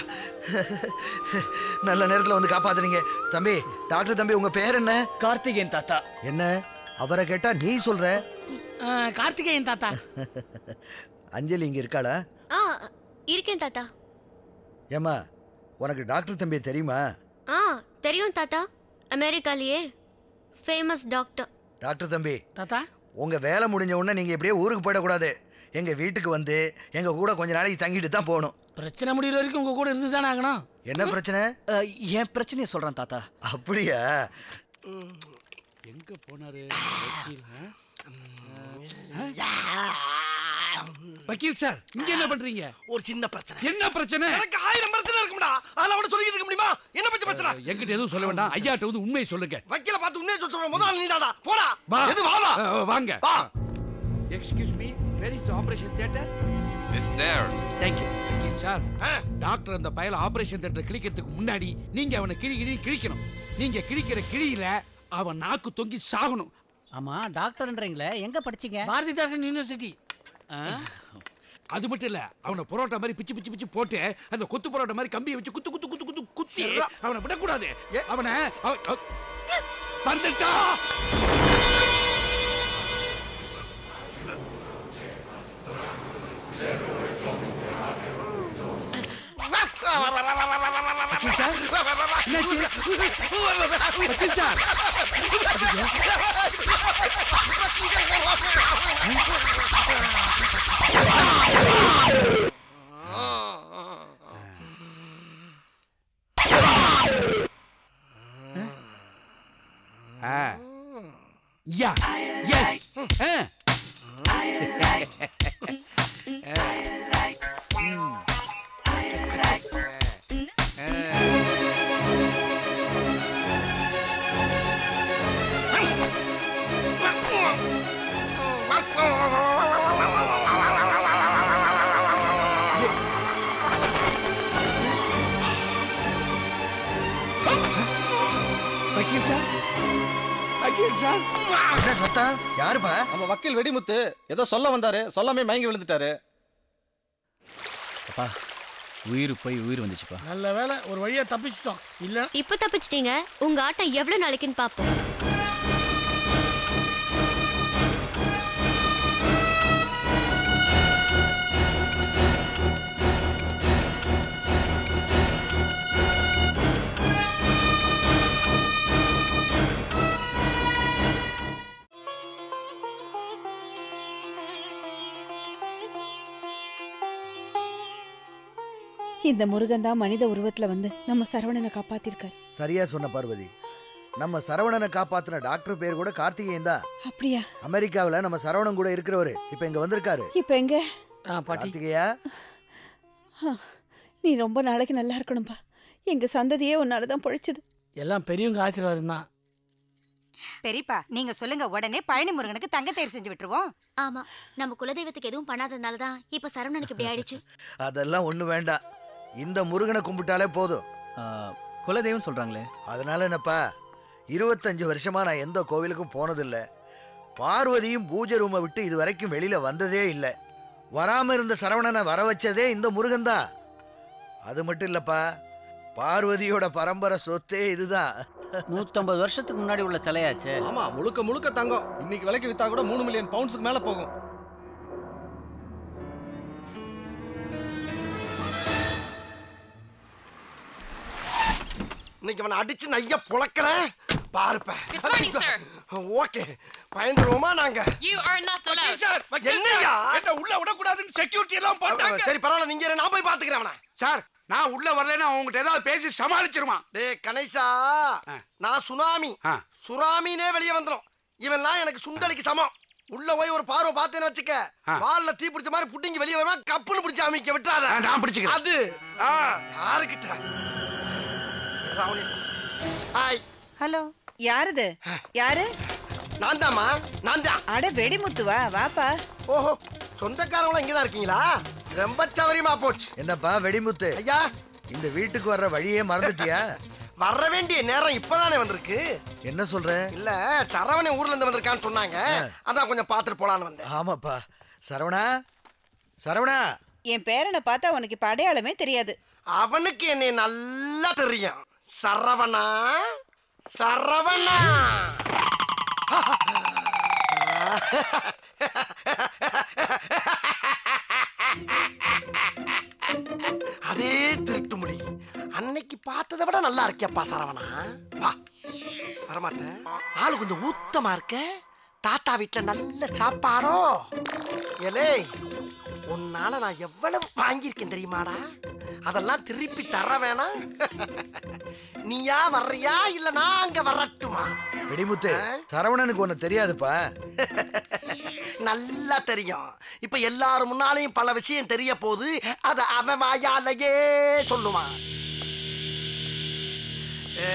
நல்ல நேரத்துல வந்து காப்பாத்துனீங்க தம்பி டாக்டர் தம்பி உங்க பேர் என்ன கார்த்திகேயன் தாத்தா என்ன அவரை கேட்டா நீ சொல்ற அஹ், கார்த்திகேயன் தாத்தா அஞ்சலி இங்க இருக்காளா ஆ இருக்கேன் தாத்தா ஏம்மா உனக்கு டாக்டர் தம்பி தெரியுமா ஆ தெரியும் தாத்தா அமெரிக்காலயே ஃபேமஸ் டாக்டர் டாக்டர் தம்பி தாத்தா உங்க வேலை முடிஞ்ச உடனே நீங்க இப்படியே ஊருக்கு போயிடக்கூடாது எங்க வீட்டுக்கு வந்து எங்க கூட கொஞ்ச நாளைக்கு தங்கிட்டு தான் போகணும் பிரச்சனை முடியிற வரைக்கும் உங்க கூட இருந்து தானே ஆகணும் என்ன பிரச்சனை என் பிரச்சனையை சொல்றேன் தாத்தா அப்படியா எங்க போனாரு வக்கீல், ஆ? ஆ? வக்கீல் சார் இங்க என்ன பண்றீங்க ஒரு சின்ன பிரச்சனை என்ன பிரச்சனை எனக்கு ஆயிரம் பிரச்சனை இருக்கும்டா அதெல்லாம் அவட சொல்லிட்டு இருக்க முடியுமா என்ன பத்தி பிரச்சனை என்கிட்ட எதுவும் சொல்ல வேண்டாம் ஐயாட்ட வந்து உண்மையை சொல்லுங்க வக்கீல பார்த்து உண்மையை சொல்ற முதல் நீடாடா போடா வா எது வா வா ஆ, வாங்க வா excuse me where is the operation theatre It's there. Thank you sir doctor அந்த பயல ஆபரேஷன் தேட்டர் கிழிக்கிறதுக்கு முன்னாடி நீங்க அவனை கிழி கிழி கிழிக்கணும் நீங்க கிழிக்கிற கிழியில அவன் நாக்கு தொங்கி சாகணும் ஆமா டாக்டர்ன்றீங்களே எங்க படிச்சீங்க பாரதிதாசன் யூனிவர்சிட்டி அது மட்டும் இல்ல அவனை பரோட்டா மாதிரி பிச்சு பிச்சு பிச்சு போட்டு அந்த கொத்து பரோட்டா மாதிரி கம்பியை வச்சு குத்து குத்து குத்து குத்து குத்தி சிர்ரா. அவனை விடக்கூடாது அவனை அவ- அவ- வந்துட்டா வக்கீல் சார் என்னாச்சு? வக்கீல் சார் யா எஸ் வக்கீல் சார் வக்கீல் சார் என்ன சத்தம் யாருப்பா நம்ம வக்கீல் வெடிமுத்து ஏதோ சொல்ல வந்தாரு சொல்லாமே மயங்கி விழுந்துட்டாரு அப்பா உயிர் போய் உயிர் வந்துச்சுப்பா நல்ல வேளை ஒரு வழியா தப்பிச்சிட்டோம் இல்ல இப்போ தப்பிச்சிட்டீங்க உங்க ஆட்டம் எவ்வளவு நாளைக்குன்னு பாப்போம் இந்த முருகன் தான் மனித உருவத்துல வந்து நம்ம சரவணனை காப்பாத்திருக்காரு சரியா சொன்ன பார்வதி நம்ம சரவணனை காப்பாத்தின டாக்டர் பேர் கூட கார்த்திகேயன் தான் அப்படியா அமெரிக்காவுல நம்ம சரவணன் கூட இருக்கிறவரு இப்ப இங்க வந்திருக்காரு இப்ப எங்க கார்த்திகேயா ஆ, நீ ரொம்ப நாளைக்கு நல்லா இருக்கணும்பா எங்க சந்ததியே உன்னால தான் பொழைச்சது எல்லாம் பெரியவங்க ஆசீர்வாதம் தான் பெரியப்பா நீங்க சொல்லுங்க உடனே பழனி முருகனுக்கு தங்க தேர் செஞ்சு விட்டுருவோம் ஆமா நம்ம குலதெய்வத்துக்கு எதுவும் பண்ணாததுனால தான் இப்ப சரவணனுக்கு இப்படி ஆயிடுச்சு அதெல்லாம் ஒண்ணு வேண்டாம் இந்த முருகனை கும்பிட்டாலே போதும் குலதெய்வம் சொல்றாங்களே அதனால என்னப்பா இருபத்தஞ்சு வருஷமா நான் எந்த கோவிலுக்கும் போனதில்ல பார்வதியும் பூஜை ரூமை விட்டு இது வரைக்கும் வெளியில வந்ததே இல்லை வராம இருந்த சரவணனை வர வச்சதே இந்த முருகன் தான் அது மட்டும் இல்லப்பா பார்வதியோட பரம்பரை சொத்தே இதுதான் நூத்தம்பது வருஷத்துக்கு முன்னாடி உள்ள சிலையாச்சே ஆமா முழுக்க முழுக்க தங்கம் இன்னைக்கு விலைக்கு வித்தா கூட மூணு மில்லியன் பவுண்ட்ஸ்க்கு மேல போகும் இன்னைக்கு அவனை அடிச்சு நைய புழக்கல பாருப்ப Good morning, sir. ஓகே பயந்துருவோமா நாங்க You are not allowed. Sir என்னய்யா? என்ன உள்ள விடக்கூடாதுன்னு செக்யூரிட்டி எல்லாம் போட்டாங்க சரி பரவாயில்ல நீங்க இரு, நான் போய் பாத்துக்கிறேன் அவனை சார் நான் உள்ள வரலைன்னா அவங்ககிட்ட ஏதாவது பேசி சமாளிச்சிருமா டேய் கணேசா நான் சுனாமி சுறாமினே வெளியே வந்துடும் இவன்லாம் எனக்கு சுண்டலிக்கு சமம் உள்ள போய் ஒரு பார்வை பார்த்தேன்னு வச்சுக்க ஆ. வால்ல தீ பிடிச்ச மாதிரி புட்டிங்க வெளியே வருவான் கப்புன்னு பிடிச்சு அமைக்க விட்டுறாத ஆ, நான் பிடிச்சுக்கிறேன். அது ஆ, யாருக்கிட்ட ராவணி ஹாய் ஹலோ யாருது யாரு நான் தாம்மா நான் தான் அட வெடிமுத்துவா வாப்பா ஓஹோ சொந்தக்காரங்களும் இங்கே தான் இருக்கீங்களா ரொம்ப சவரியமா போச்சு என்னப்பா வெடிமுத்து ஐயா இந்த வீட்டுக்கு வர்ற வழியே மறந்துட்டியா வர வேண்டிய நேரம் இப்பதானே வந்திருக்கு என்ன சொல்ற இல்ல சரவணன் ஊர்ல இருந்து வந்திருக்கான்னு சொன்னாங்க அதான் கொஞ்சம் பார்த்துட்டு போலான்னு வந்தேன் ஆமாப்பா சரவணா சரவணா என் பேரனை பார்த்தா உனக்கு இப்ப அடையாளமே தெரியாது அவனுக்கு என்னை நல்லா தெரியும் சரவணா சரவணா அதே திருட்டு முடி அன்னைக்கு பார்த்ததை விட நல்லா இருக்கியப்பா சரவணா வா வரமாட்டேன் ஆளு கொஞ்சம் ஊத்தமா இருக்க தாத்தா வீட்டுல நல்ல சாப்பாடோ ஏலே உன்னால நான் எவ்வளவு வாங்கியிருக்கேன் தெரியுமாடா அதெல்லாம் திருப்பி தர வேணாம் நீயா வர்றியா இல்ல நான் அங்க வரட்டுமா வெடிமுத்து சரவணனுக்கு ஒண்ணு தெரியாதுப்பா நல்லா தெரியும் இப்ப எல்லாரும் முன்னாலையும் பல விஷயம் தெரிய போது அத அவன் வாயாலேயே சொல்லுவான் ஏ.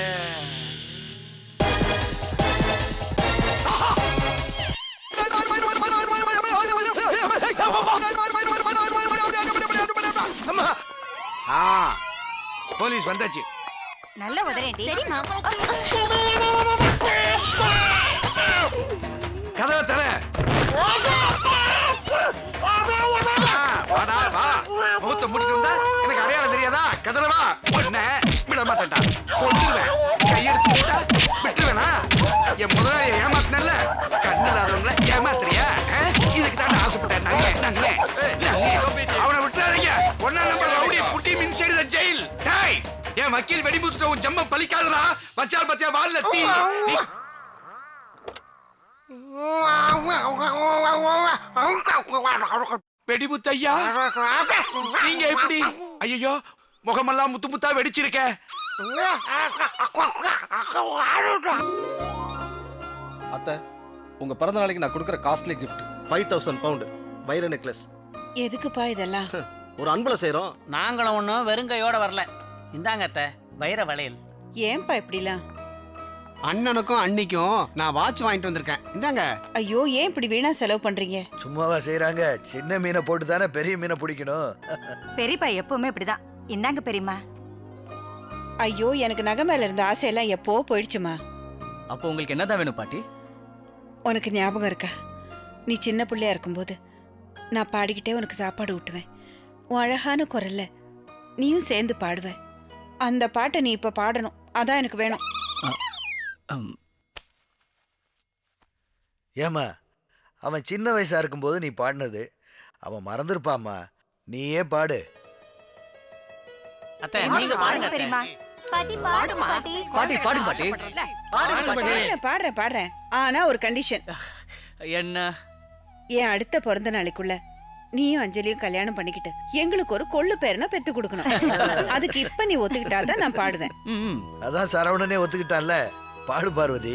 ஆஹா! அம்மா ஆ போலீஸ் வந்தாச்சு நல்ல உதறேன்டி சரிம்மா கதவை தர வாடா வா முகத்தை முடிட்டு வந்தா எனக்கு அடையாளம் தெரியாதா கதவை வா உன்னை விட மாட்டேன்டா கொண்டுருவேன் கையெடுத்து விட்டா விட்டுருவேனா என் முதலாளியை ஏமாத்தினல்ல கண்ணு இல்லாதவங்கள ஏமாத்துறியா ஆ? இதுக்கு தான் ஆசைப்பட்டேன் நாங்க நாங்க அவனை விட்டுறாதீங்க ஒன்னா நம்பர் ரவுடி புட்டி மின்சைடு ஜெயில் டேய் என் வக்கீல் வெடிமுத்துட்ட உன் ஜம்ம பலிக்காதடா வச்சால் பத்தியா வால்ல தீ நீ வெடிமுத்து ஐயா நீங்க எப்படி ஐயோ முகமெல்லாம் முத்து முத்தா வெடிச்சிருக்க அத்தை உங்க பிறந்த நாளைக்கு நான் கொடுக்குற costly gift five thousand pound வைர நெக்லஸ் எதுக்குப்பா இதெல்லாம் ஒரு அன்புல செய்றோம் நாங்களும் ஒன்றும் வெறுங்கையோட வரல இந்தாங்க அத்தை வைர வளையல் ஏன்பா இப்படிலாம் அண்ணனுக்கும் அன்னிக்கும் நான் வாட்ச் வாங்கிட்டு வந்திருக்கேன் இந்தாங்க ஐயோ ஏன் இப்படி வீணா செலவு பண்றீங்க சும்மாவா செய்றாங்க சின்ன மீனை போட்டு தானே பெரிய மீனை பிடிக்கணும் பெரியப்பா எப்பவுமே இப்படிதான் இந்தாங்க பெரியம்மா ஐயோ எனக்கு நகை மேல இருந்த ஆசையெல்லாம் எப்போ போயிடுச்சுமா அப்போ உங்களுக்கு என்னதான் வேணும் பாட்டி உனக்கு ஞாபகம் இருக்கா நீ சின்ன பிள்ளையா இருக்கும்போது நான் பாடிக்கிட்டே உனக்கு சாப்பாடு ஊட்டுவேன் உன் அழகான குரல்ல நீயும் சேர்ந்து பாடுவ அந்த பாட்டை நீ இப்ப பாடணும் அதான் எனக்கு வேணும் ஏமா அவன் சின்ன வயசா இருக்கும்போது நீ பாடினது அவன் மறந்துருப்பாம்மா நீயே பாடு அத்தை நீங்க பாருங்க அத்தை. பாட்டி பாடுமா பாட்டி பாட்டி பாடு பாட்டி பாடுறேன் பாடுறேன் பாடுறேன் ஆனா ஒரு கண்டிஷன் என்ன என் அடுத்த பிறந்த நாளைக்குள்ள நீயும் அஞ்சலியும் கல்யாணம் பண்ணிக்கிட்டு எங்களுக்கு ஒரு கொள்ளு பேரனை பெத்து கொடுக்கணும் அதுக்கு இப்ப நீ ஒத்துக்கிட்டாதான் நான் பாடுவேன் அதான் சரவணனே ஒத்துக்கிட்டான்ல பாடு பார்வதி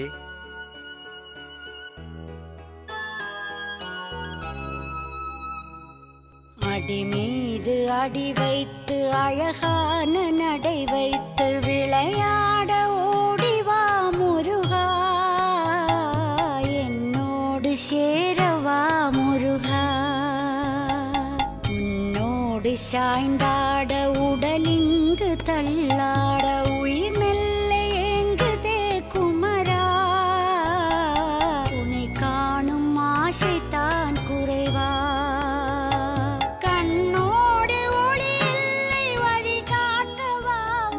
அடி மீது அடி வைத்து அழகான நடை வைத்து விளையாட ஓடிவா முருகா என்னோடு சேரவா முருகா உன்னோடு சாய்ந்தாட உடலிங்கு தள்ளாட உயிர் மெல்ல ஏங்குதே குமரா உன்னை காணும் ஆசைத்தான் குறைவா கண்ணோடு ஒளி இல்லை வழி காட்டவா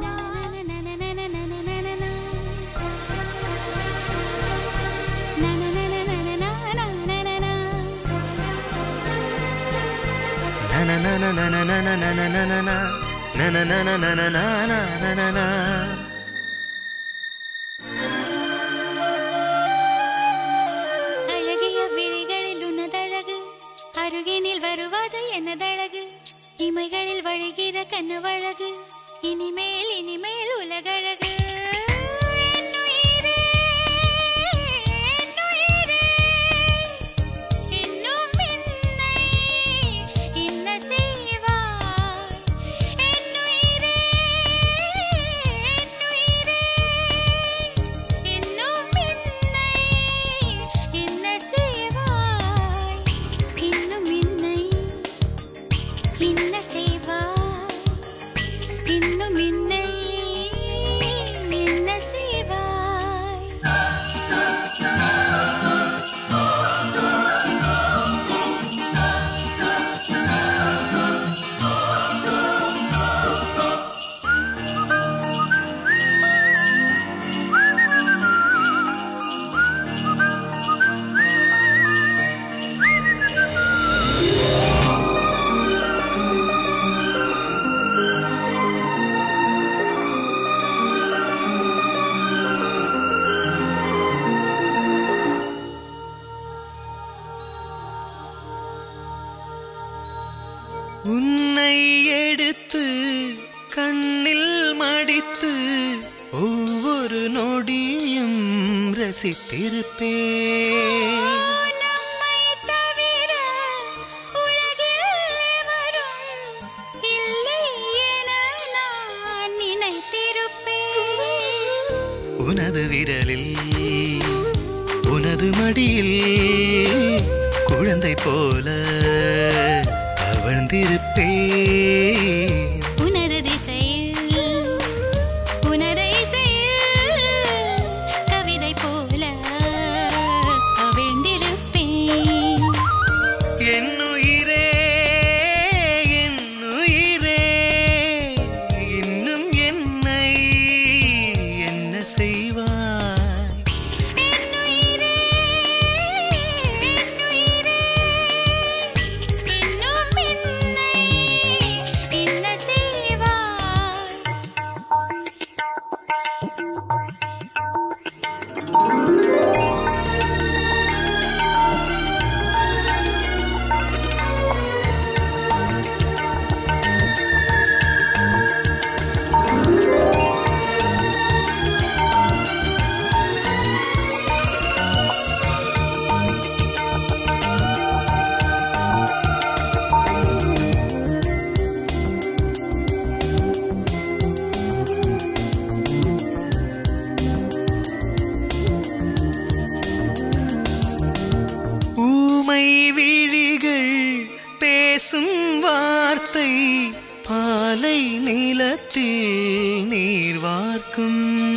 அழகிய விழிகளில் உனதழகு அருகினில் வருவது எனதழகு இமைகளில் வழிகிற கனவழகு இனிமேல் இனிமேல் உலகழகு என்னுயிரே, என்னுயிரே, இன்னும் என்னை இன்ன செய்வாய். என்னுயிரே, என்னுயிரே, இன்னும் என்னை இன்ன செய்வாய். இன்னும் என்னை இன்ன செய்வாய். இன்னும் என்னை இன்ன செய்வாய். உன்னை எடுத்து கண்ணில் மடித்து ஒவ்வொரு நொடியும் ரசித்திருப்பேன் தவிர உலகில் எவரும் இல்லை என நான் நினைத்திருப்பேன் உனது விரலில் உனது மடியில் குழந்தை போல தவழ்ந்திருப்பேன் உனது திசையில் உனது இசையில் கவிதை போல கவிழ்ந்திருப்பேன் என்னுயிரே என்னுயிரே இன்னும் என்னை என்ன செய்வாய் இன்னும் என்னை என்ன செய்வாய் ஊமை விழிகள் பேசும் வார்த்தை பாலை நிலத்தில் நீர் வார்க்கும்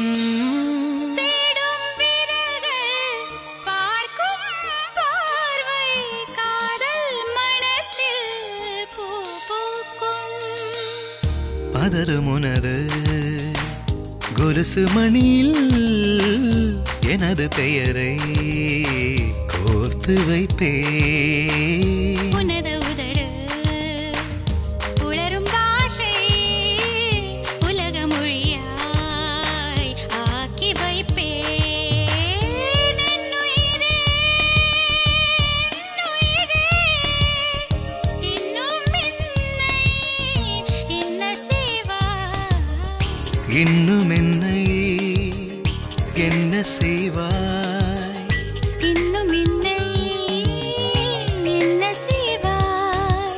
தேடும் விரல்கள் பார்க்கும் பார்வை காதல் மனத்தில் பூ பூக்கும் பதறும் உனது கொலுசு மணியில் எனது பெயரை கோர்த்து வைப்பேன் உனது உதடு உளரும் பாஷை உலக மொழியாய் ஆக்கி வைப்பேன் என்னுயிரே, என்னுயிரே, இன்னும் என்னை என்ன செய்வாய் இன்னும் என்னை என்ன செய்வாய் இன்னும் என்னை என்ன செய்வாய்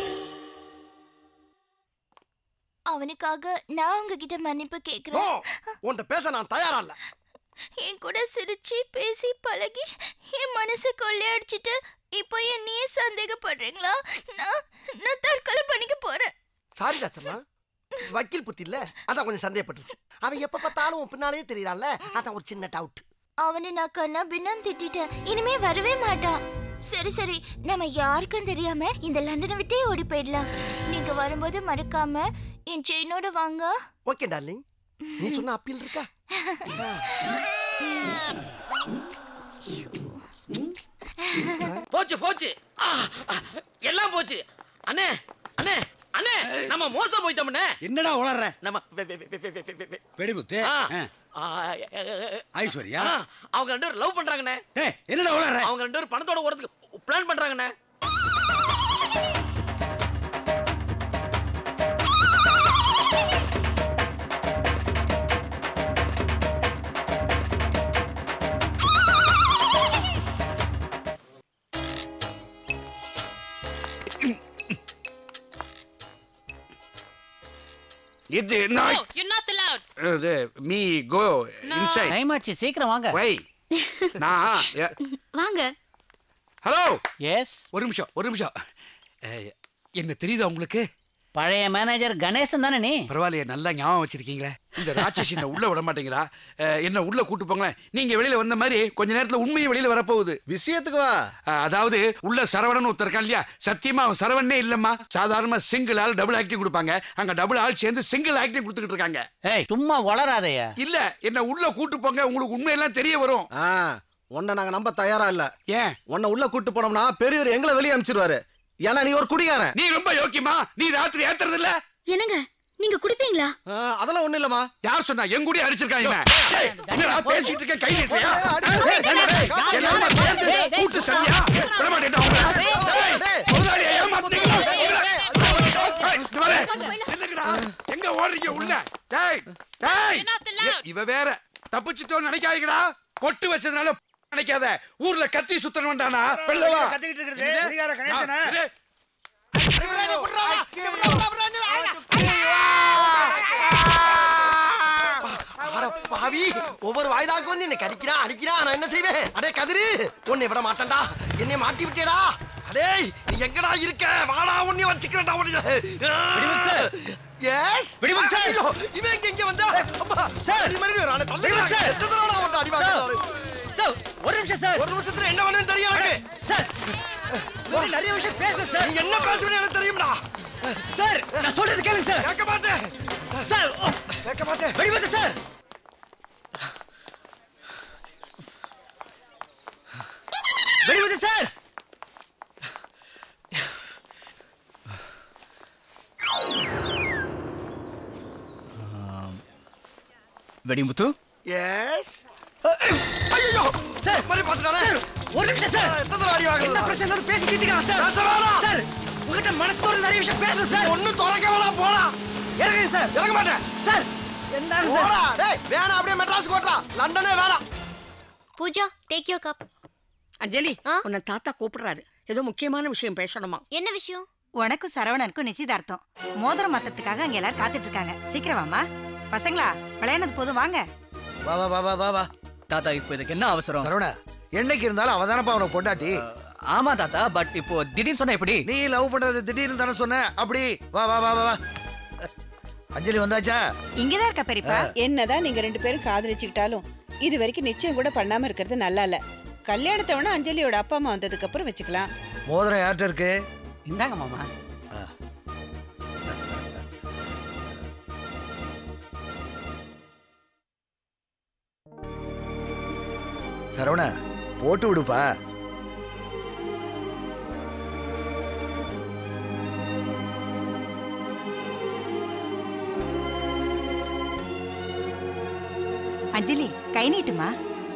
அவனுக்காக நான் உங்ககிட்ட மன்னிப்பு கேக்குறேன் உன்கிட்ட பேச நான் தயாரா இல்ல என் கூட சிரிச்சு பேசி பழகி என் மனசை கொள்ளையடிச்சிட்டு இப்போ என்னையே சந்தேகப்படுறீங்களா நான் நான் தற்கொலை பண்ணிக்க போறேன் சாரி டாக்டர்லாம் வக்கீல் புத்தி இல்ல அதான் கொஞ்சம் சந்தேகப்பட்டுருச்சு அவன் எப்ப பார்த்தாலும் உன் பின்னாலேயே தெரியறான்ல அதான் ஒரு சின்ன டவுட் அவனை நான் கண்ணா பின்னான்னு திட்டிட்டேன் இனிமே வரவே மாட்டான் சரி சரி நம்ம யாருக்கும் தெரியாம இந்த லண்டனை விட்டே ஓடி போயிடலாம் நீங்க வரும்போது மறக்காம என் செயினோட வாங்க ஓகே டார்லிங் நீ சொன்ன அப்பீல் இருக்கா போச்சு போச்சு ஆ, ஆ, எல்லாம் போச்சு அண்ணே அண்ணே அண்ணே நம்ம மோசம் போயிட்டோம்ண்ணே என்னடா உளர்ற நம்ம வெ- வெ- வெ- வெ- வெ- வெ- வெ- வெ- வெடிமுத்து ஆ, ஆ. ஆ, எ- எ- எ- ஐஸ்வர்யா ஆ, அவங்க ரெண்டு பேரும் லவ் பண்றாங்கண்ணே ஏய் என்னடா உளர்ற அவங்க ரெண்டு பேரும் பணத்தோட ஓடுறதுக்கு பிளான் பண்றாங்கண்ணே இது நான் No, you're not allowed. இது மீ கோ இன்சைட் டைம் ஆச்சு சீக்கிரம் வாங்க வை நான் வாங்க ஹலோ எஸ் ஒரு நிமிஷம் ஒரு நிமிஷம் அஹ், என்ன தெரியுதா உங்களுக்கு பழைய மேனேஜர் கணேசன் தானே நீ பரவாயில்லையே நல்லா ஞாபகம் வச்சிருக்கீங்களே இந்த ராட்சஸ் என்ன உள்ள விட மாட்டேங்கிறா அஹ், என்ன உள்ள கூட்டு போங்களேன் நீங்க வெளியில வந்த மாதிரி கொஞ்ச நேரத்துல உண்மையும் வெளியில வரப்போகுது விஷயத்துக்கு வா அஹ், அதாவது உள்ள சரவணன் ஒருத்தர் இருக்கான் இல்லையா சத்தியமா அவன் சரவணனே இல்லம்மா சாதாரணமா சிங்கிள் ஆள் டபுள் ஆக்டிங் கொடுப்பாங்க அங்க டபுள் ஆள் சேர்ந்து சிங்கிள் ஆக்டிங் கொடுத்துக்கிட்டு இருக்காங்க ஏய் சும்மா வளராதையா இல்ல என்ன உள்ள கூட்டு போங்க உங்களுக்கு உண்மையெல்லாம் தெரிய வரும் ஆ உன்னை நாங்க நம்ப தயாரா இல்ல ஏன் உன்னை உள்ள கூட்டு போனோம்னா பெரியவர் எங்களை வெளியே அனுப்பிச்சிருவாரு ஏன்னா நீ ஒரு குடிகாரன் நீ ரொம்ப யோக்கியமா நீ ராத்திரி ஏத்துறது இல்ல என்னங்க நீங்க குடிப்பீங்களா அதெல்லாம் ஒண்ணு இல்லம்மா யார் சொன்னா என் கூட அடிச்சிருக்கான் இவன் டேய், என்னடா பேசிட்டு இருக்க கை நீட்டுறியா டேய், டேய், டேய், டேய், எல்லாரும் சேர்ந்து டேய், டேய், கூட்டு சரியா விட மாட்டேன்டா உங்களை. டேய், முதலாளியை ஏமாத்துனீங்களா? உங்களை. டேய், இங்க வாரு. என்னங்கடா? எங்க ஓடுறீங்க உள்ள டேய் டேய் இ- இவ வேற தப்பிச்சுட்டோன்னு நினைக்காதீங்கடா பொட்டு வச்சதுனால நினைக்காத ஊர்ல கத்தி சுத்தணும் வேண்டானா வெள்ளவா கத்திக்கிட்டு இருக்கிறது குடிகார கணேசனா? அட பாவி ஒவ்வொரு வாய்தாக்கு வந்து என்ன கடிக்கிறான் அடிக்கிறான் நான் என்ன செய்வேன் அடே கதிரு உன்னை விட மாட்டேன்டா என்னை மாட்டி விட்டேடா அடேய் நீ எங்கடா இருக்க வாடா உன்னை வச்சுக்கிறேன்டா உன்னை Vedimuthu sir. Yes Vedimuthu sir. ஐயோ இவன் எங்க இங்க வந்தா அம்மா சார். நீ மறுபடியும் வரானே தள்ளி வெடிமுத்து சார். எத்தனை தடவை நான் உன்னை அடி வாங்கினாரு சார் ஒரு நிமிஷம் சார் ஒரு நிமிஷத்துல என்ன பண்ணுன்னு தெரியும் எனக்கு சார் உங்கள்ட்ட நிறைய விஷயம் பேசணும் சார் நீ என்ன பேசுவேன்னு எனக்கு தெரியும்டா சார் நான் சொல்றது கேளுங்க சார் கேட்க மாட்டேன் சார் ஓ, கேட்க மாட்டேன் Vedimuthu sir Vedimuthu sir Vedimuthu yes ஐயோ சார் மாதிரி பார்த்துட்டானே ஒரு நிமிஷம் சார் எத்தனை தடவை அடி வாங்குறது என்ன பிரச்சனை இருந்தாலும் பேசி தீர்த்துக்கலாம் சார் பேச வேணாம். சார் உங்ககிட்ட மனசு தோற நிறைய விஷயம் பேசணும் சார் ஒண்ணு திறக்க வேணாம் போடா இறங்குங்க சார் இறங்க மாட்டேன் சார் என்ன போடா டேய் வேணாம் அப்படியே மெட்ராஸ் ஓட்டா லண்டனே வேணாம் Pooja take your cup Anjali உன்னை தாத்தா கூப்பிடுறாரு ஏதோ முக்கியமான விஷயம் பேசணுமா என்ன விஷயம் உனக்கும் சரவணனுக்கும் நிச்சயதார்த்தம் மோதிரம் மத்தத்துக்காக அங்க எல்லாரும் காத்துட்டு இருக்காங்க சீக்கிரம் வாமா பசங்களா விளையாடுனது போதும் வாங்க வா வா வா வா வா வா தாத்தா இப்போ இதுக்கு என்ன அவசரம் சரவணா என்னைக்கு இருந்தாலும் அவ தானப்பா அவனை பொண்டாட்டி ஆமா தாத்தா பட் இப்போ திடீர்னு சொன்னா எப்படி நீ லவ் பண்றது திடீர்னு தானே சொன்ன அப்படி வா வா வா வா வா அஞ்சலி வந்தாச்சா இங்கதான் இருக்க பெரியப்பா என்னதான் நீங்க ரெண்டு பேரும் காதலிச்சுக்கிட்டாலும் இது வரைக்கும் நிச்சயம் கூட பண்ணாம இருக்கிறது நல்லா இல்ல கல்யாணத்தை வேணா அஞ்சலியோட அப்பா அம்மா வந்ததுக்கு அப்புறம் வச்சுக்கலாம் மோதிரம் யார்கிட்ட இருக்கு இந்தாங்க மாமா சரவணா போட்டு விடுப்பா அஞ்சலி கை நீட்டுமா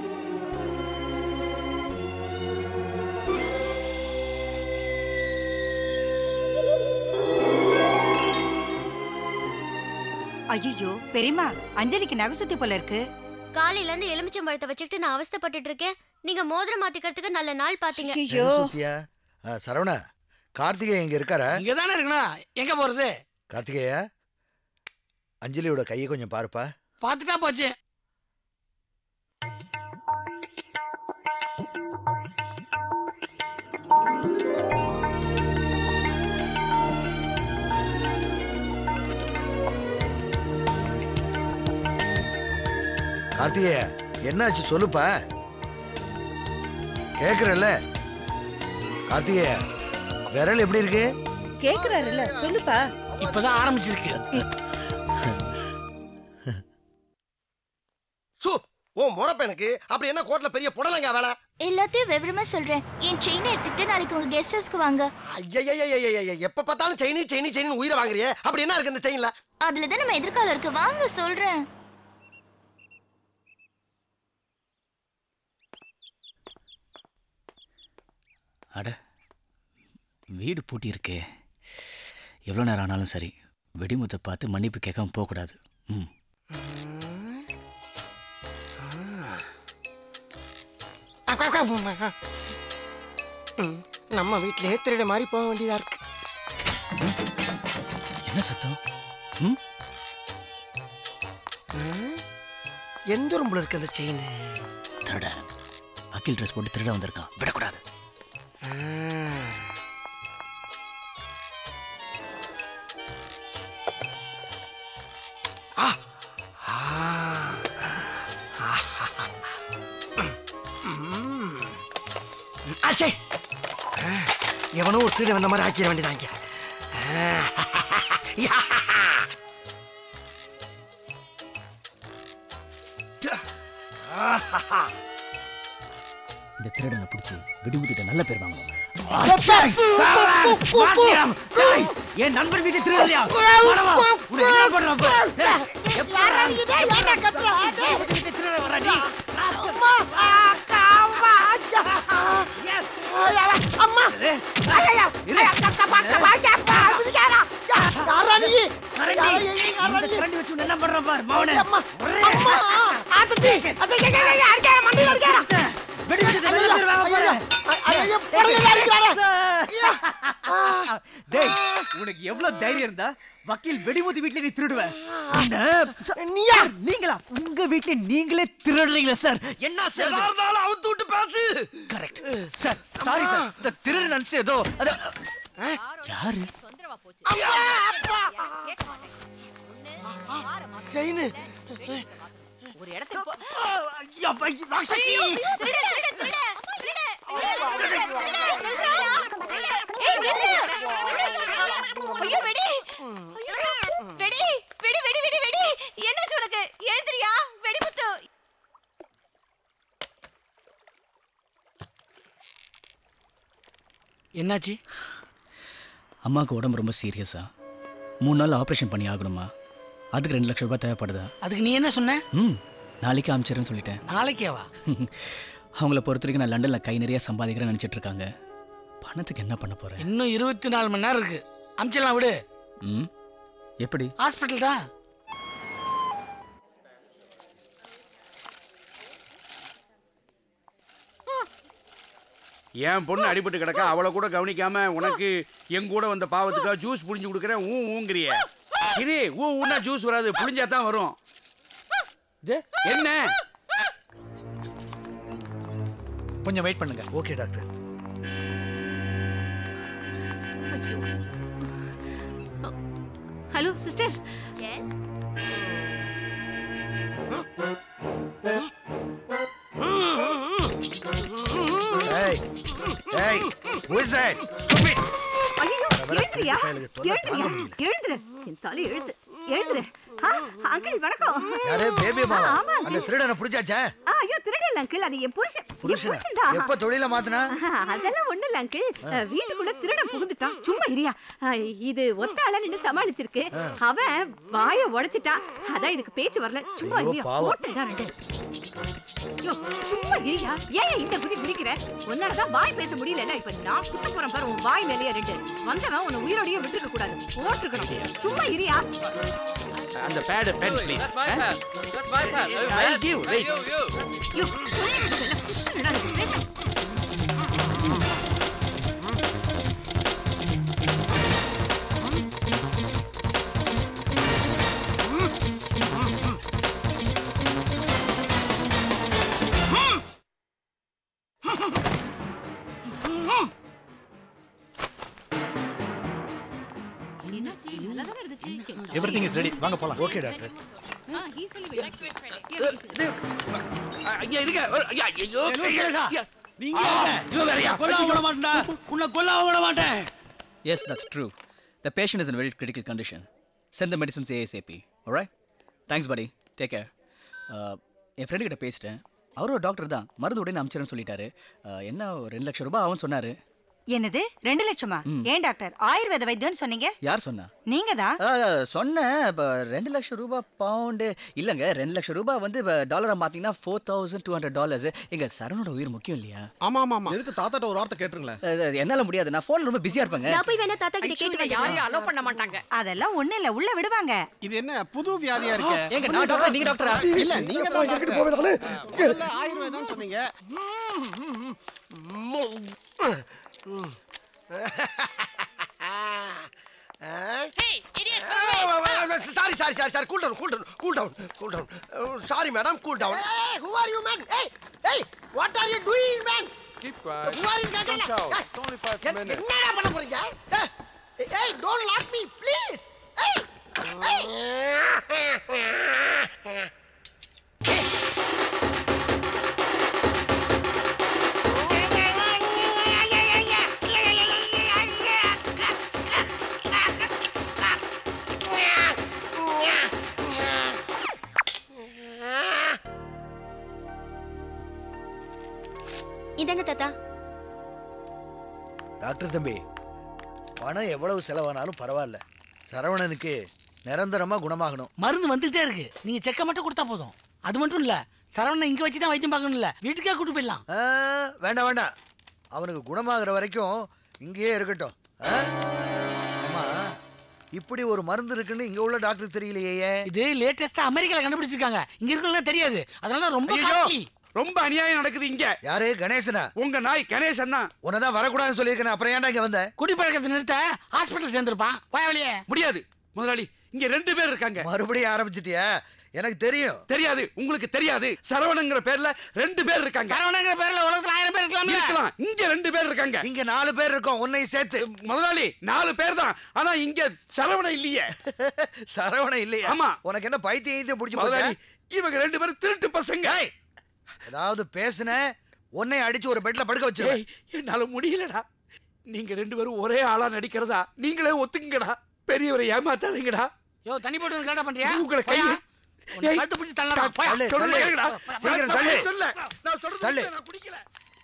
ஐயோ பெரியம்மா அஞ்சலிக்கு நகை சுத்தி போல இருக்கு காலையில இருந்து எலுமிச்சம்பழத்தை வச்சுக்கிட்டு நான் அவஸ்தைப்பட்டுட்டு இருக்கேன் நீங்க மோதிரம் மாத்திக்கிறதுக்கு நல்ல நாள் பாத்தீங்க என்ன சுத்தியா ஆ, சரவணா கார்த்திகேய இங்க இருக்காரா இங்க தானே இருக்கணும் எங்க போறது கார்த்திகேயா அஞ்சலியோட கையை கொஞ்சம் பாருப்பா பார்த்துட்டா போச்சு கார்த்திகேயா என்னாச்சு சொல்லுப்பா கேக்குறல்ல கார்த்திகேயா விரல் எப்படி இருக்கு கேக்குறாருல்ல சொல்லுப்பா இப்பதான் ஆரம்பிச்சிருக்கு சு ஓ முறப்பனுக்கு அப்படி என்ன கோர்ட்ல பெரிய புடலங்க வேலை எல்லாத்தையும் விவரமா சொல்றேன் என் செயினை எடுத்துக்கிட்டு நாளைக்கு உங்க கெஸ்ட் ஹவுஸ்க்கு வாங்க ஐயய்யய்யய்யய்ய, எப்ப பார்த்தாலும் செயினி செயினி செயினி உயிரை வாங்குறியே அப்படி என்ன இருக்கு இந்த செயின்ல அதுல தான் நம்ம எதிர்காலம் இருக்கு வாங்க சொல்றேன் அட வீடு பூட்டி இருக்கே எவ்வளோ நேரம் ஆனாலும் சரி வெடிமுத்தை பார்த்து மன்னிப்பு கேட்காம போகக்கூடாது ம் ம், நம்ம வீட்டிலேயே திருட மாதிரி போக வேண்டியதா இருக்கு என்ன சத்தம் ம் ம், எந்த ரூம்ல இருக்கு அந்த செயின் திருட வக்கீல் ட்ரெஸ் போட்டு திருட வந்திருக்கான் விடக்கூடாது ஆச்சே எவனோ ஒரு திருட வந்த மாதிரி ஆக்கிட வேண்டியதாங்க இந்த திருடனை பிடிச்சி வெடிமுத்திட்ட நல்ல பேர் வாங்கணும் என் நண்பன் வீட்டு திருவிழா வரவா உனக்கு என்ன பண்றப்ப என்ன பண்ற பாரு மௌனே டேய் உனக்கு எவ்வளவு தைரியம் இருந்தா வக்கீல் வெடிமுத்து வீட்ல நீ திருடுவ நீயா நீங்களா உங்க வீட்ல நீங்களே திருடுறீங்களா சார் என்ன சார் எதா இருந்தாலும் அவுத்து விட்டு பேசு கரெக்ட் சார் சாரி சார் இந்த திருடு நினைச்சு ஏதோ அது யாரு செயின் ஒரு இடத்துக்கு போ ராட்சசி ஐயோ வெடி வெடி வெடி வெடி வெடி வெடி என்னாச்சு உனக்கு எழுந்திரியா வெடிமுத்து என்னாச்சு அம்மாவுக்கு உடம்பு ரொம்ப சீரியஸா மூணு நாள் ஆப்ரேஷன் பண்ணி ஆகணுமா அதுக்கு ரெண்டு லட்சம் ரூபாய் தேவைப்படுதா அதுக்கு நீ என்ன சொன்ன ம் நாளைக்கு அனுப்பிச்சிடுறேன்னு சொல்லிட்டேன் நாளைக்கேவா அவங்கள பொறுத்த வரைக்கும் நான் லண்டனில் கை நிறைய சம்பாதிக்கிறேன்னு நினச்சிட்டு இருக்காங்க பணத்துக்கு என்ன பண்ண போகிறேன் இன்னும் இருபத்தி நாலு மணி நேரம் இருக்கு அமிச்சிடலாம் விடு ம் எப்படி ஹாஸ்பிட்டல் தான் என் பொண்ணு அடிபட்டு கிடக்கா அவளை கூட கவனிக்காம உனக்கு என் கூட வந்த பாவத்துக்காக ஜூஸ் புளிஞ்சு கொடுக்குறேன் ஊ ஊங்கிறிய சரி ஊ ஊன்னா ஜூஸ் வராது புளிஞ்சா தான் வரும் இது, என்ன கொஞ்சம் வெயிட் பண்ணுங்க okay doctor hello sister yes ஏய் ஏய் who is that stupid ஐயோ எழுந்திரியா எழுந்திரியா எழுந்துரு என் தலை எழுது எழுந்துரு ஆ, அங்கிள் வணக்கம் யாரு பேபி மாவா ஆ, ஆமா, அந்த அங்கிள். திருடனை புடிச்சாச்சா ஆ, ஐயோ திருடல அங்கிள் அது என் புருஷன் என் புருஷனா புருஷன் தான் எப்ப தொழில மாத்துனா அதெல்லாம் ஒண்ணு இல்ல அங்கிள் அஹ், வீட்டுக்குள்ள திருடன் புகுந்துட்டான் சும்மா இரியா அஹ், இது ஒத்த ஆள நின்னு சமாளிச்சிருக்கு அவன் வாய உடைச்சிட்டான் அதான் இதுக்கு பேச்சு வரல சும்மா ஐயோ, இரியா பாவம். போட்டுடா ரெண்டு ஐயோ, சும்மா இரியா ஏன் இந்த குதி குதிக்கிற உன்னாலதான் வாய் பேச முடியல இப்ப நான் குத்த போறேன் பாரு உன் வாய் மேலேயே ரெண்டு வந்தவன் உன்னை உயிரோடயே விட்டுருக்க கூடாது போட்டுருக்கணும் சும்மா இரியா அந்த pad pen please I'll give, wait. ஐயோ, என்னடா இது, பேச எவ்ரிதிங் இஸ் ரெடி வாங்க போலாம் ஓகே டாக்டர் ஐயா இருக்க ஐயா ஐயோ ஏய், லூசு ராஜா, நீங்க ஆ, யாருங்க? இவன் வேறயா? கொல்லாம விட மாட்டேன்டா உன்னை கொல்லாம விட மாட்டேன் Yes, that's true. The patient is in a very critical condition. Send the medicines ASAP. All right? Thanks, buddy. Take care. Uh, என் ஃப்ரெண்டு கிட்ட பேசிட்டேன் அவரும் ஒரு டாக்டர் தான் மருந்து உடனே அமிச்சிடன்னு சொல்லிட்டாரு Uh, என்ன ஒரு ரெண்டு லட்சம் ரூபாய் ஆகும்னு சொன்னாரு என்னது ரெண்டு லட்சமா ம். ஏன் டாக்டர் ஆயுர்வேத வைத்தியம்னு சொன்னீங்க யார் சொன்னா நீங்க தான் அஹ், சொன்னேன் இப்போ ரெண்டு லட்சம் ரூபாய் பவுண்டு இல்லைங்க ரெண்டு லட்சம் ரூபாய் வந்து டாலரை மாற்றிங்கன்னா four thousand two hundred dollars எங்க சரவணோட உயிர் முக்கியம் இல்லையா ஆமா ஆமா ஆமா எதுக்கு தாத்தாட்ட ஒரு வார்த்தை கேட்டுருங்களேன் என்னால் முடியாது நான் ஃபோனில் ரொம்ப பிஸியாக இருப்பேங்க நான் போய் வேணா தாத்தா கிட்ட கேட்டு யாரையும் அலோ பண்ண மாட்டாங்க அதெல்லாம் ஒண்ணு இல்ல உள்ள விடுவாங்க இது என்ன புது வியாதியா இருக்கு ஏங்க, நான் டாக்டர், நீங்க டாக்டரா? இல்ல நீங்க தான் டாக்டர். முதல்ல ஆயுர்வேதம் சொன்னீங்க sorry sorry sorry sorry cool down cool down cool down cool down sorry madam cool down hey who are you man hey hey what are you doing man Keep quiet. Who are you Don't கேக்குறீங்க shout. ஏய், It's only five N- minutes. என்னடா பண்ண போறீங்க ஏய், ஏய் don't lock me please ஏய் ஏய் இதாங்க தாத்தா டாக்டர் தம்பி பணம் எவ்வளவு செலவானாலும் பரவாயில்ல சரவணனுக்கு நிரந்தரமா குணமாகணும் மருந்து வந்துகிட்டே இருக்கு நீங்க செக்க மட்டும் கொடுத்தா போதும் அது மட்டும் இல்ல சரவணன் இங்க வச்சு தான் வைத்தியம் பார்க்கணும் இல்ல வீட்டுக்கே கூட்டு போயிடலாம் ஆ, வேண்டாம் வேண்டாம் அவனுக்கு குணமாகிற வரைக்கும் இங்கேயே இருக்கட்டும் ஆ? அம்மா இப்படி ஒரு மருந்து இருக்குன்னு இங்க உள்ள டாக்டர் தெரியலையே இது லேட்டஸ்டா அமெரிக்கால கண்டுபிடிச்சிருக்காங்க இங்க இருக்கவங்க தெரியாது அதனால ரொம்ப ஐயோ! காஸ்ட்லி ரொம்ப அநியாயம் நடக்குது இங்க யாரு கணேசனா உங்க நாய் கணேசன் தான் உன்னதான் வரக்கூடாதுன்னு சொல்லியிருக்கேன் அப்புறம் ஏன்டா இங்க வந்த குடிப்பழக்கத்தை நிறுத்த ஹாஸ்பிட்டல் சேர்ந்திருப்பான் போய் வெளியே முடியாது முதலாளி இங்க ரெண்டு பேர் இருக்காங்க மறுபடியும் ஆரம்பிச்சிட்டியா எனக்கு தெரியும் தெரியாது உங்களுக்கு தெரியாது சரவணங்கிற பேர்ல ரெண்டு பேர் இருக்காங்க சரவணங்கிற பேர்ல உலகத்துல ஆயிரம் பேர் இருக்கலாம்ல இருக்கலாம் இங்க ரெண்டு பேர் இருக்காங்க இங்க நாலு பேர் இருக்கோம் உன்னை சேர்த்து முதலாளி நாலு பேர் தான் ஆனா இங்க சரவணன் இல்லையே சரவணன் இல்லையா ஆமா உனக்கு என்ன பைத்தியம் ஈத்தியம் பிடிச்சி முதலாளி போச்சா? இவங்க ரெண்டு பேரும் திருட்டு பசங்க ஏதாவது பேசுன உன்னை அடிச்சு ஒரு பெட்ல படுக்க வச்சு ஏய், என்னால முடியலடா நீங்க ரெண்டு பேரும் ஒரே ஆளா நடிக்கிறதா நீங்களே ஒத்துங்கடா பெரியவரை ஏமாத்தாதீங்கடா யோ தண்ணி போட்டு கேட்ட பண்றியா உங்களை கை போயா. உன்னை கழுத்து பிடிச்சு தள்ளலாம். போயா. தள்ளு, சொல்றதை தள்ளு. கேளுடா. சீக்கிரம் நான் தள்ளு. சொல்ல. நான் சொல்றது தள்ளு. நான் குடிக்கல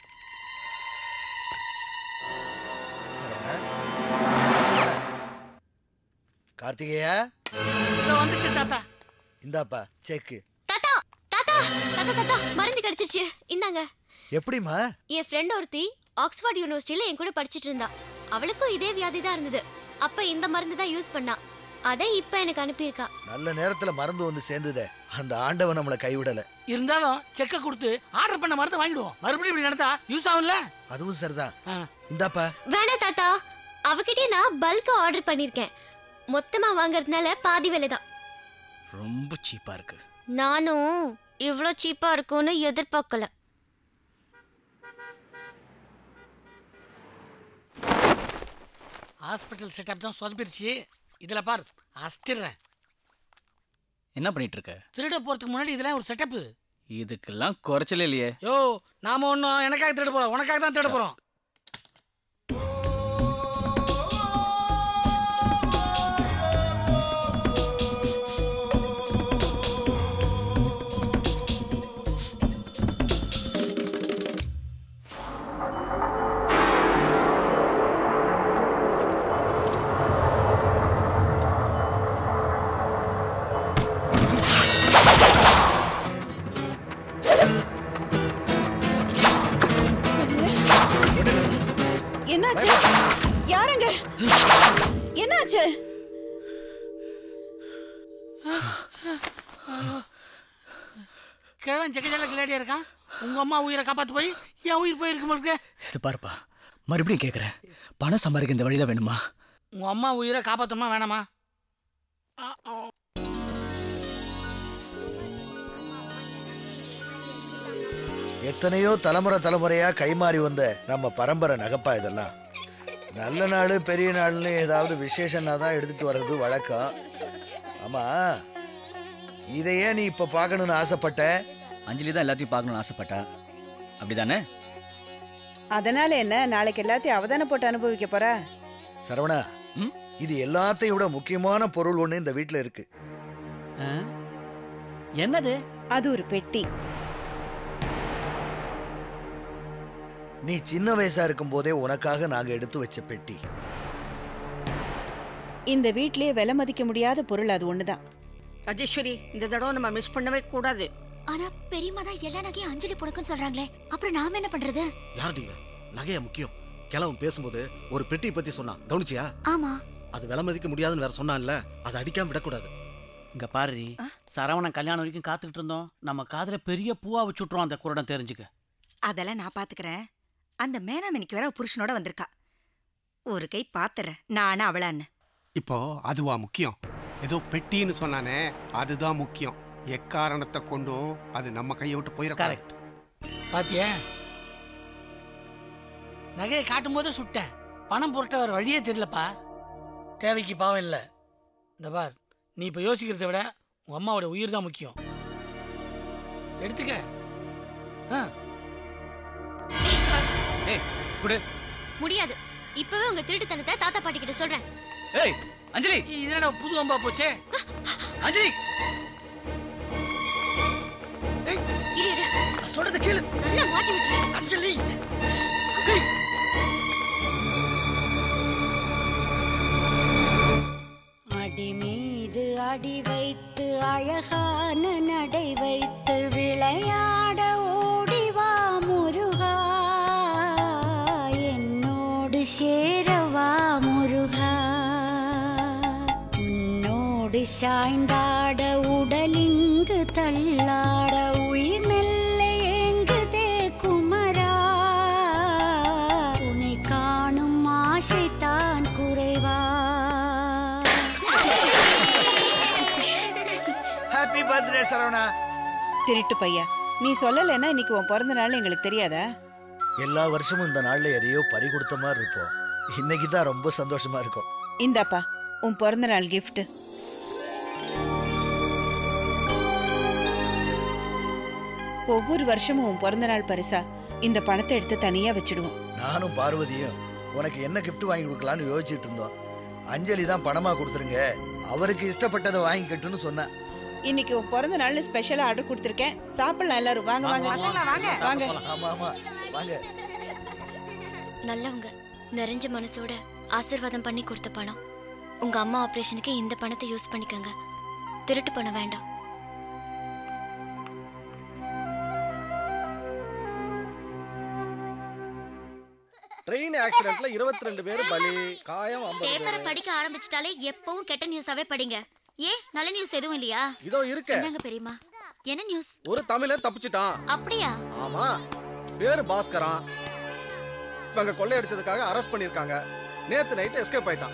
கார்த்திகேயா இதோ வந்துட்டு தாத்தா இந்தாப்பா செக்கு தாத்தா தாத்தா தாத்தா தாத்தா மருந்து கிடைச்சிருச்சு இந்தாங்க எப்படிம்மா என் ஃப்ரெண்ட் ஒருத்தி ஆக்ஸ்ஃபோர்ட் யூனிவர்சிட்டியில என் கூட படிச்சிட்டு இருந்தா அவளுக்கும் இதே வியாதி தான் இருந்தது அப்ப இந்த மருந்து தான் யூஸ் பண்ணா அதை இப்ப எனக்கு அனுப்பியிருக்கா நல்ல நேரத்துல மறந்து வந்து சேர்ந்ததே அந்த ஆண்டவன் நம்மளை கைவிடல இருந்தாலும் செக்க கொடுத்து ஆர்டர் பண்ண மருந்து வாங்கிடுவோம் மறுபடியும் இப்படி நடந்தா யூஸ் ஆகும்ல அதுவும் சரிதான் இந்தாப்பா வேணாம் தாத்தா அவகிட்டே நான் பல்கா ஆர்டர் பண்ணிருக்கேன் மொத்தமா வாங்குறதுனால பாதி விலை தான் ரொம்ப சீப்பா இருக்கு நானும் இவ்ளோ சீப்பா இருக்கும்னு எதிர்பார்க்கல ஹாஸ்பிட்டல் செட்டப் தான் சொதப்பிருச்சு இதுல பார் அஸ்திடுறேன் என்ன பண்ணிட்டு இருக்க திருட போறதுக்கு முன்னாடி இதெல்லாம் ஒரு செட்டப் இதுக்கெல்லாம் குறைச்சலே இல்லையே யோ நாம ஒன்றும் எனக்காக திருட போறோம் உனக்காக தான் திருட போறோம் என்னாச்சு யாருங்க என்னாச்சு கிழவன் செக்கச்சல கிளாடியா இருக்கான் உங்க அம்மா உயிரை காப்பாத்து போய் என் உயிர் போயிருக்கு போல இது பாருப்பா மறுபடியும் கேட்குறேன் பணம் சம்பாதிக்க இந்த வழிதான் வேணுமா உங்க அம்மா உயிரை காப்பாத்தணுமா வேணாமா எத்தனையோ தலைமுறை தலைமுறையா கைமாறி வந்த நம்ம பரம்பரை நகைப்பா இதெல்லாம் நல்ல நாள் பெரிய நாள்னு ஏதாவது விசேஷம்னா தான் எடுத்துட்டு வர்றது வழக்கம் ஆமா இதையே நீ இப்ப பார்க்கணும்னு ஆசைப்பட்ட அஞ்சலி தான் எல்லாத்தையும் பார்க்கணும்னு ஆசைப்பட்டா அப்படிதானே அதனால என்ன நாளைக்கு எல்லாத்தையும் அவதானே போட்டு அனுபவிக்க போறா சரவணா இது எல்லாத்தையும் விட முக்கியமான பொருள் ஒண்ணு இந்த வீட்ல இருக்கு என்னது அது ஒரு பெட்டி நீ சின்ன வயசா இருக்கும் போதே உனக்காக நாங்க எடுத்து வச்ச பெட்டி இந்த வீட்லயே விலை மதிக்க முடியாத பொருள் அது ஒண்ணுதான் ராஜேஸ்வரி இந்த தடவை நம்ம மிஸ் பண்ணவே கூடாது ஆனா பெரியம்மா தான் எல்லா நகையும் அஞ்சலி பொண்ணுக்குன்னு சொல்றாங்களே அப்புறம் நாம என்ன பண்றது யார்டி இவன்? நகையா முக்கியம் கிழவன் பேசும்போது ஒரு பெட்டியை பத்தி சொன்னான் கவனிச்சியா ஆமா அது விலை மதிக்க முடியாதுன்னு வேற சொன்னான்ல அதை அடிக்காம விடக்கூடாது இங்க பாரு சரவணன் கல்யாணம் வரைக்கும் காத்துக்கிட்டு இருந்தோம் நம்ம காதுல பெரிய பூவா வச்சுட்றோம் அந்த குருடன் தெரிஞ்சுக்க அதெல்லாம் நான் பாத்துக்கிறேன் அந்த மேனாமணிக்கு வேற புருஷனோட வந்திருக்கா ஒரு கை பாத்துறேன் நானா அவளான்னு இப்போ அதுவா முக்கியம் ஏதோ பெட்டின்னு சொன்னானே அதுதான் முக்கியம் எக்காரணத்தை கொண்டும் அது நம்ம கையை விட்டு போயிட கரெக்ட் பாத்தியா நகையை காட்டும் போதே சுட்டேன் பணம் புரட்ட வர வழியே தெரியலப்பா தேவைக்கு பாவம் இல்லை இந்த பார் நீ இப்போ யோசிக்கிறத விட உங்க அம்மாவோட உயிர் தான் முக்கியம் எடுத்துக்க ஆ ஏய் குடு முடியாது இப்பவே உங்க திருட்டுத்தனத்தை தாத்தா பாட்டி கிட்ட சொல்றேன் ஏய் அஞ்சலி இதனடா புது அம்பா போச்சே அஞ்சலி இரு இரு சொல்றது கேளு நல்லா மாட்டி விட்டுரு அஞ்சலி அடி மீது அடி வைத்து அழகான நடை வைத்து விளையாட ஓடிவா முருகா என்னோடு சேரவா முருகா உன்னோடு சாய்ந்தாட உடலிங்கு தள்ளாட உயிர் மெல்ல ஏங்க ஹாப்பி பர்த்டே சரவணா திருட்டு பையா நீ சொல்லலைன்னா இன்னைக்கு உன் பிறந்த நாள் எங்களுக்கு தெரியாதா எல்லா வருஷமும் இந்த நாள்ல எதையோ பறி கொடுத்த மாதிரி இருப்போம் இன்னைக்கு தான் ரொம்ப சந்தோஷமா இருக்கும் இந்தாப்பா உன் பிறந்த நாள் gift ஒவ்வொரு வருஷமும் உன் பிறந்த நாள் பரிசா இந்த பணத்தை எடுத்து தனியா வச்சிடுவோம் நானும் பார்வதியும் உனக்கு என்ன gift வாங்கி கொடுக்கலான்னு யோசிச்சுட்டு இருந்தோம் அஞ்சலி தான் பணமா கொடுத்துருங்க அவருக்கு இஷ்டப்பட்டதை வாங்கிக்கட்டுன்னு சொன்னேன் இன்னைக்கு உன் பிறந்த நாள்னு ஸ்பெஷலா ஆர்டர் கொடுத்துருக்கேன் சாப்பிடலாம் எல்லாரும் வாங்க வாங்க வாங்க வாங்க ஆமா ஆமா வாங்க நல்லவங்க நிறைஞ்ச மனசோட ஆசீர்வாதம் பண்ணி கொடுத்த பணம் உங்க அம்மா ஆபரேஷனுக்கு இந்த பணத்தை யூஸ் பண்ணிக்கோங்க திருட்டு பணம் வேண்டாம் ட்ரெயின் ஆக்சிடென்ட்ல இருபத்தி ரெண்டு பேர் பலி காயம் ஐம்பது பேப்பரை பேர் படிக்க ஆரம்பிச்சிட்டாலே எப்பவும் கெட்ட நியூஸாவே படிங்க ஏ நல்ல நியூஸ் எதுவும் இல்லையா இதோ இருக்க என்னங்க பெரியமா என்ன நியூஸ் ஒரு தமிழன் தப்பிச்சிட்டான் அப்படியா ஆமா பேரு பாஸ்கரன் இவங்க கொள்ளையடிச்சதுக்காக அரெஸ்ட் பண்ணிருக்காங்க நேத்து நைட் எஸ்கேப் ஆயிட்டான்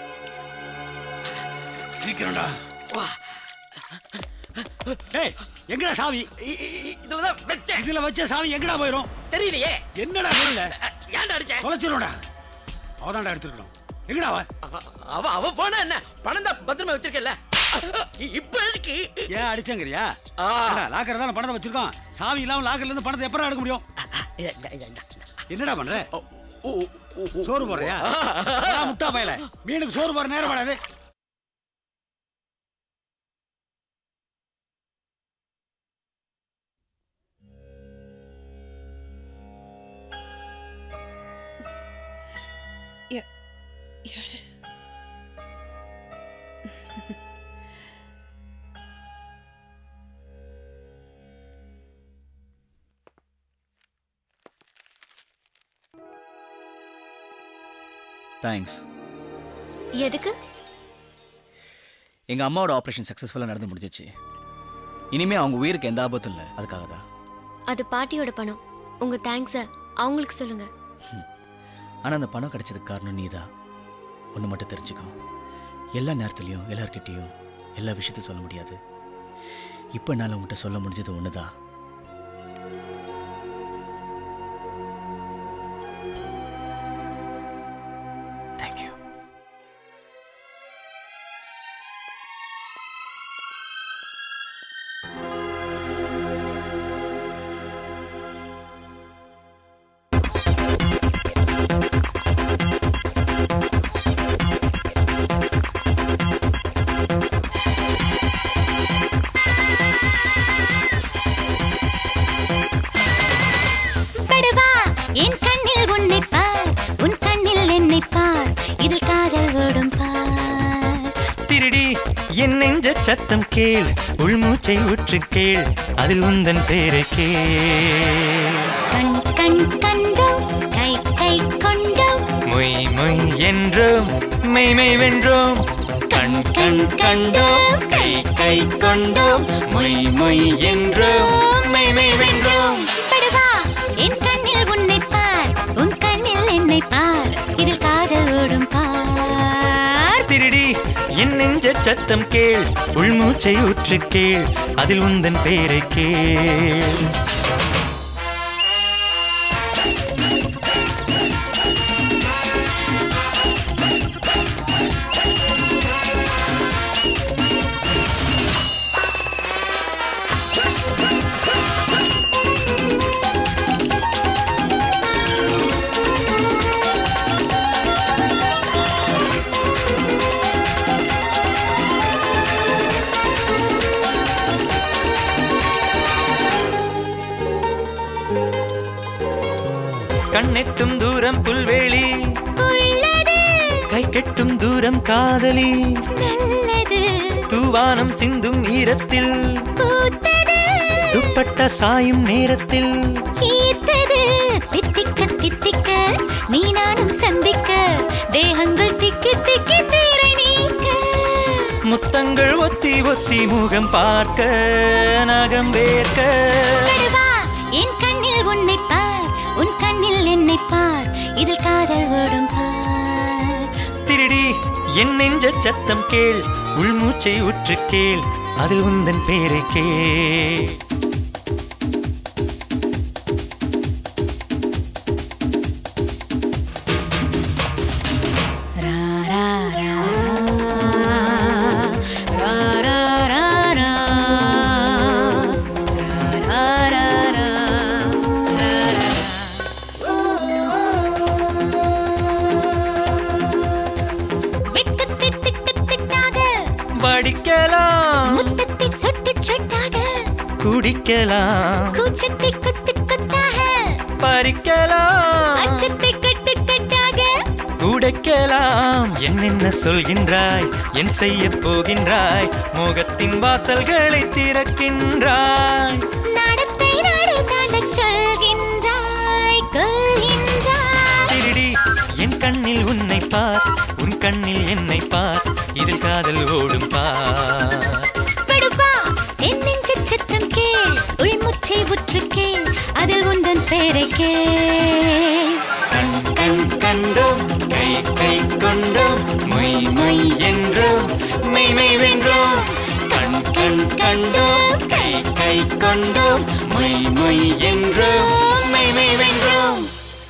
சீக்கிரம்டா டேய் எங்கடா சாவி இதுலதான் வச்சேன் இதுல வச்ச சாவி எங்கடா போயிரும் தெரியலையே என்னடா தெரியல ஏன்டா அடிச்சேன் தொலைச்சிரும்டா அவதான்டா எடுத்துருக்கணும் எங்கடா அவ அவ அவ போனா என்ன பணம் தான் பத்திரமா வச்சிருக்கல இப்ப எதுக்கு ஏன் அடிச்சங்கறியா லாக்கர் தானே பணத்தை வச்சிருக்கோம் சாவி இல்லாம லாக்கர்ல இருந்து பணத்தை எப்பறம் எடுக்க முடியும் என்னடா பண்ற சோறு போடுறியா அதான் முட்டா பயல மீனுக்கு சோறு போற நேரம் வராது யா- யாரு தேங்க்ஸ் எதுக்கு எங்கள் அம்மாவோட ஆப்ரேஷன் சக்ஸஸ்ஃபுல்லாக நடந்து முடிஞ்சிச்சு இனிமே அவங்க உயிருக்கு எந்த ஆபத்தும் இல்லை அதுக்காக தான் அது பாட்டியோட பணம் உங்க தேங்க்ஸ அவங்களுக்கு சொல்லுங்க ஆனால் அந்த பணம் கிடைச்சதுக்கு காரணம் நீ தான் ஒன்று மட்டும் தெரிஞ்சுக்கோ எல்லா நேரத்துலையும் எல்லார்கிட்டேயும் எல்லா விஷயத்தையும் சொல்ல முடியாது இப்போ என்னால் உங்ககிட்ட சொல்ல முடிஞ்சது ஒன்று தான் தேங்க்யூ படுவா என் கண்ணில் உன்னை பார் உன் கண்ணில் என்னை பார் இதில் காதல் ஓடும் பார் திருடி என் நெஞ்ச சத்தம் கேள் உள்மூச்சை உற்று கேள் அதில் உந்தன் பேரை கேள் கண் கண் கண்டோம் கை கை கொண்டோம் மொய் மொய் என்றோம் மெய் மெய் வென்றோம் கண் கண் கண்டோம் கை கை கொண்டோம் மொய் மொய் என்றோம் மெய் மெய் வென்றோம் படுவா என் கண்ணில் உன்னை பார் உன் கண்ணில் என்னை பார் இதில் காதல் ஓடும் பார் திருடி என் நெஞ்ச சத்தம் கேள் உள்மூச்சை உற்று கேள் அதில் உந்தன் பேரை கேள் கண்ணெட்டும் தூரம் புல்வெளி உள்ளது கை கெட்டும் தூரம் காதலி நல்லது தூவானம் சிந்தும் ஈரத்தில் பூத்தது துப்பட்ட சாயும் நேரத்தில் ஈர்த்தது தித்திக்க தித்திக்க நீ நானும் சந்திக்க தேகங்கள் திக்கி திக்கி சீரை நீக்க முத்தங்கள் ஒத்தி ஒத்தி முகம் பார்க்க நகம் வேர்க்க படுவா என் கண்ணில் உன்னை பார் உன் கண்ணில் என்னை பார் இதில் காதல் ஓடும் பார் திருடி என் நெஞ்ச சத்தம் கேள் உள்மூச்சை உற்று கேள் அதில் உந்தன் பேரை கே படிக்கலாம் முத்தத்தை சொட்டு சொட்டாக குடிக்கலாம் கூச்சத்தை குத்து குத்தாக பறிக்கலாம் அச்சத்தை கட்டு கட்டாக உடைக்கலாம் என்னென்ன சொல்கின்றாய் என் செய்ய போகின்றாய் மோகத்தின் வாசல்களை திறக்கின்றாய் நடத்தை நாடு தாண்டச் சொல்கின்றாய் கொள்கின்றாய் திருடி என் கண்ணில் உன்னை பார் உன் கண்ணில் என்னை பார் இதில் காதல் ஓடும் பார் படுப்பா என் நெஞ்சு சத்தம் கேள் உள்முச்சை உற்று கேள் அதில் உந்தன் பேரை கேள் கண் கண் கண்டோம் கை கை கொண்டோம் மொய் மொய் என்றோம் மெய் மெய் வென்றோம் கண் கண் கண்டோம் கை கை கொண்டோம் மொய் மொய் என்றோம் மெய் மெய் வென்றோம்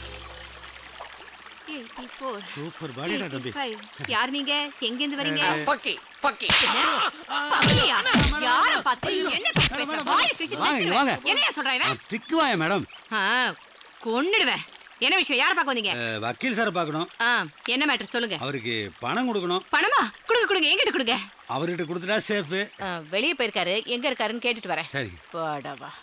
சூப்பர் பாடிடா தம்பி யார் நீங்க எங்க இருந்து வரீங்க பக்கி பக்கி பக்கலியா? யார பார்த்து என்ன பேச்சு பேசுற? வாயை கிழிச்சு வாங்க, இங்க தச்சிடுவேன். வாங்க. என்னையா சொல்ற இவன்? திக்குவாய மேடம் ஆ, கொன்னுடுவேன் என்ன விஷயம் யார பார்க்க வந்தீங்க அஹ், வக்கீல் சாரை பார்க்கணும் ஆ, என்ன மேட்டர் சொல்லுங்க அவருக்கு பணம் கொடுக்கணும் பணமா கொடுங்க கொடுங்க எங்கிட்ட கொடுங்க அவர்கிட்ட கொடுத்துட்டா சேஃபு ஆ, வெளிய போயிருக்காரு எங்க இருக்காருன்னு கேட்டுட்டு வரேன் சரி போடவா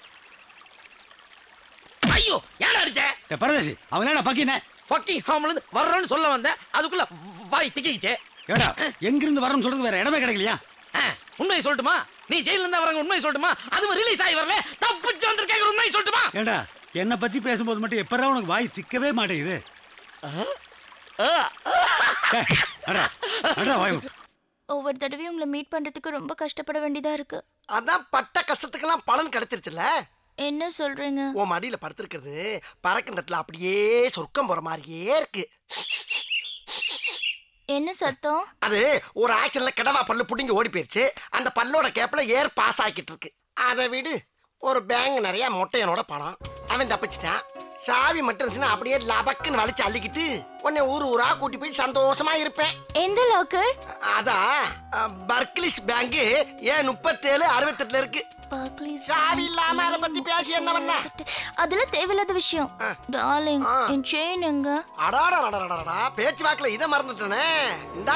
ஐயோ யார் அடிச்ச டேய், பரதேசி அவன் என்ன பக்கின ஃபக்கி ஹாம்ல வர்றேன்னு சொல்ல வந்தேன் அதுக்குள்ள வாய் திக்கிச்சு கேடா எங்கிருந்து வரணும்னு சொல்றது வேற இடமே கிடைக்கலையா உண்மையை சொல்லட்டுமா நீ ஜெயில இருந்தா வரங்க உண்மையை சொல்லட்டுமா அதுவும் ரிலீஸ் ஆகி வரல தப்பிச்சு வந்திருக்கேன் உண்மையை சொல்லட்டுமா ஏண்டா என்னை பத்தி பேசும்போது மட்டும் எப்பறா உனக்கு வாய் திக்கவே மாட்டேங்குது டேய், அடா, அடா, வாய் மூடு. ஒவ்வொரு தடவையும் உங்களை மீட் பண்றதுக்கு ரொம்ப கஷ்டப்பட வேண்டியதா இருக்கு அதான் பட்ட கஷ்டத்துக்கெல்லாம் பலன் கிடைச்சிருச்சுல என்ன சொல்றீங்க உன் மடியில படுத்திருக்கிறது பறக்கும் தட்டுல அப்படியே சொர்க்கம் போற மாதிரியே இருக்கு என்ன சத்தம் அது ஒரு ஆக்ஷன்ல கிடவா பல்லு புடிங்கி ஓடி போயிருச்சு அந்த பல்லோட கேப்ல ஏர் பாஸ் ஆக்கிட்டு இருக்கு அதை விடு ஒரு பேங்க் நிறைய மொட்டையனோட பணம் அவன் தப்பிச்சிட்டான் சாவி மட்டும் இருந்துச்சுன்னா அப்படியே லபக்குன்னு வலிச்சு அள்ளிக்கிட்டு உன்னை ஊர் ஊரா கூட்டி போய் சந்தோஷமா இருப்பேன் எந்த லாக்கர் அதான் அஹ், பர்க்லிஸ் பேங்க் ஏன் முப்பத்தேழு அறுபத்தெட்டுல இருக்கு சாவி இல்லாம அதை பத்தி பேசி என்ன பண்ண அதெல்லாம் தேவையில்லாத விஷயம் டார்லிங் என் செயின் எங்க அடாடா பேச்சு வாக்குல இதை மறந்துட்டேனே இந்தா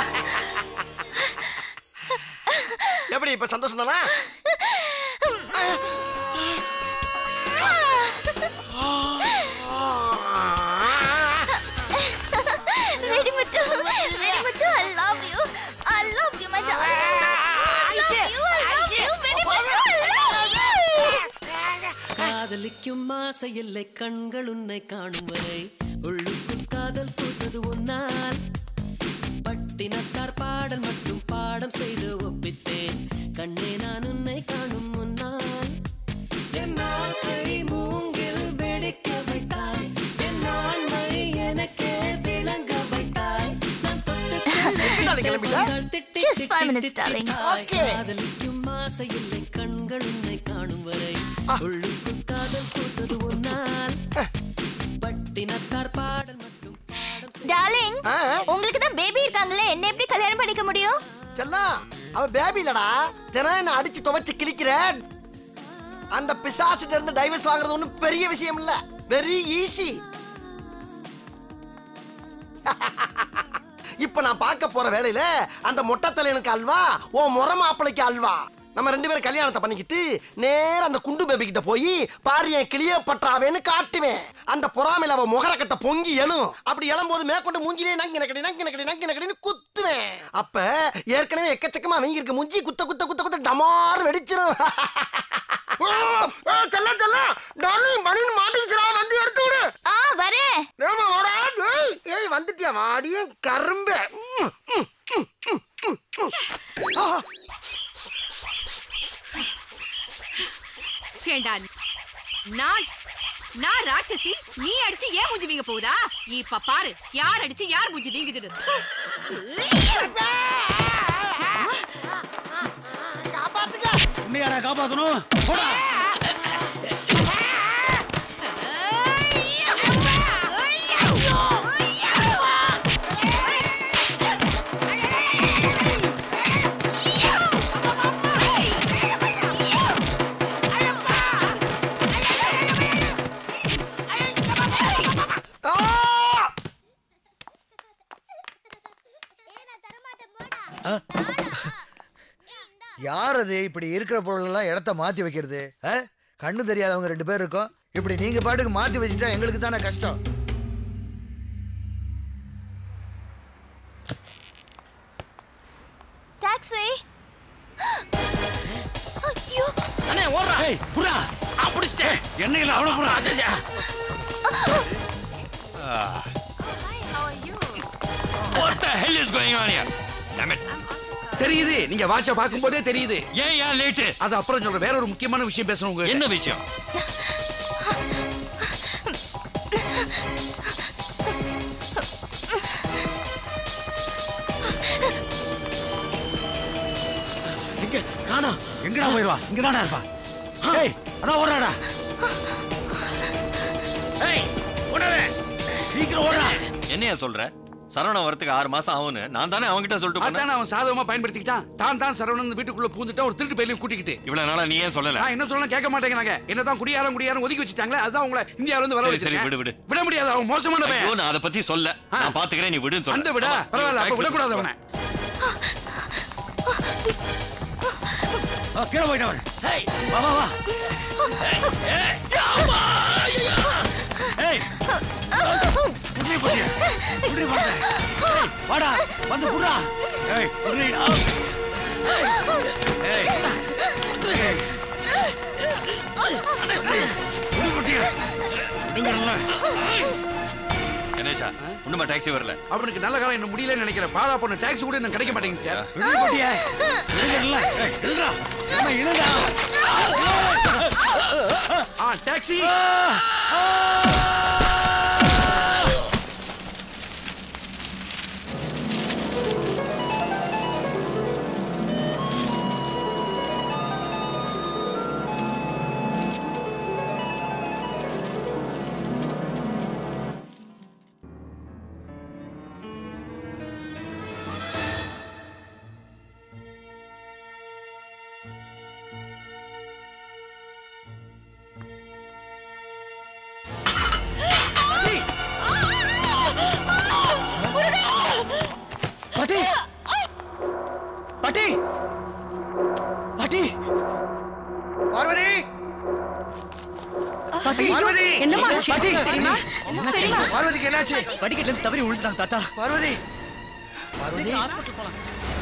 எப்படி இப்ப சந்தோஷம் தானா Vedimuthu Vedimuthu I love you I love you my darling I love you I love you Vedimuthu I love you காதலிக்கும் ஆசை இல்லை கண்கள் உன்னை காணும் வரை உள்ளுக்குள் காதல் பூத்தது உன்னால் பட்டினத்தார் பாடல் மட்டும் பாடம் செய்து ஒப்பித்தேன் கண்ணே நான் உன்னை காணும் முன்னால் என் ஆசை மூங்கில் வெடிக்க வைத்தாய் என் ஆண்மை எனக்கே விளங்க வைத்தாய் நான் Just five minutes, darling. காதலிக்கும் ஆசை இல்லை கண்கள் உன்னை காணும் வரை உள்ளுக்குள் காதல் பூத்தது ஒரு நாள் பட்டினத்தார் பாடல் மட்டும் டார்லிங் உங்களுக்கு தான் பேபி இருக்காங்களே என்ன எப்படி கல்யாணம் பண்ணிக்க முடியும் செல்லம் அவ பேபி இல்லடா தினம் என்ன அடிச்சு துவைச்சு கிழிக்கிற அந்த பிசாசிட்ட இருந்து டைவர்ஸ் வாங்குறது ஒண்ணும் பெரிய விஷயம் இல்ல வெரி ஈஸி இப்ப நான் பார்க்க போற வேலையில அந்த மொட்டை தலையனுக்கு அல்வா ஓ முறை மாப்பிளைக்கு அல்வா நம்ம ரெண்டு பேரும் கல்யாணத்தை பண்ணிக்கிட்டு நேரா அந்த குண்டு பேபி கிட்ட போய் பாரு என் கிளிய பற்றாவேன்னு காட்டுவேன் அந்த பொறாமையில அவ முகர கட்ட பொங்கி எழும் அப்படி எழும்போது மேற்கொண்டு மூஞ்சிலே நங்கின கடி நங்கின கடி நங்கின கடின்னு குத்துவேன் அப்ப ஏற்கனவே எக்கச்சக்கமா அவங்க இருக்க மூஞ்சி குத்த குத்த குத்த குத்த டமார் வெடிச்சிரும் செல்லம் செல்லம் டார்லிங் மணின்னு மாட்டிக்கிச்சுடா வந்து எடுத்து விடு ஆ வரேன் ஏமா வாடா ஏய் ஏய் வந்துட்டியா வாடியே கரும்பு ம், ம், ம், ம், ம், ம். ஆ, ஏண்டா நான் நான் ராட்சசி நீ அடிச்சு ஏன் மூஞ்சி வீங்க போகுதா இப்ப பாரு யார் அடிச்சு யார் மூஞ்சி வீங்குதுன்னு உன்னையாடா காப்பாத்தணும் போடா யார் அது இப்படி இருக்கிற பொருளெல்லாம் இடத்த மாத்தி வைக்கிறது ஆ? கண்ணு தெரியாதவங்க ரெண்டு பேர் இருக்கோம் இப்படி நீங்க பாட்டுக்கு மாத்தி வச்சுட்டா எங்களுக்கு தானே கஷ்டம் டாக்ஸி ஐயோ அண்ணே ஓடுறா ஏய் புறா ஆ பிடிச்சிட்டேன் எண்ணெயில் அவ்வளோ புறா அச்சா What the hell is going on here? Damn it. தெரியுது நீங்க வாட்ச பார்க்கும்போதே தெரியுது ஏன் ஏன் லேட்டு அது அப்புறம் சொல்ற வேற ஒரு முக்கியமான விஷயம் பேசணும் உங்க என்ன விஷயம் எங்க காணோம் எங்கடா போயிருவா இங்க தானே இருப்பா ஏய் அதான் ஓடுறாடா ஏய் ஓடாத சீக்கிரம் ஓடுறா என்னையா சொல்ற சரவணன் வரத்துக்கு ஆறு மாசம் ஆகும்னு நான் தானே அவன்கிட்ட சொல்லிட்டு போனேன் அதான் அவன் சாதகமா பயன்படுத்திக்கிட்டான் தான் தான் சரவணன் வீட்டுக்குள்ள பூந்துட்டா ஒரு திருட்டு பையிலையும் கூட்டிக்கிட்டு இவ்வளவு நாளா நீ ஏன் சொல்லல நான் என்ன சொல்லணும் கேட்க மாட்டேங்கிறாங்க என்னதான் குடியாரம் குடியாரம் ஒதுக்கி வச்சுட்டாங்களே அதுதான் உங்களை இந்தியாவில இருந்து வர சரி சரி வச்சிருக்கேன். விடு விடு விட முடியாது அவன் மோசமான ஐயோ, பையன் நான் அதை பத்தி சொல்ல நான் பாத்துக்கிறேன் நீ விடுன்னு சொல்ல அந்த விட பரவாயில்ல அப்ப விடக்கூடாது அவனை ஆ, கீழே போயிட்டு வரேன் ஏய் வா வா வா ஏய் அம்மா ஐயோ ஏய் புடி புடி புடி புடி ஏய் வாடா வந்து புடுடா ஏய் புடி ஆ. ஏய் ஏய் புடி புடியா விடுங்க நல்லா கணேஷா இன்னுமா டாக்ஸி வரல அவனுக்கு நல்ல காலம் என்ன முடியலன்னு நினைக்கிறேன் பாலா பொண்ணு டாக்ஸி கூட எனக்கு கிடைக்க மாட்டேங்குது சார் விடு புடியா விடுங்க நல்லா ஏய் இழுடா என்ன இழுடா ஆ டாக்ஸி பாட்டி பாட்டி பாட்டி பார்வதி பாட்டி பார்வதி என்னம்மா ஆச்சு? பாட்டி தெரியுமா? தெரியுமா? பார்வதிக்கு என்னாச்சு படிக்கட்டுல இருந்து தவறி விழுந்துட்டாங்க தாத்தா பார்வதி பார்வதி ஹாஸ்பிட்டல் போலாம்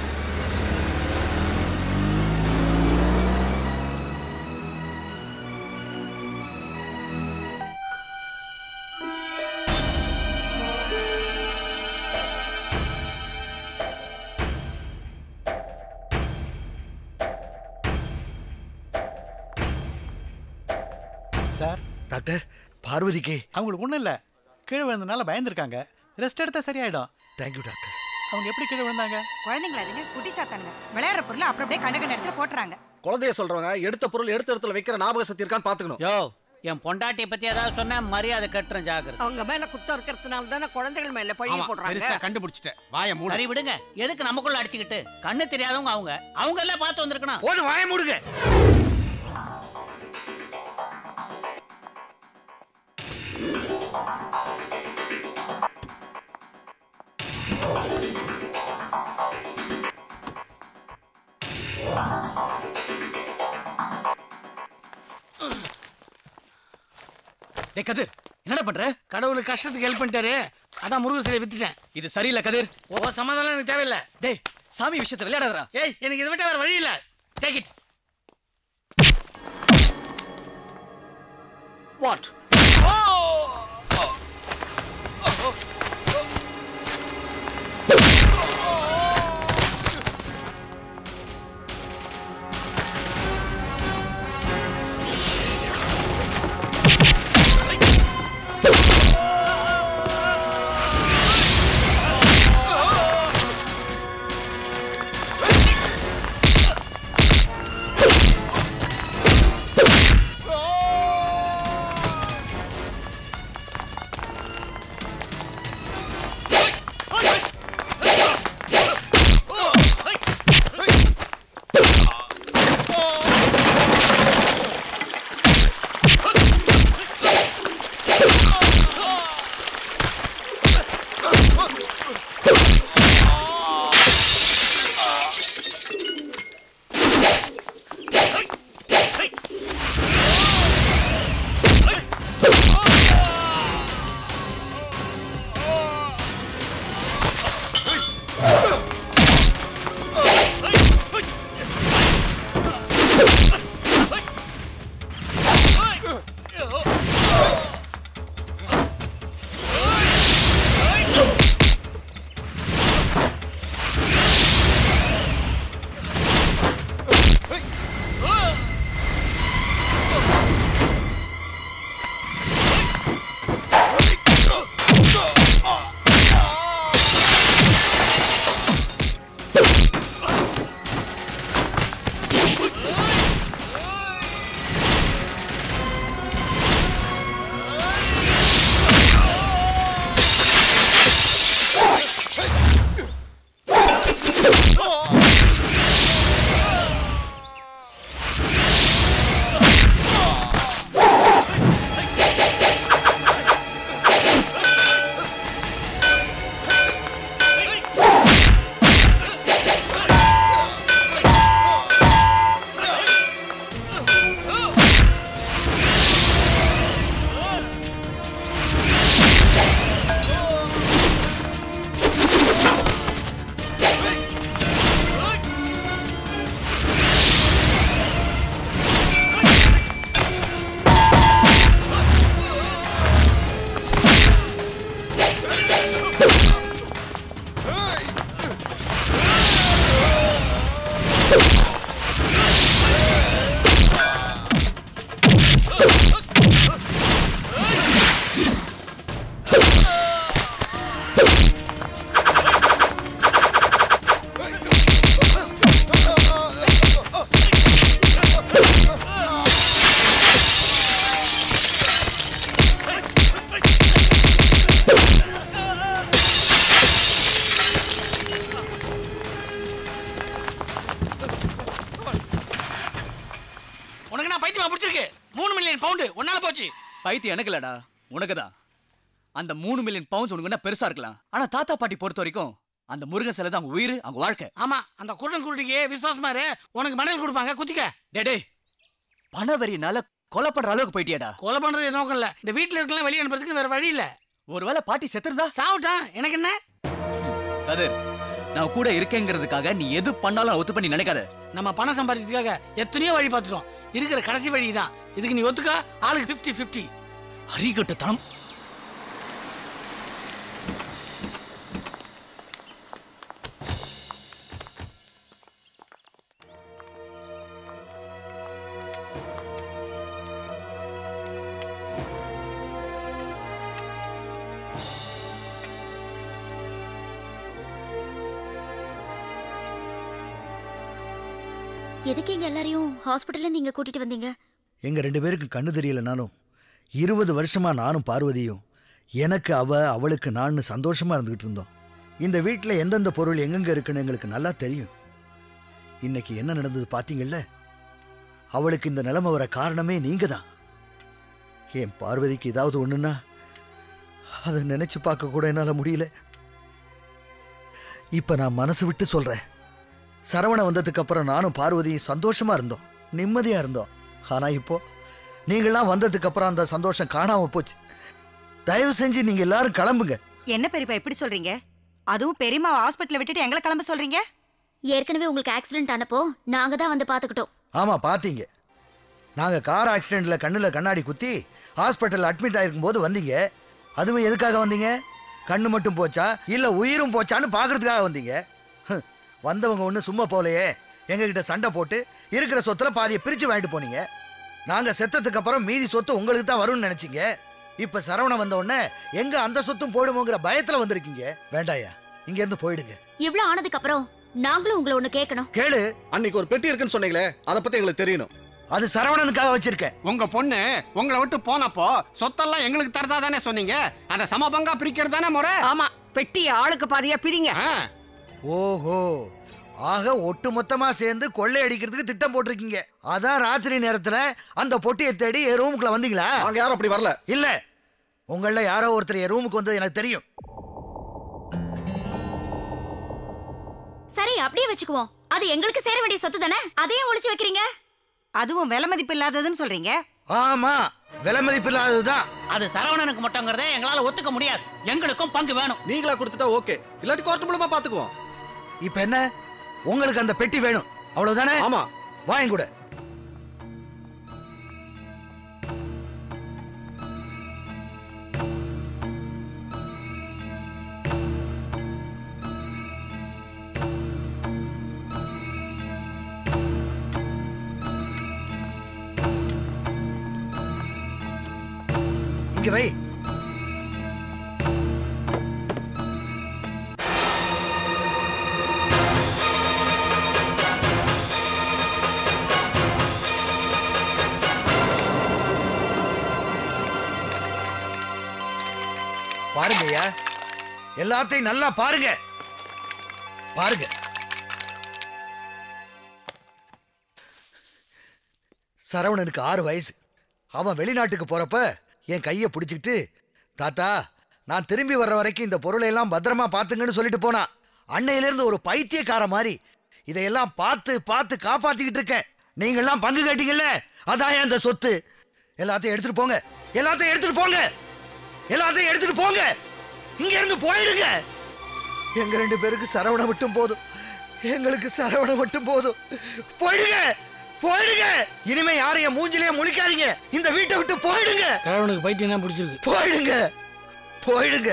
சார் டாக்டர் பார்வதிக்கு அவங்களுக்கு ஒன்றும் இல்லை கீழே விழுந்தனால பயந்துருக்காங்க ரெஸ்ட் எடுத்தா சரியாயிடும் தேங்க்யூ டாக்டர் அவங்க எப்படி கீழே விழுந்தாங்க குழந்தைங்களா அதுங்க குட்டி சாத்தானுங்க விளையாடுற பொருள் அப்புறம் அப்படியே கண்ட கண்ட இடத்துல போட்டுறாங்க குழந்தைய சொல்றவங்க எடுத்த பொருள் எடுத்த இடத்துல வைக்கிற ஞாபக சக்தி இருக்கான்னு பாத்துக்கணும் யோ என் பொண்டாட்டியை பத்தி ஏதாவது சொன்னா மரியாதை கட்டுறேன் ஜாக்கிரதை அவங்க மேல குத்தம் இருக்கிறதுனால தானே குழந்தைகள் மேல பழிய ஆமா, போடுறாங்க பெருசா கண்டுபிடிச்சிட்டேன் வாய மூடு சரி விடுங்க எதுக்கு நமக்குள்ள அடிச்சுக்கிட்டு கண்ணு தெரியாதவங்க அவங்க அவங்க எல்லாம் பார்த்து வந்திருக்கணும் போது வாய மூடுங்க டேய் கதிர் என்னடா பண்ற கடவுள் கஷ்டத்துக்கு ஹெல்ப் பண்ணிட்டாரு அதான் முருகன் சிலையை வித்துட்டேன் இது சரியில்லை கதிர் ஓ சமாதானம் எனக்கு தேவையில்லை டேய் சாமி விஷயத்தை விளையாடாதடா ஏய் எனக்கு இதை விட்ட வேற வழி இல்ல டேக் இட் வாட் Oh! உனக்கு நான் பைத்தியமா பிடிச்சிருக்கு மூணு மில்லியன் பவுண்டு உன்னால போச்சு பைத்தியம் எனக்கு இல்லடா உனக்கு தான் அந்த மூணு மில்லியன் பவுண்ட்ஸ் உனக்கு என்ன பெருசா இருக்கலாம் ஆனா தாத்தா பாட்டி பொறுத்த வரைக்கும் அந்த முருகன் சிலை தான் அவங்க உயிர் அவங்க வாழ்க்கை ஆமா அந்த குருடன் குருடிக்கு விசுவாசமா இரு உனக்கு மணல் கொடுப்பாங்க குத்திக்க டே டேய் பணவரினால கொலை பண்ற அளவுக்கு போயிட்டியாடா கொலை பண்றது நோக்கம் இல்ல இந்த வீட்டுல இருக்கலாம் வெளியே அனுப்புறதுக்கு வேற வழி இல்ல ஒருவேளை பாட்டி செத்துருந்தா சாவட்டான் எனக்கு என்ன கதிர் நான் கூட இருக்கேங்கிறதுக்காக நீ எது பண்ணாலும் நான் ஒத்து பண்ணி நினைக்காத நம்ம பணம் சம்பாதிக்கிறதுக்காக எத்தனையோ வழி பார்த்துட்டோம் இருக்கிற கடைசி வழி தான் இதுக்கு நீ ஒத்துக்கா ஆளுக்கு 50 50 அறிகட்ட தனம் எதுக்கு எங்க எல்லாரையும் ஹாஸ்பிட்டல்ல இருந்து இங்க கூட்டிட்டு வந்தீங்க எங்க ரெண்டு பேருக்கு கண்ணு தெரியலனாலும் இருபது வருஷமா நானும் பார்வதியும் எனக்கு அவ அவளுக்கு நான் சந்தோஷமா இருந்துகிட்டு இருந்தோம் இந்த வீட்டில் எந்தெந்த பொருள் எங்கெங்க இருக்குன்னு எங்களுக்கு நல்லா தெரியும் இன்னைக்கு என்ன நடந்தது பார்த்தீங்கல்ல அவளுக்கு இந்த நிலைமை வர காரணமே நீங்க தான் என் பார்வதிக்கு ஏதாவது ஒண்ணுன்னா அதை நினைச்சு பார்க்க கூட என்னால் முடியல இப்ப நான் மனசு விட்டு சொல்றேன் சரவண வந்ததுக்கு அப்புறம் நானும் பார்வதியும் சந்தோஷமா இருந்தோம் நிம்மதியா இருந்தோம் ஆனா இப்போ நீங்களாம் வந்ததுக்கு அப்புறம் அந்த சந்தோஷம் காணாம போச்சு தயவு செஞ்சு நீங்க எல்லாரும் கிளம்புங்க என்ன பெரியப்பா இப்படி சொல்றீங்க அதுவும் பெரியம்மா ஹாஸ்பிட்டல்ல விட்டுட்டு எங்களை கிளம்ப சொல்றீங்க ஏற்கனவே உங்களுக்கு ஆக்சிடென்ட் ஆனப்போ நாங்க தான் வந்து பாத்துக்கிட்டோம் ஆமா பாத்தீங்க நாங்க கார் ஆக்சிடென்ட்ல கண்ணுல கண்ணாடி குத்தி ஹாஸ்பிட்டல் அட்மிட் ஆயிருக்கும் போது வந்தீங்க அதுவும் எதுக்காக வந்தீங்க கண்ணு மட்டும் போச்சா இல்ல உயிரும் போச்சான்னு பாக்குறதுக்காக வந்தீங்க ஹ், வந்தவங்க ஒண்ணு சும்மா போலையே எங்ககிட்ட சண்டை போட்டு இருக்கிற சொத்துல பாதியை பிரிச்சு வாங்கிட்டு போனீங்க நாங்க செத்ததுக்கு அப்புறம் மீதி சொத்து உங்களுக்கு தான் வரும்னு நினைச்சீங்க இப்ப சரவணன் வந்த உடனே எங்க அந்த சொத்தும் போயிடுமோங்கிற பயத்துல வந்திருக்கீங்க வேண்டாயா இங்க இருந்து போயிடுங்க இவ்ளோ ஆனதுக்கு அப்புறம் நாங்களும் உங்களை ஒண்ணு கேட்கணும் கேளு அன்னைக்கு ஒரு பெட்டி இருக்குன்னு சொன்னீங்களே அதை பத்தி எங்களுக்கு தெரியணும் அது சரவணனுக்காக வச்சிருக்கேன் உங்க பொண்ணு உங்களை விட்டு போனப்போ சொத்தெல்லாம் எங்களுக்கு தரதா தானே சொன்னீங்க அதை சமபங்கா பிரிக்கிறது தானே முறை ஆமா பெட்டி ஆளுக்கு பாதியா பிரிங்க ஓஹோ ஆக ஒட்டு மொத்தமா சேர்ந்து கொள்ளை அடிக்கிறதுக்கு திட்டம் போட்டிருக்கீங்க அதான் ராத்திரி நேரத்துல அந்த பொட்டியை தேடி என் ரூமுக்குள்ள வந்தீங்களா நாங்க யாரும் அப்படி வரல இல்ல உங்கள யாரோ ஒருத்தர் என் ரூமுக்கு வந்தது எனக்கு தெரியும் சரி அப்படியே வச்சுக்குவோம் அது எங்களுக்கு சேர வேண்டிய சொத்து தானே அதையும் ஒளிச்சு வைக்கிறீங்க அதுவும் விலை மதிப்பு இல்லாததுன்னு சொல்றீங்க ஆமா விலை மதிப்பு இல்லாததுதான் அது சரவணனுக்கு மட்டுங்கிறத எங்களால ஒத்துக்க முடியாது எங்களுக்கும் பங்கு வேணும் நீங்களா கொடுத்துட்டா ஓகே இல்லாட்டி கோர்ட் மூலமா பாத்துக்குவோம் இப்ப என்ன உங்களுக்கு அந்த பெட்டி வேணும் அவ்வளவுதானே ஆமா வாங்க கூட இங்க வை பாருங்க ஐயா எல்லாத்தையும் நல்லா பாருங்க பாருங்க சரவணனுக்கு ஆறு வயசு அவன் வெளிநாட்டுக்கு போறப்ப என் கையை பிடிச்சிக்கிட்டு தாத்தா நான் திரும்பி வர்ற வரைக்கும் இந்த பொருளை எல்லாம் பத்திரமா பாத்துங்கன்னு சொல்லிட்டு போனான் அன்னையிலிருந்து ஒரு பைத்தியக்கார மாதிரி இதையெல்லாம் பார்த்து பார்த்து காப்பாத்திக்கிட்டு இருக்கேன் நீங்கெல்லாம் பங்கு கேட்டீங்கல்ல அதான் என் இந்த சொத்து எல்லாத்தையும் எடுத்துட்டு போங்க எல்லாத்தையும் எடுத்துட்டு போங்க எல்லாத்தையும் எடுத்துட்டு போங்க இங்க இருந்து போயிடுங்க எங்க ரெண்டு பேருக்கு சரவண மட்டும் போதும் எங்களுக்கு சரவண மட்டும் போதும் போயிடுங்க போயிடுங்க இனிமே யாரையும் மூஞ்சிலேயே முழிக்காதீங்க இந்த வீட்டை விட்டு போயிடுங்க கிழவனுக்கு பைத்தியம் தான் பிடிச்சிருக்கு போயிடுங்க போயிடுங்க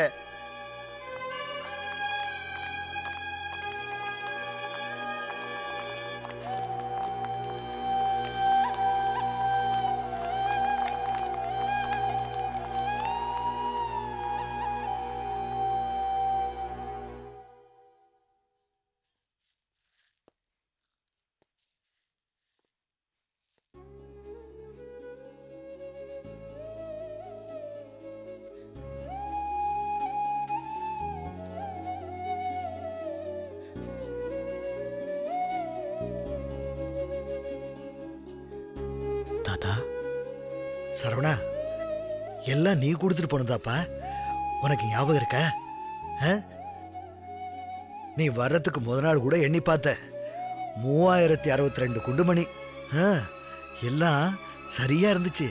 தாத்தா சரவணா எல்லாம் நீ கொடுத்துட்டு போனதாப்பா உனக்கு ஞாபகம் இருக்கா ஆ? நீ வர்றதுக்கு முத நாள் கூட எண்ணி பார்த்தேன் மூவாயிரத்தி அறுபத்தி ரெண்டு குண்டுமணி ஆ, எல்லாம் சரியா இருந்துச்சு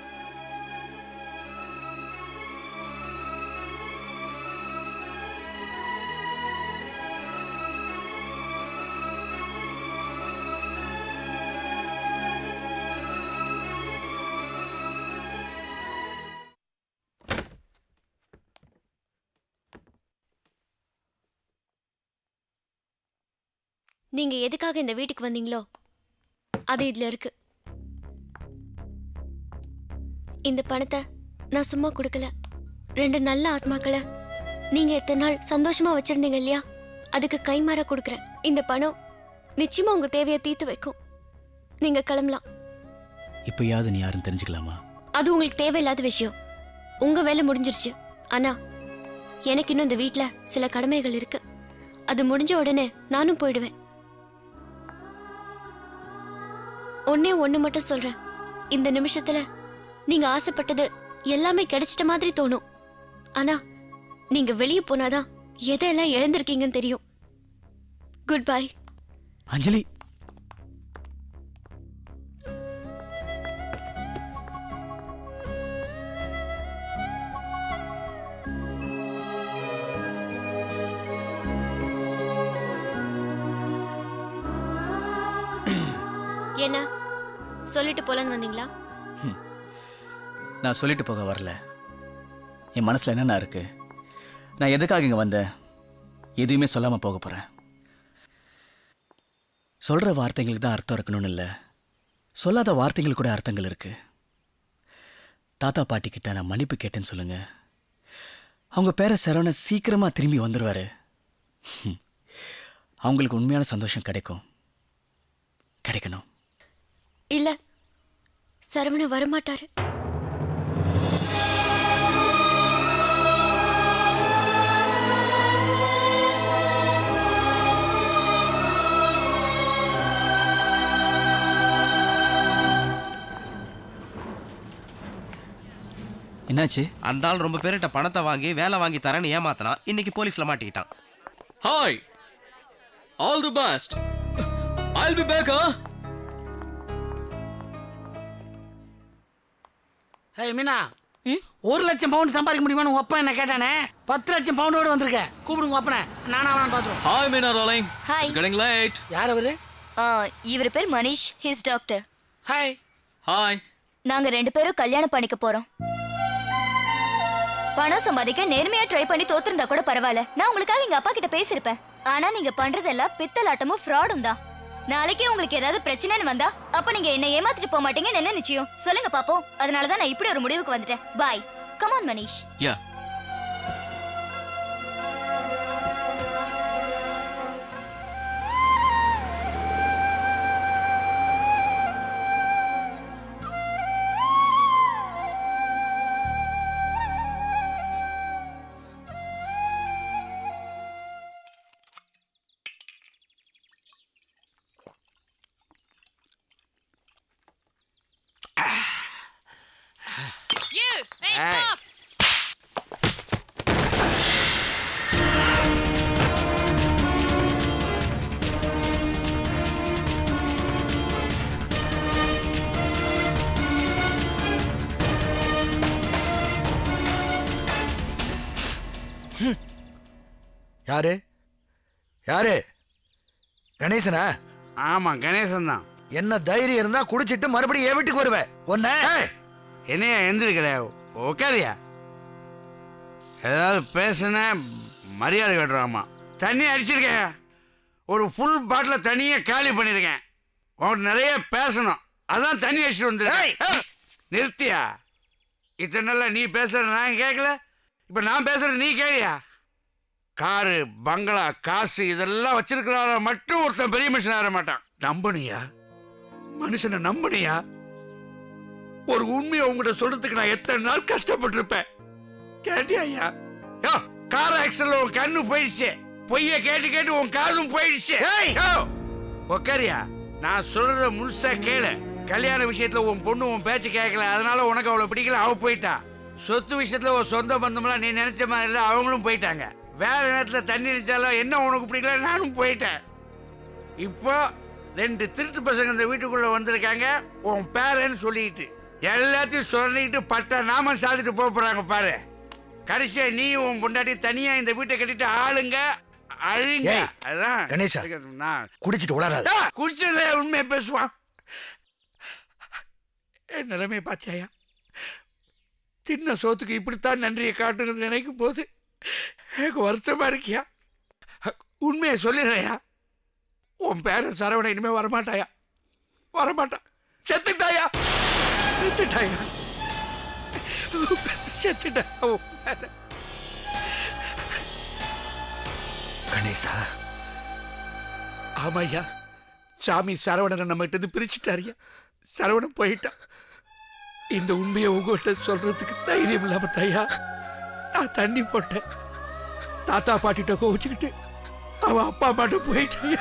நீங்க எதுக்காக இந்த வீட்டுக்கு வந்தீங்களோ அது இதுல இருக்கு இந்த பணத்தை நான் சும்மா கொடுக்கல ரெண்டு நல்ல ஆத்மாக்களை நீங்க எத்தனை நாள் சந்தோஷமா வச்சிருந்தீங்க இல்லையா அதுக்கு கைமாற கொடுக்குறேன் இந்த பணம் நிச்சயமா உங்க தேவையை தீர்த்து வைக்கும் நீங்க கிளம்பலாம் இப்பயாவது நீ யாருன்னு தெரிஞ்சுக்கலாமா அது உங்களுக்கு தேவையில்லாத விஷயம் உங்க வேலை முடிஞ்சிருச்சு ஆனா எனக்கு இன்னும் இந்த வீட்ல சில கடமைகள் இருக்கு அது முடிஞ்ச உடனே நானும் போயிடுவேன் ஒன்னே ஒண்ணு மட்டும் சொல்றேன் இந்த நிமிஷத்துல நீங்க ஆசைப்பட்டது எல்லாமே கிடைச்சிட்ட மாதிரி தோணும் ஆனா நீங்க வெளியே போனாதான் எதெல்லாம் இழந்திருக்கீங்கன்னு தெரியும் குட் பை அஞ்சலி என்ன சொல்லிட்டு போலன்னு வந்தீங்களா நான் சொல்லிட்டு போக வரல என் மனசுல என்னென்ன இருக்கு நான் எதுக்காக இங்க வந்தேன் எதுவுமே சொல்லாம போக போறேன் சொல்ற வார்த்தைங்களுக்கு தான் அர்த்தம் இருக்கணும்னு இல்லை சொல்லாத வார்த்தைங்களுக்கு கூட அர்த்தங்கள் இருக்கு தாத்தா பாட்டி கிட்ட நான் மன்னிப்பு கேட்டேன்னு சொல்லுங்க அவங்க பேர சரவண சீக்கிரமா திரும்பி வந்துருவாரு ஹம். அவங்களுக்கு உண்மையான சந்தோஷம் கிடைக்கும் கிடைக்கணும் இல்ல சரவண வரமாட்டாரு என்னாச்சு அந்த ஆள் ரொம்ப பேர்கிட்ட பணத்தை வாங்கி வேலை வாங்கி தரேன்னு ஏமாத்தினான் இன்னைக்கு போலீஸ்ல மாட்டிக்கிட்டான் hi all the best I'll be back hey Meena ஒரு லட்சம் பவுண்ட் சம்பாதிக்க முடியுமான்னு உங்க அப்பா என்ன கேட்டானே பத்து லட்சம் பவுண்டோட வந்திருக்கேன் கூப்பிடுங்க உங்க அப்பனை நானா அவனை பார்த்துருவோம் hi Meena darling Hi. It's getting late யார் அவரு இவர் பேர் Manish his doctor hi hi நாங்க ரெண்டு பேரும் கல்யாணம் பண்ணிக்க போறோம் பணம் சம்பாதிக்க நேர்மையா ட்ரை பண்ணி தோத்திருந்தா கூட பரவாயில்ல நான் உங்களுக்காக எங்க அப்பா கிட்ட பேசியிருப்பேன் ஆனா நீங்க பண்றதெல்லாம் பித்தலாட்டமும் ஃப்ராடும் தான் நாளைக்கே உங்களுக்கு ஏதாவது பிரச்சனைன்னு வந்தா அப்ப நீங்க என்ன ஏமாத்திட்டு போக மாட்டீங்கன்னு என்ன நிச்சயம் சொல்லுங்க பாப்போம் அதனாலதான் நான் இப்படி ஒரு முடிவுக்கு வந்துட்டேன் bye come on Manish yeah You! Hey, Hey. stop! யாரு யாரு கணேசனா ஆமா கணேசன் தான் என்ன தைரியம் இருந்தா குடிச்சிட்டு மறுபடியும் என் வீட்டுக்கு வருவேன் ஒன்ன என்னையா எந்திரிக்கிற உட்காரியா ஏதாவது பேசுன மரியாதை கட்டுறாமா தண்ணி அடிச்சிருக்கேன் ஒரு ஃபுல் பாட்டில் தண்ணியை காலி பண்ணியிருக்கேன் உன்கிட்ட நிறைய பேசணும் அதான் தண்ணி அடிச்சுட்டு வந்துருக்கேன் நிறுத்தியா இத்தனை நாள்ல நீ பேசுற நான் கேட்கல இப்போ நான் பேசுறது நீ கேளியா காரு பங்களா காசு இதெல்லாம் வச்சிருக்கிறார மட்டும் ஒருத்தன் பெரிய மனுஷன் ஆக மாட்டான் நம்பனியா மனுஷனை நம்பனியா ஒரு உண்மையை உங்ககிட்ட சொல்றதுக்கு நான் எத்தனை நாள் கஷ்டப்பட்டிருப்பேன் கேட்டியா ஐயா யோ கார் ஆக்சிடென்ட்ல உன் கண்ணு போயிடுச்சு பொய்ய கேட்டு கேட்டு உன் காதும் போயிடுச்சு யோ, உக்காரியா நான் சொல்றத முழுசா கேளு கல்யாண விஷயத்துல உன் பொண்ணு உன் பேச்சு கேட்கல அதனால உனக்கு அவளை பிடிக்கல அவ போயிட்டா சொத்து விஷயத்துல ஒரு சொந்த பந்தம்லாம் நீ நினைச்ச மாதிரி இல்ல அவங்களும் போயிட்டாங்க வேற நேரத்துல தண்ணி நினைச்சாலும் என்ன உனக்கு பிடிக்கல நானும் போயிட்டேன் இப்போ ரெண்டு திருட்டு பசங்க இந்த வீட்டுக்குள்ள வந்திருக்காங்க உன் பேரன்னு சொல்லிட்டு எல்லாத்தையும் சொல்லிட்டு பட்ட நாம சாதிட்டு போக போறாங்க பாரு கடைசியா நீ உன் பொண்டாட்டி தனியா இந்த வீட்டை கட்டிட்டு ஆளுங்க அழுங்க ஏய், அதான் கணேசா, நான் குடிச்சிட்டு உளறாத. டா, குடிச்சதே உண்மையை பேசுவான் என் நிலைமையை பார்த்தியாயா சின்ன சோத்துக்கு இப்படித்தான் நன்றியை காட்டுறது நினைக்கும் போது எனக்கு வருத்தமா இருக்கியா உண்மையை சொல்லிடுறையா உன் பேரன் சரவணன் இனிமே வரமாட்டாயா வரமாட்டான் செத்துட்டாயா செத்துட்டாயா செத்துட்டா உன் பேரன். கணேசா ஆமாய்யா சாமி சரவணனை நம்ம கிட்ட இருந்து பிரிச்சுட்டாருயா சரவணன் போயிட்டான் இந்த உண்மையை உங்ககிட்ட சொல்றதுக்கு தைரியம் இல்லாம தாயா நான் தண்ணி போட்டேன் தாத்தா பாட்டிட்ட கோவிச்சுக்கிட்டு அவன் அப்பா அம்மாட்ட போயிட்டாயா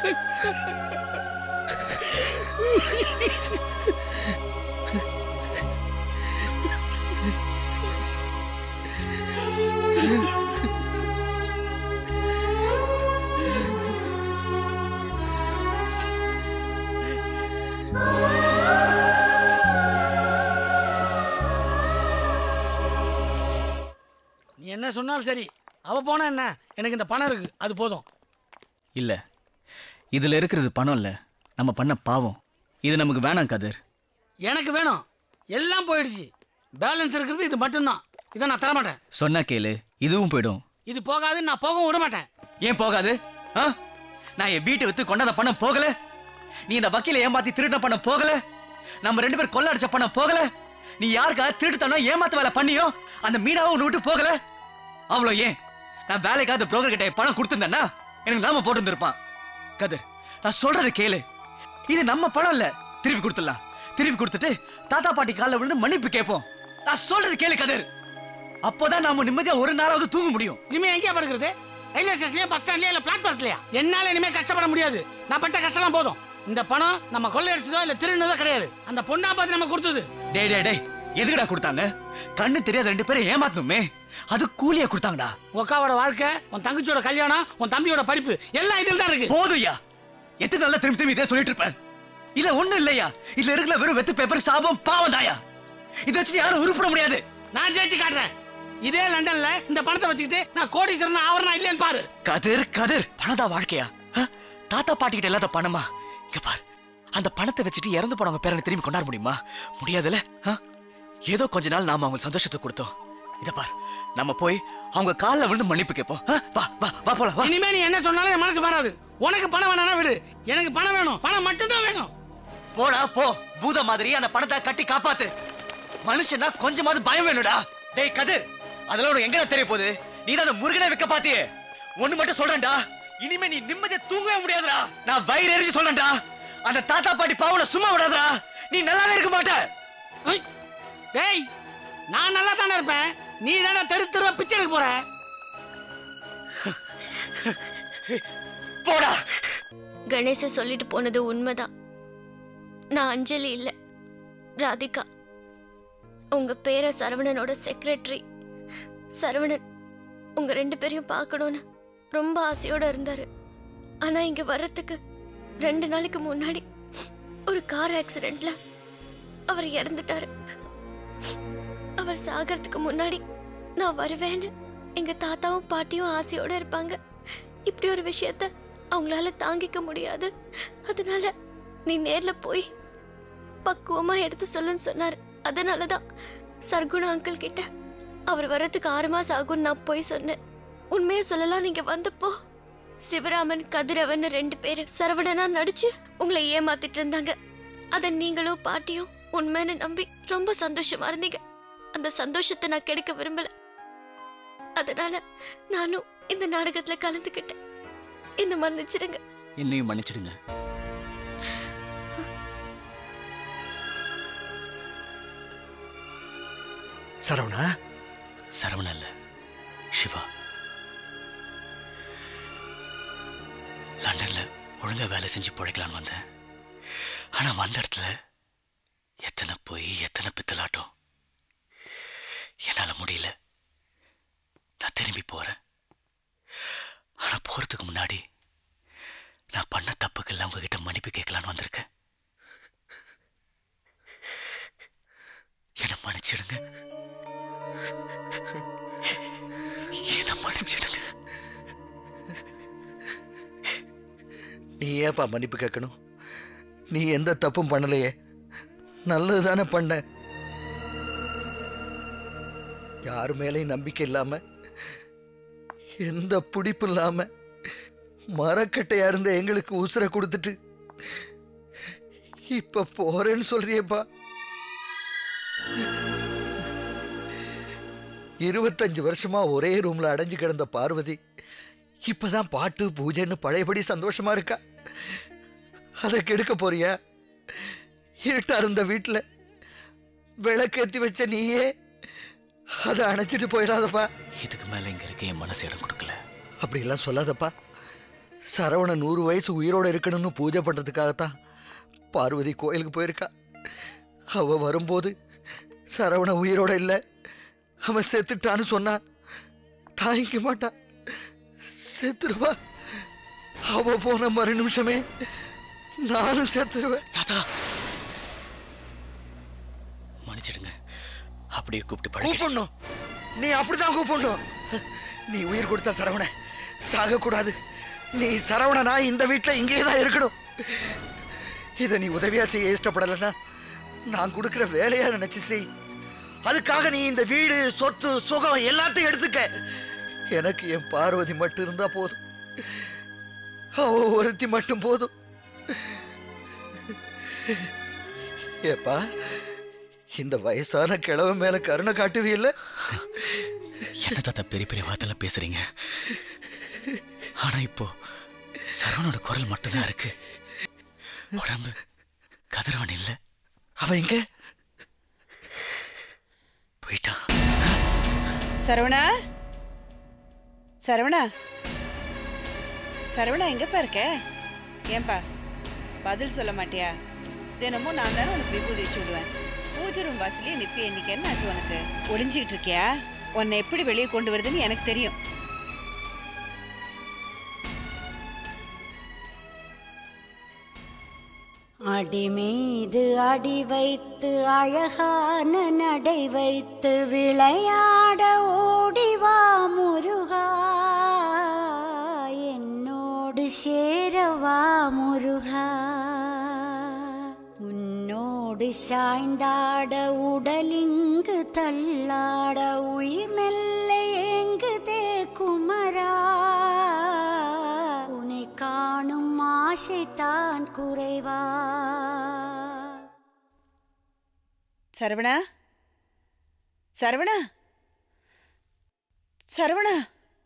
நீ என்ன சொன்னாலும் சரி அவ போனா என்ன எனக்கு இந்த பணம் இருக்கு அது போதும் இல்ல இதுல இருக்கிறது பணம் இல்ல நம்ம பண்ண பாவம் இது நமக்கு வேணாம் கதிர் எனக்கு வேணும் எல்லாம் போயிடுச்சு பேலன்ஸ் இருக்கிறது இது மட்டும்தான் இதை நான் தரமாட்டேன் சொன்னா கேளு இதுவும் போயிடும் இது போகாது நான் போகவும் விட மாட்டேன் ஏன் போகாது ஆ? நான் என் வீட்டை வித்து கொண்டாந்த பணம் போகல நீ இந்த வக்கீல ஏமாத்தி திருடின பணம் போகல நம்ம ரெண்டு பேர் கொள்ள அடிச்ச பணம் போகல நீ யாருக்காக திருட்டுத்தனம் ஏமாத்த வேலை பண்ணியோ அந்த மீனாவும் உன்னை விட்டு போகல அவ்வளோ ஏன் நான் வேலைக்காக புரோக்கர் கிட்ட என் பணம் கொடுத்திருந்தேன்னா எனக்கு நாம போட்டு கதிர் நான் சொல்றது கேளு இது நம்ம பணம் இல்ல திருப்பி கொடுத்துடலாம் திருப்பி கொடுத்துட்டு தாத்தா பாட்டி காலில் விழுந்து மன்னிப்பு கேட்போம் நான் சொல்றது கேளு கதிர் அப்போதான் நாம நிம்மதியா ஒரு நாளாவது தூங்க முடியும் இனிமே எங்கேயா படுக்கிறது ரயில்வே ஸ்டேஷன்லயா பஸ் ஸ்டாண்ட்லயா இல்ல பிளாட்பாரத்லயா என்னால இனிமே கஷ்டப்பட முடியாது நான் பட்ட கஷ்டம் போதும் இந்த பணம் நம்ம கொள்ளையடிச்சதோ இல்ல திருநதோ கிடையாது அந்த பொண்ணா பார்த்து நம்ம கொடுத்தது டேய் டேய் டேய் எதுக்குடா கொடுத்தாங்க கண்ணு தெரியாத ரெண்டு பேரும் ஏமாத்தணுமே அது கூலியா கொடுத்தாங்கடா உக்காவோட வாழ்க்கை உன் தங்கச்சியோட கல்யாணம் உன் தம்பியோட படிப்பு எல்லாம் இதில் தான் இருக்கு போதும்யா எத்தனை நாளா திரும்பி திரும்பி இதே சொல்லிட்டு இருப்பேன் இல்ல ஒண்ணும் இல்லையா இதுல இருக்கிற வெறும் வெத்து பேப்பர் சாபம் பாவம் தாயா இதை வச்சு யாரும் உருப்பிட முடியாது நான் ஜெயிச்சு காட்டுறேன் இதே லண்டன்ல இந்த பணத்தை வச்சுக்கிட்டு நான் கோடீஸ்வரன் ஆவறனா இல்லையான்னு பாரு கதிர் கதிர் பணதா வாழ்க்கையா ஆ? தாத்தா பாட்டிக்கிட்ட இல்லாத பணமா இங்க பார் அந்த பணத்தை வச்சுட்டு இறந்து போனவங்க பேரனை திரும்பி கொண்டாட முடியுமா முடியாதுல்ல ஆ? ஏதோ கொஞ்ச நாள் நாம அவங்க சந்தோஷத்தை கொடுத்தோம் இத பார் நம்ம போய் அவங்க கால்ல விழுந்து மன்னிப்பு கேட்போம் ஆ? வா வா வா போலாம் வா இனிமே நீ என்ன சொன்னாலும் என் மனசு மாறாது உனக்கு பணம் வேணாம்னா விடு எனக்கு பணம் வேணும் பணம் மட்டும்தான் வேணும் போடா போ பூத மாதிரி அந்த பணத்தை கட்டி காப்பாத்து மனுஷனா கொஞ்சமாவது பயம் வேணும்டா டேய் கதிர் அதெல்லாம் உனக்கு எங்கடா தெரிய போகுது நீ தான் அந்த முருகனை வைக்க பாத்தியே ஒண்ணு மட்டும் சொல்றேன்டா இனிமே நீ நிம்மதியா தூங்கவே முடியாதுடா நான் வயிறு எரிஞ்சு சொல்றேன்டா அந்த தாத்தா பாட்டி பாவனை சும்மா விடாதடா நீ நல்லாவே இருக்க மாட்ட டேய் நான் நல்லா தானே இருப்பேன் நீ தானே தெரு தெருவா பிச்சை எடுக்க போற போடா கணேச சொல்லிட்டு போனது உண்மைதான் நான் அஞ்சலி இல்ல ராதிகா உங்க பேர சரவணனோட செக்ரட்டரி சரவணன் உங்க ரெண்டு பேரையும் பார்க்கணும்னு ரொம்ப ஆசையோட இருந்தாரு ஆனா இங்க வர்றதுக்கு ரெண்டு நாளைக்கு முன்னாடி ஒரு கார் ஆக்சிடென்ட்ல அவர் இறந்துட்டாரு அவர் சாகறதுக்கு முன்னாடி நான் வருவேன்னு எங்க தாத்தாவும் பாட்டியும் ஆசையோட இருப்பாங்க இப்படி ஒரு விஷயத்த அவங்களால தாங்கிக்க முடியாது அதனால நீ நேர்ல போய் பக்குவமா எடுத்து சொல்லுன்னு சொன்னாரு அதனாலதான் சர்க்குண அங்கிள் கிட்ட அவர் வர்றதுக்கு ஆறு மாசம் ஆகும்னு நான் போய் சொன்னேன் உண்மையை சொல்லலாம் நீங்க வந்தப்போ சிவராமன் கதிரவன் ரெண்டு பேரு சரவணனா நடிச்சு உங்களை ஏமாத்திட்டு இருந்தாங்க அத நீங்களும் பாட்டியும் உண்மைன்னு நம்பி ரொம்ப சந்தோஷமா இருந்தீங்க அந்த சந்தோஷத்தை நான் கெடுக்க விரும்பல அதனால நானும் இந்த நாடகத்துல கலந்துக்கிட்டேன் என்ன மன்னிச்சிடுங்க என்னையும் மன்னிச்சிடுங்க சரவணா சரவண இல்ல சிவா லண்டன்ல ஒழுங்கா வேலை செஞ்சு பிழைக்கலான்னு வந்தேன் ஆனா வந்த இடத்துல எத்தனை பொய் எத்தனை பித்தலாட்டம் என்னால முடியல நான் திரும்பி போறேன் ஆனா போறதுக்கு முன்னாடி நான் பண்ண தப்புக்கெல்லாம் உங்ககிட்ட மன்னிப்பு கேட்கலான்னு வந்திருக்கேன் என்னை மன்னிச்சிடுங்க என்னை மன்னிச்சிடுங்க நீ ஏப்பா மன்னிப்பு கேட்கணும் நீ எந்த தப்பும் பண்ணலையே நல்லது தானே பண்ண யார் மேலேயும் நம்பிக்கை இல்லாம எந்த பிடிப்பு இல்லாம மரக்கட்டையா இருந்த எங்களுக்கு உசுரை கொடுத்துட்டு இப்ப போறேன்னு சொல்றியேப்பா இருபத்தஞ்சு வருஷமா ஒரே ரூம்ல அடைஞ்சு கிடந்த பார்வதி இப்பதான் பாட்டு பூஜைன்னு பழையபடி சந்தோஷமா இருக்கா அதை கெடுக்க போறியா இருட்டா இருந்த வீட்டுல விளக்கேத்தி வச்ச நீயே அதை அணைச்சிட்டு போயிடாதப்பா இதுக்கு மேல இங்க இருக்க என் மனசு இடம் கொடுக்கல அப்படியெல்லாம் சொல்லாதப்பா சரவணன் நூறு வயசு உயிரோட இருக்கணும்னு பூஜை பண்றதுக்காகத்தான் பார்வதி கோயிலுக்கு போயிருக்கா அவ வரும்போது சரவண உயிரோட இல்லை அவன் செத்துட்டான்னு சொன்னா தாங்கிக்க மாட்டா செத்துருவா அவ போன மறு நிமிஷமே நானும் செத்துருவேன் தாத்தா மன்னிச்சிடுங்க அப்படியே கூப்பிட்டு பழகிடுச்சு கூப்பிடணும் நீ அப்படிதான் கூப்பிடணும் நீ உயிர் கொடுத்த சரவண சாக கூடாது நீ சரவணனா இந்த வீட்டுல இங்கேயே தான் இருக்கணும் இதை நீ உதவியா செய்ய இஷ்டப்படலைன்னா நான் கொடுக்கிற வேலையா நினைச்சு செய் அதுக்காக நீ இந்த வீடு சொத்து சுகம் எல்லாத்தையும் எடுத்துக்க எனக்கு என் பார்வதி மட்டும் இருந்தா போதும் அவ ஒருத்தி மட்டும் போதும் ஏப்பா இந்த வயசான கிழவ மேல கருணை காட்டுவீல்ல என்ன தாத்தா பெரிய பெரிய வார்த்தைலாம் பேசுறீங்க ஆனா இப்போ சரவணோட குரல் மட்டும்தான் இருக்கு உடம்பு கதிரவன் இல்ல அவன் எங்க போயிட்டான் சரவணா சரவணா சரவணா எங்கப்பா இருக்க ஏன்பா பதில் சொல்ல மாட்டியா தினமும் நான் தானே உனக்கு விபூதி வச்சு விடுவேன் பூஜை ரூம் வாசலே நிப்பி இன்னைக்கு என்ன ஆச்சு உனக்கு ஒளிஞ்சிக்கிட்டு இருக்கியா உன்னை எப்படி வெளியே கொண்டு வருதுன்னு எனக்கு தெரியும் அடி மீது அடி வைத்து அழகான நடை வைத்து விளையாட ஓடிவா முருகா என்னோடு சேரவா முருகா உன்னோடு சாய்ந்தாட உடலிங்கு தள்ளாட உயிர் மெல்ல ஏங்குதே குமரா உன்னை காணும் ஆசைத்தான் குறைவா சரவணா சரவணா சரவணா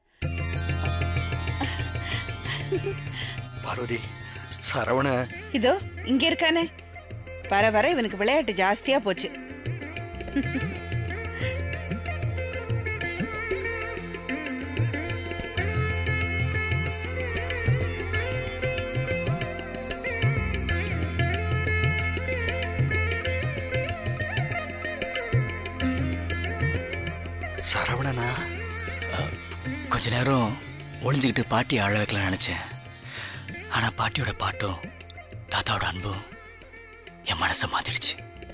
பார்வதி சரவண இதோ இங்க இருக்கானே வர வர இவனுக்கு விளையாட்டு ஜாஸ்தியா போச்சு சரவணனா கொஞ்ச நேரம் ஒளிஞ்சுக்கிட்டு பாட்டி அழ வைக்கலாம் நினைச்சேன் ஆனா பாட்டியோட பாட்டும் தாத்தாவோட அன்பும் என் மனசை மாத்திடுச்சு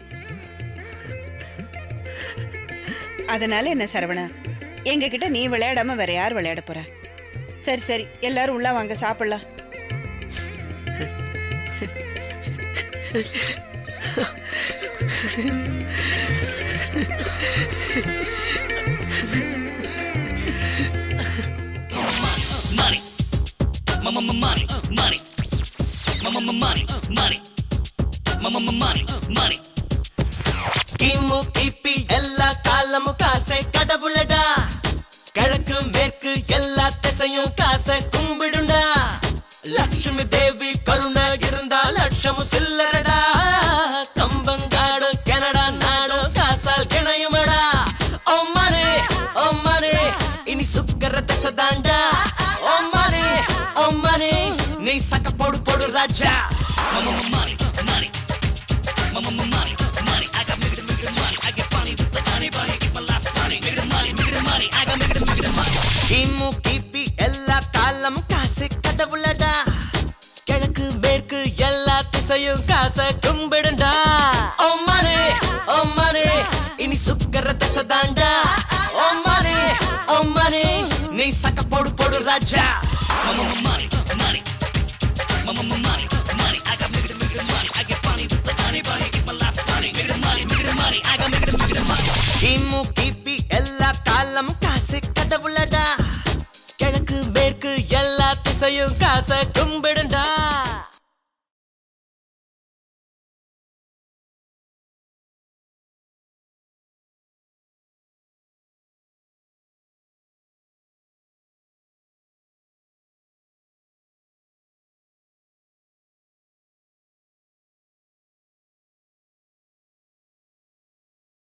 அதனால என்ன சரவணா எங்க கிட்ட நீ விளையாடாம வேற யார் விளையாட போற சரி சரி எல்லாரும் உள்ள வாங்க சாப்பிடலாம் money, mama money, money, mama money, money, mama money, money. கிமு கிபி எல்லா காலமும் காசை கடவுளடா கிழக்கு மேற்கு எல்லா திசையும் காசை கும்பிடுண்டா லட்சுமி தேவி கருணை இருந்தா லட்சமும் சில்லறடா கம்பங்காடு கனடா நாடு காசால் கிணையுமடா ஓ மனே ஓ மனே இனி சுக்கர திசை தாண்டா ஓ மனே ஓ மனே நீ சக்க போடு போடு ராஜா Mama money, money, mama money, money. கடவுளடா கிழக்கு மேற்கு எல்லா திசையும் காசை கும்பிடுண்டா ஓ மனே ஓ மனே இனி சுக்கர திசை தாண்டா ஓ மனே ஓ மனே நீ சக்க போடு போடு ராஜா money, money, money, money, money. I got make it, make it money. I get funny with the honey bunny. Keep my life sunny. Make it money, make it money. I got make it, make it money. கிமு கிபி எல்லா காலமும் காசு கடவுளடா கிழக்கு மேற்கு எல்லா திசையும் காசை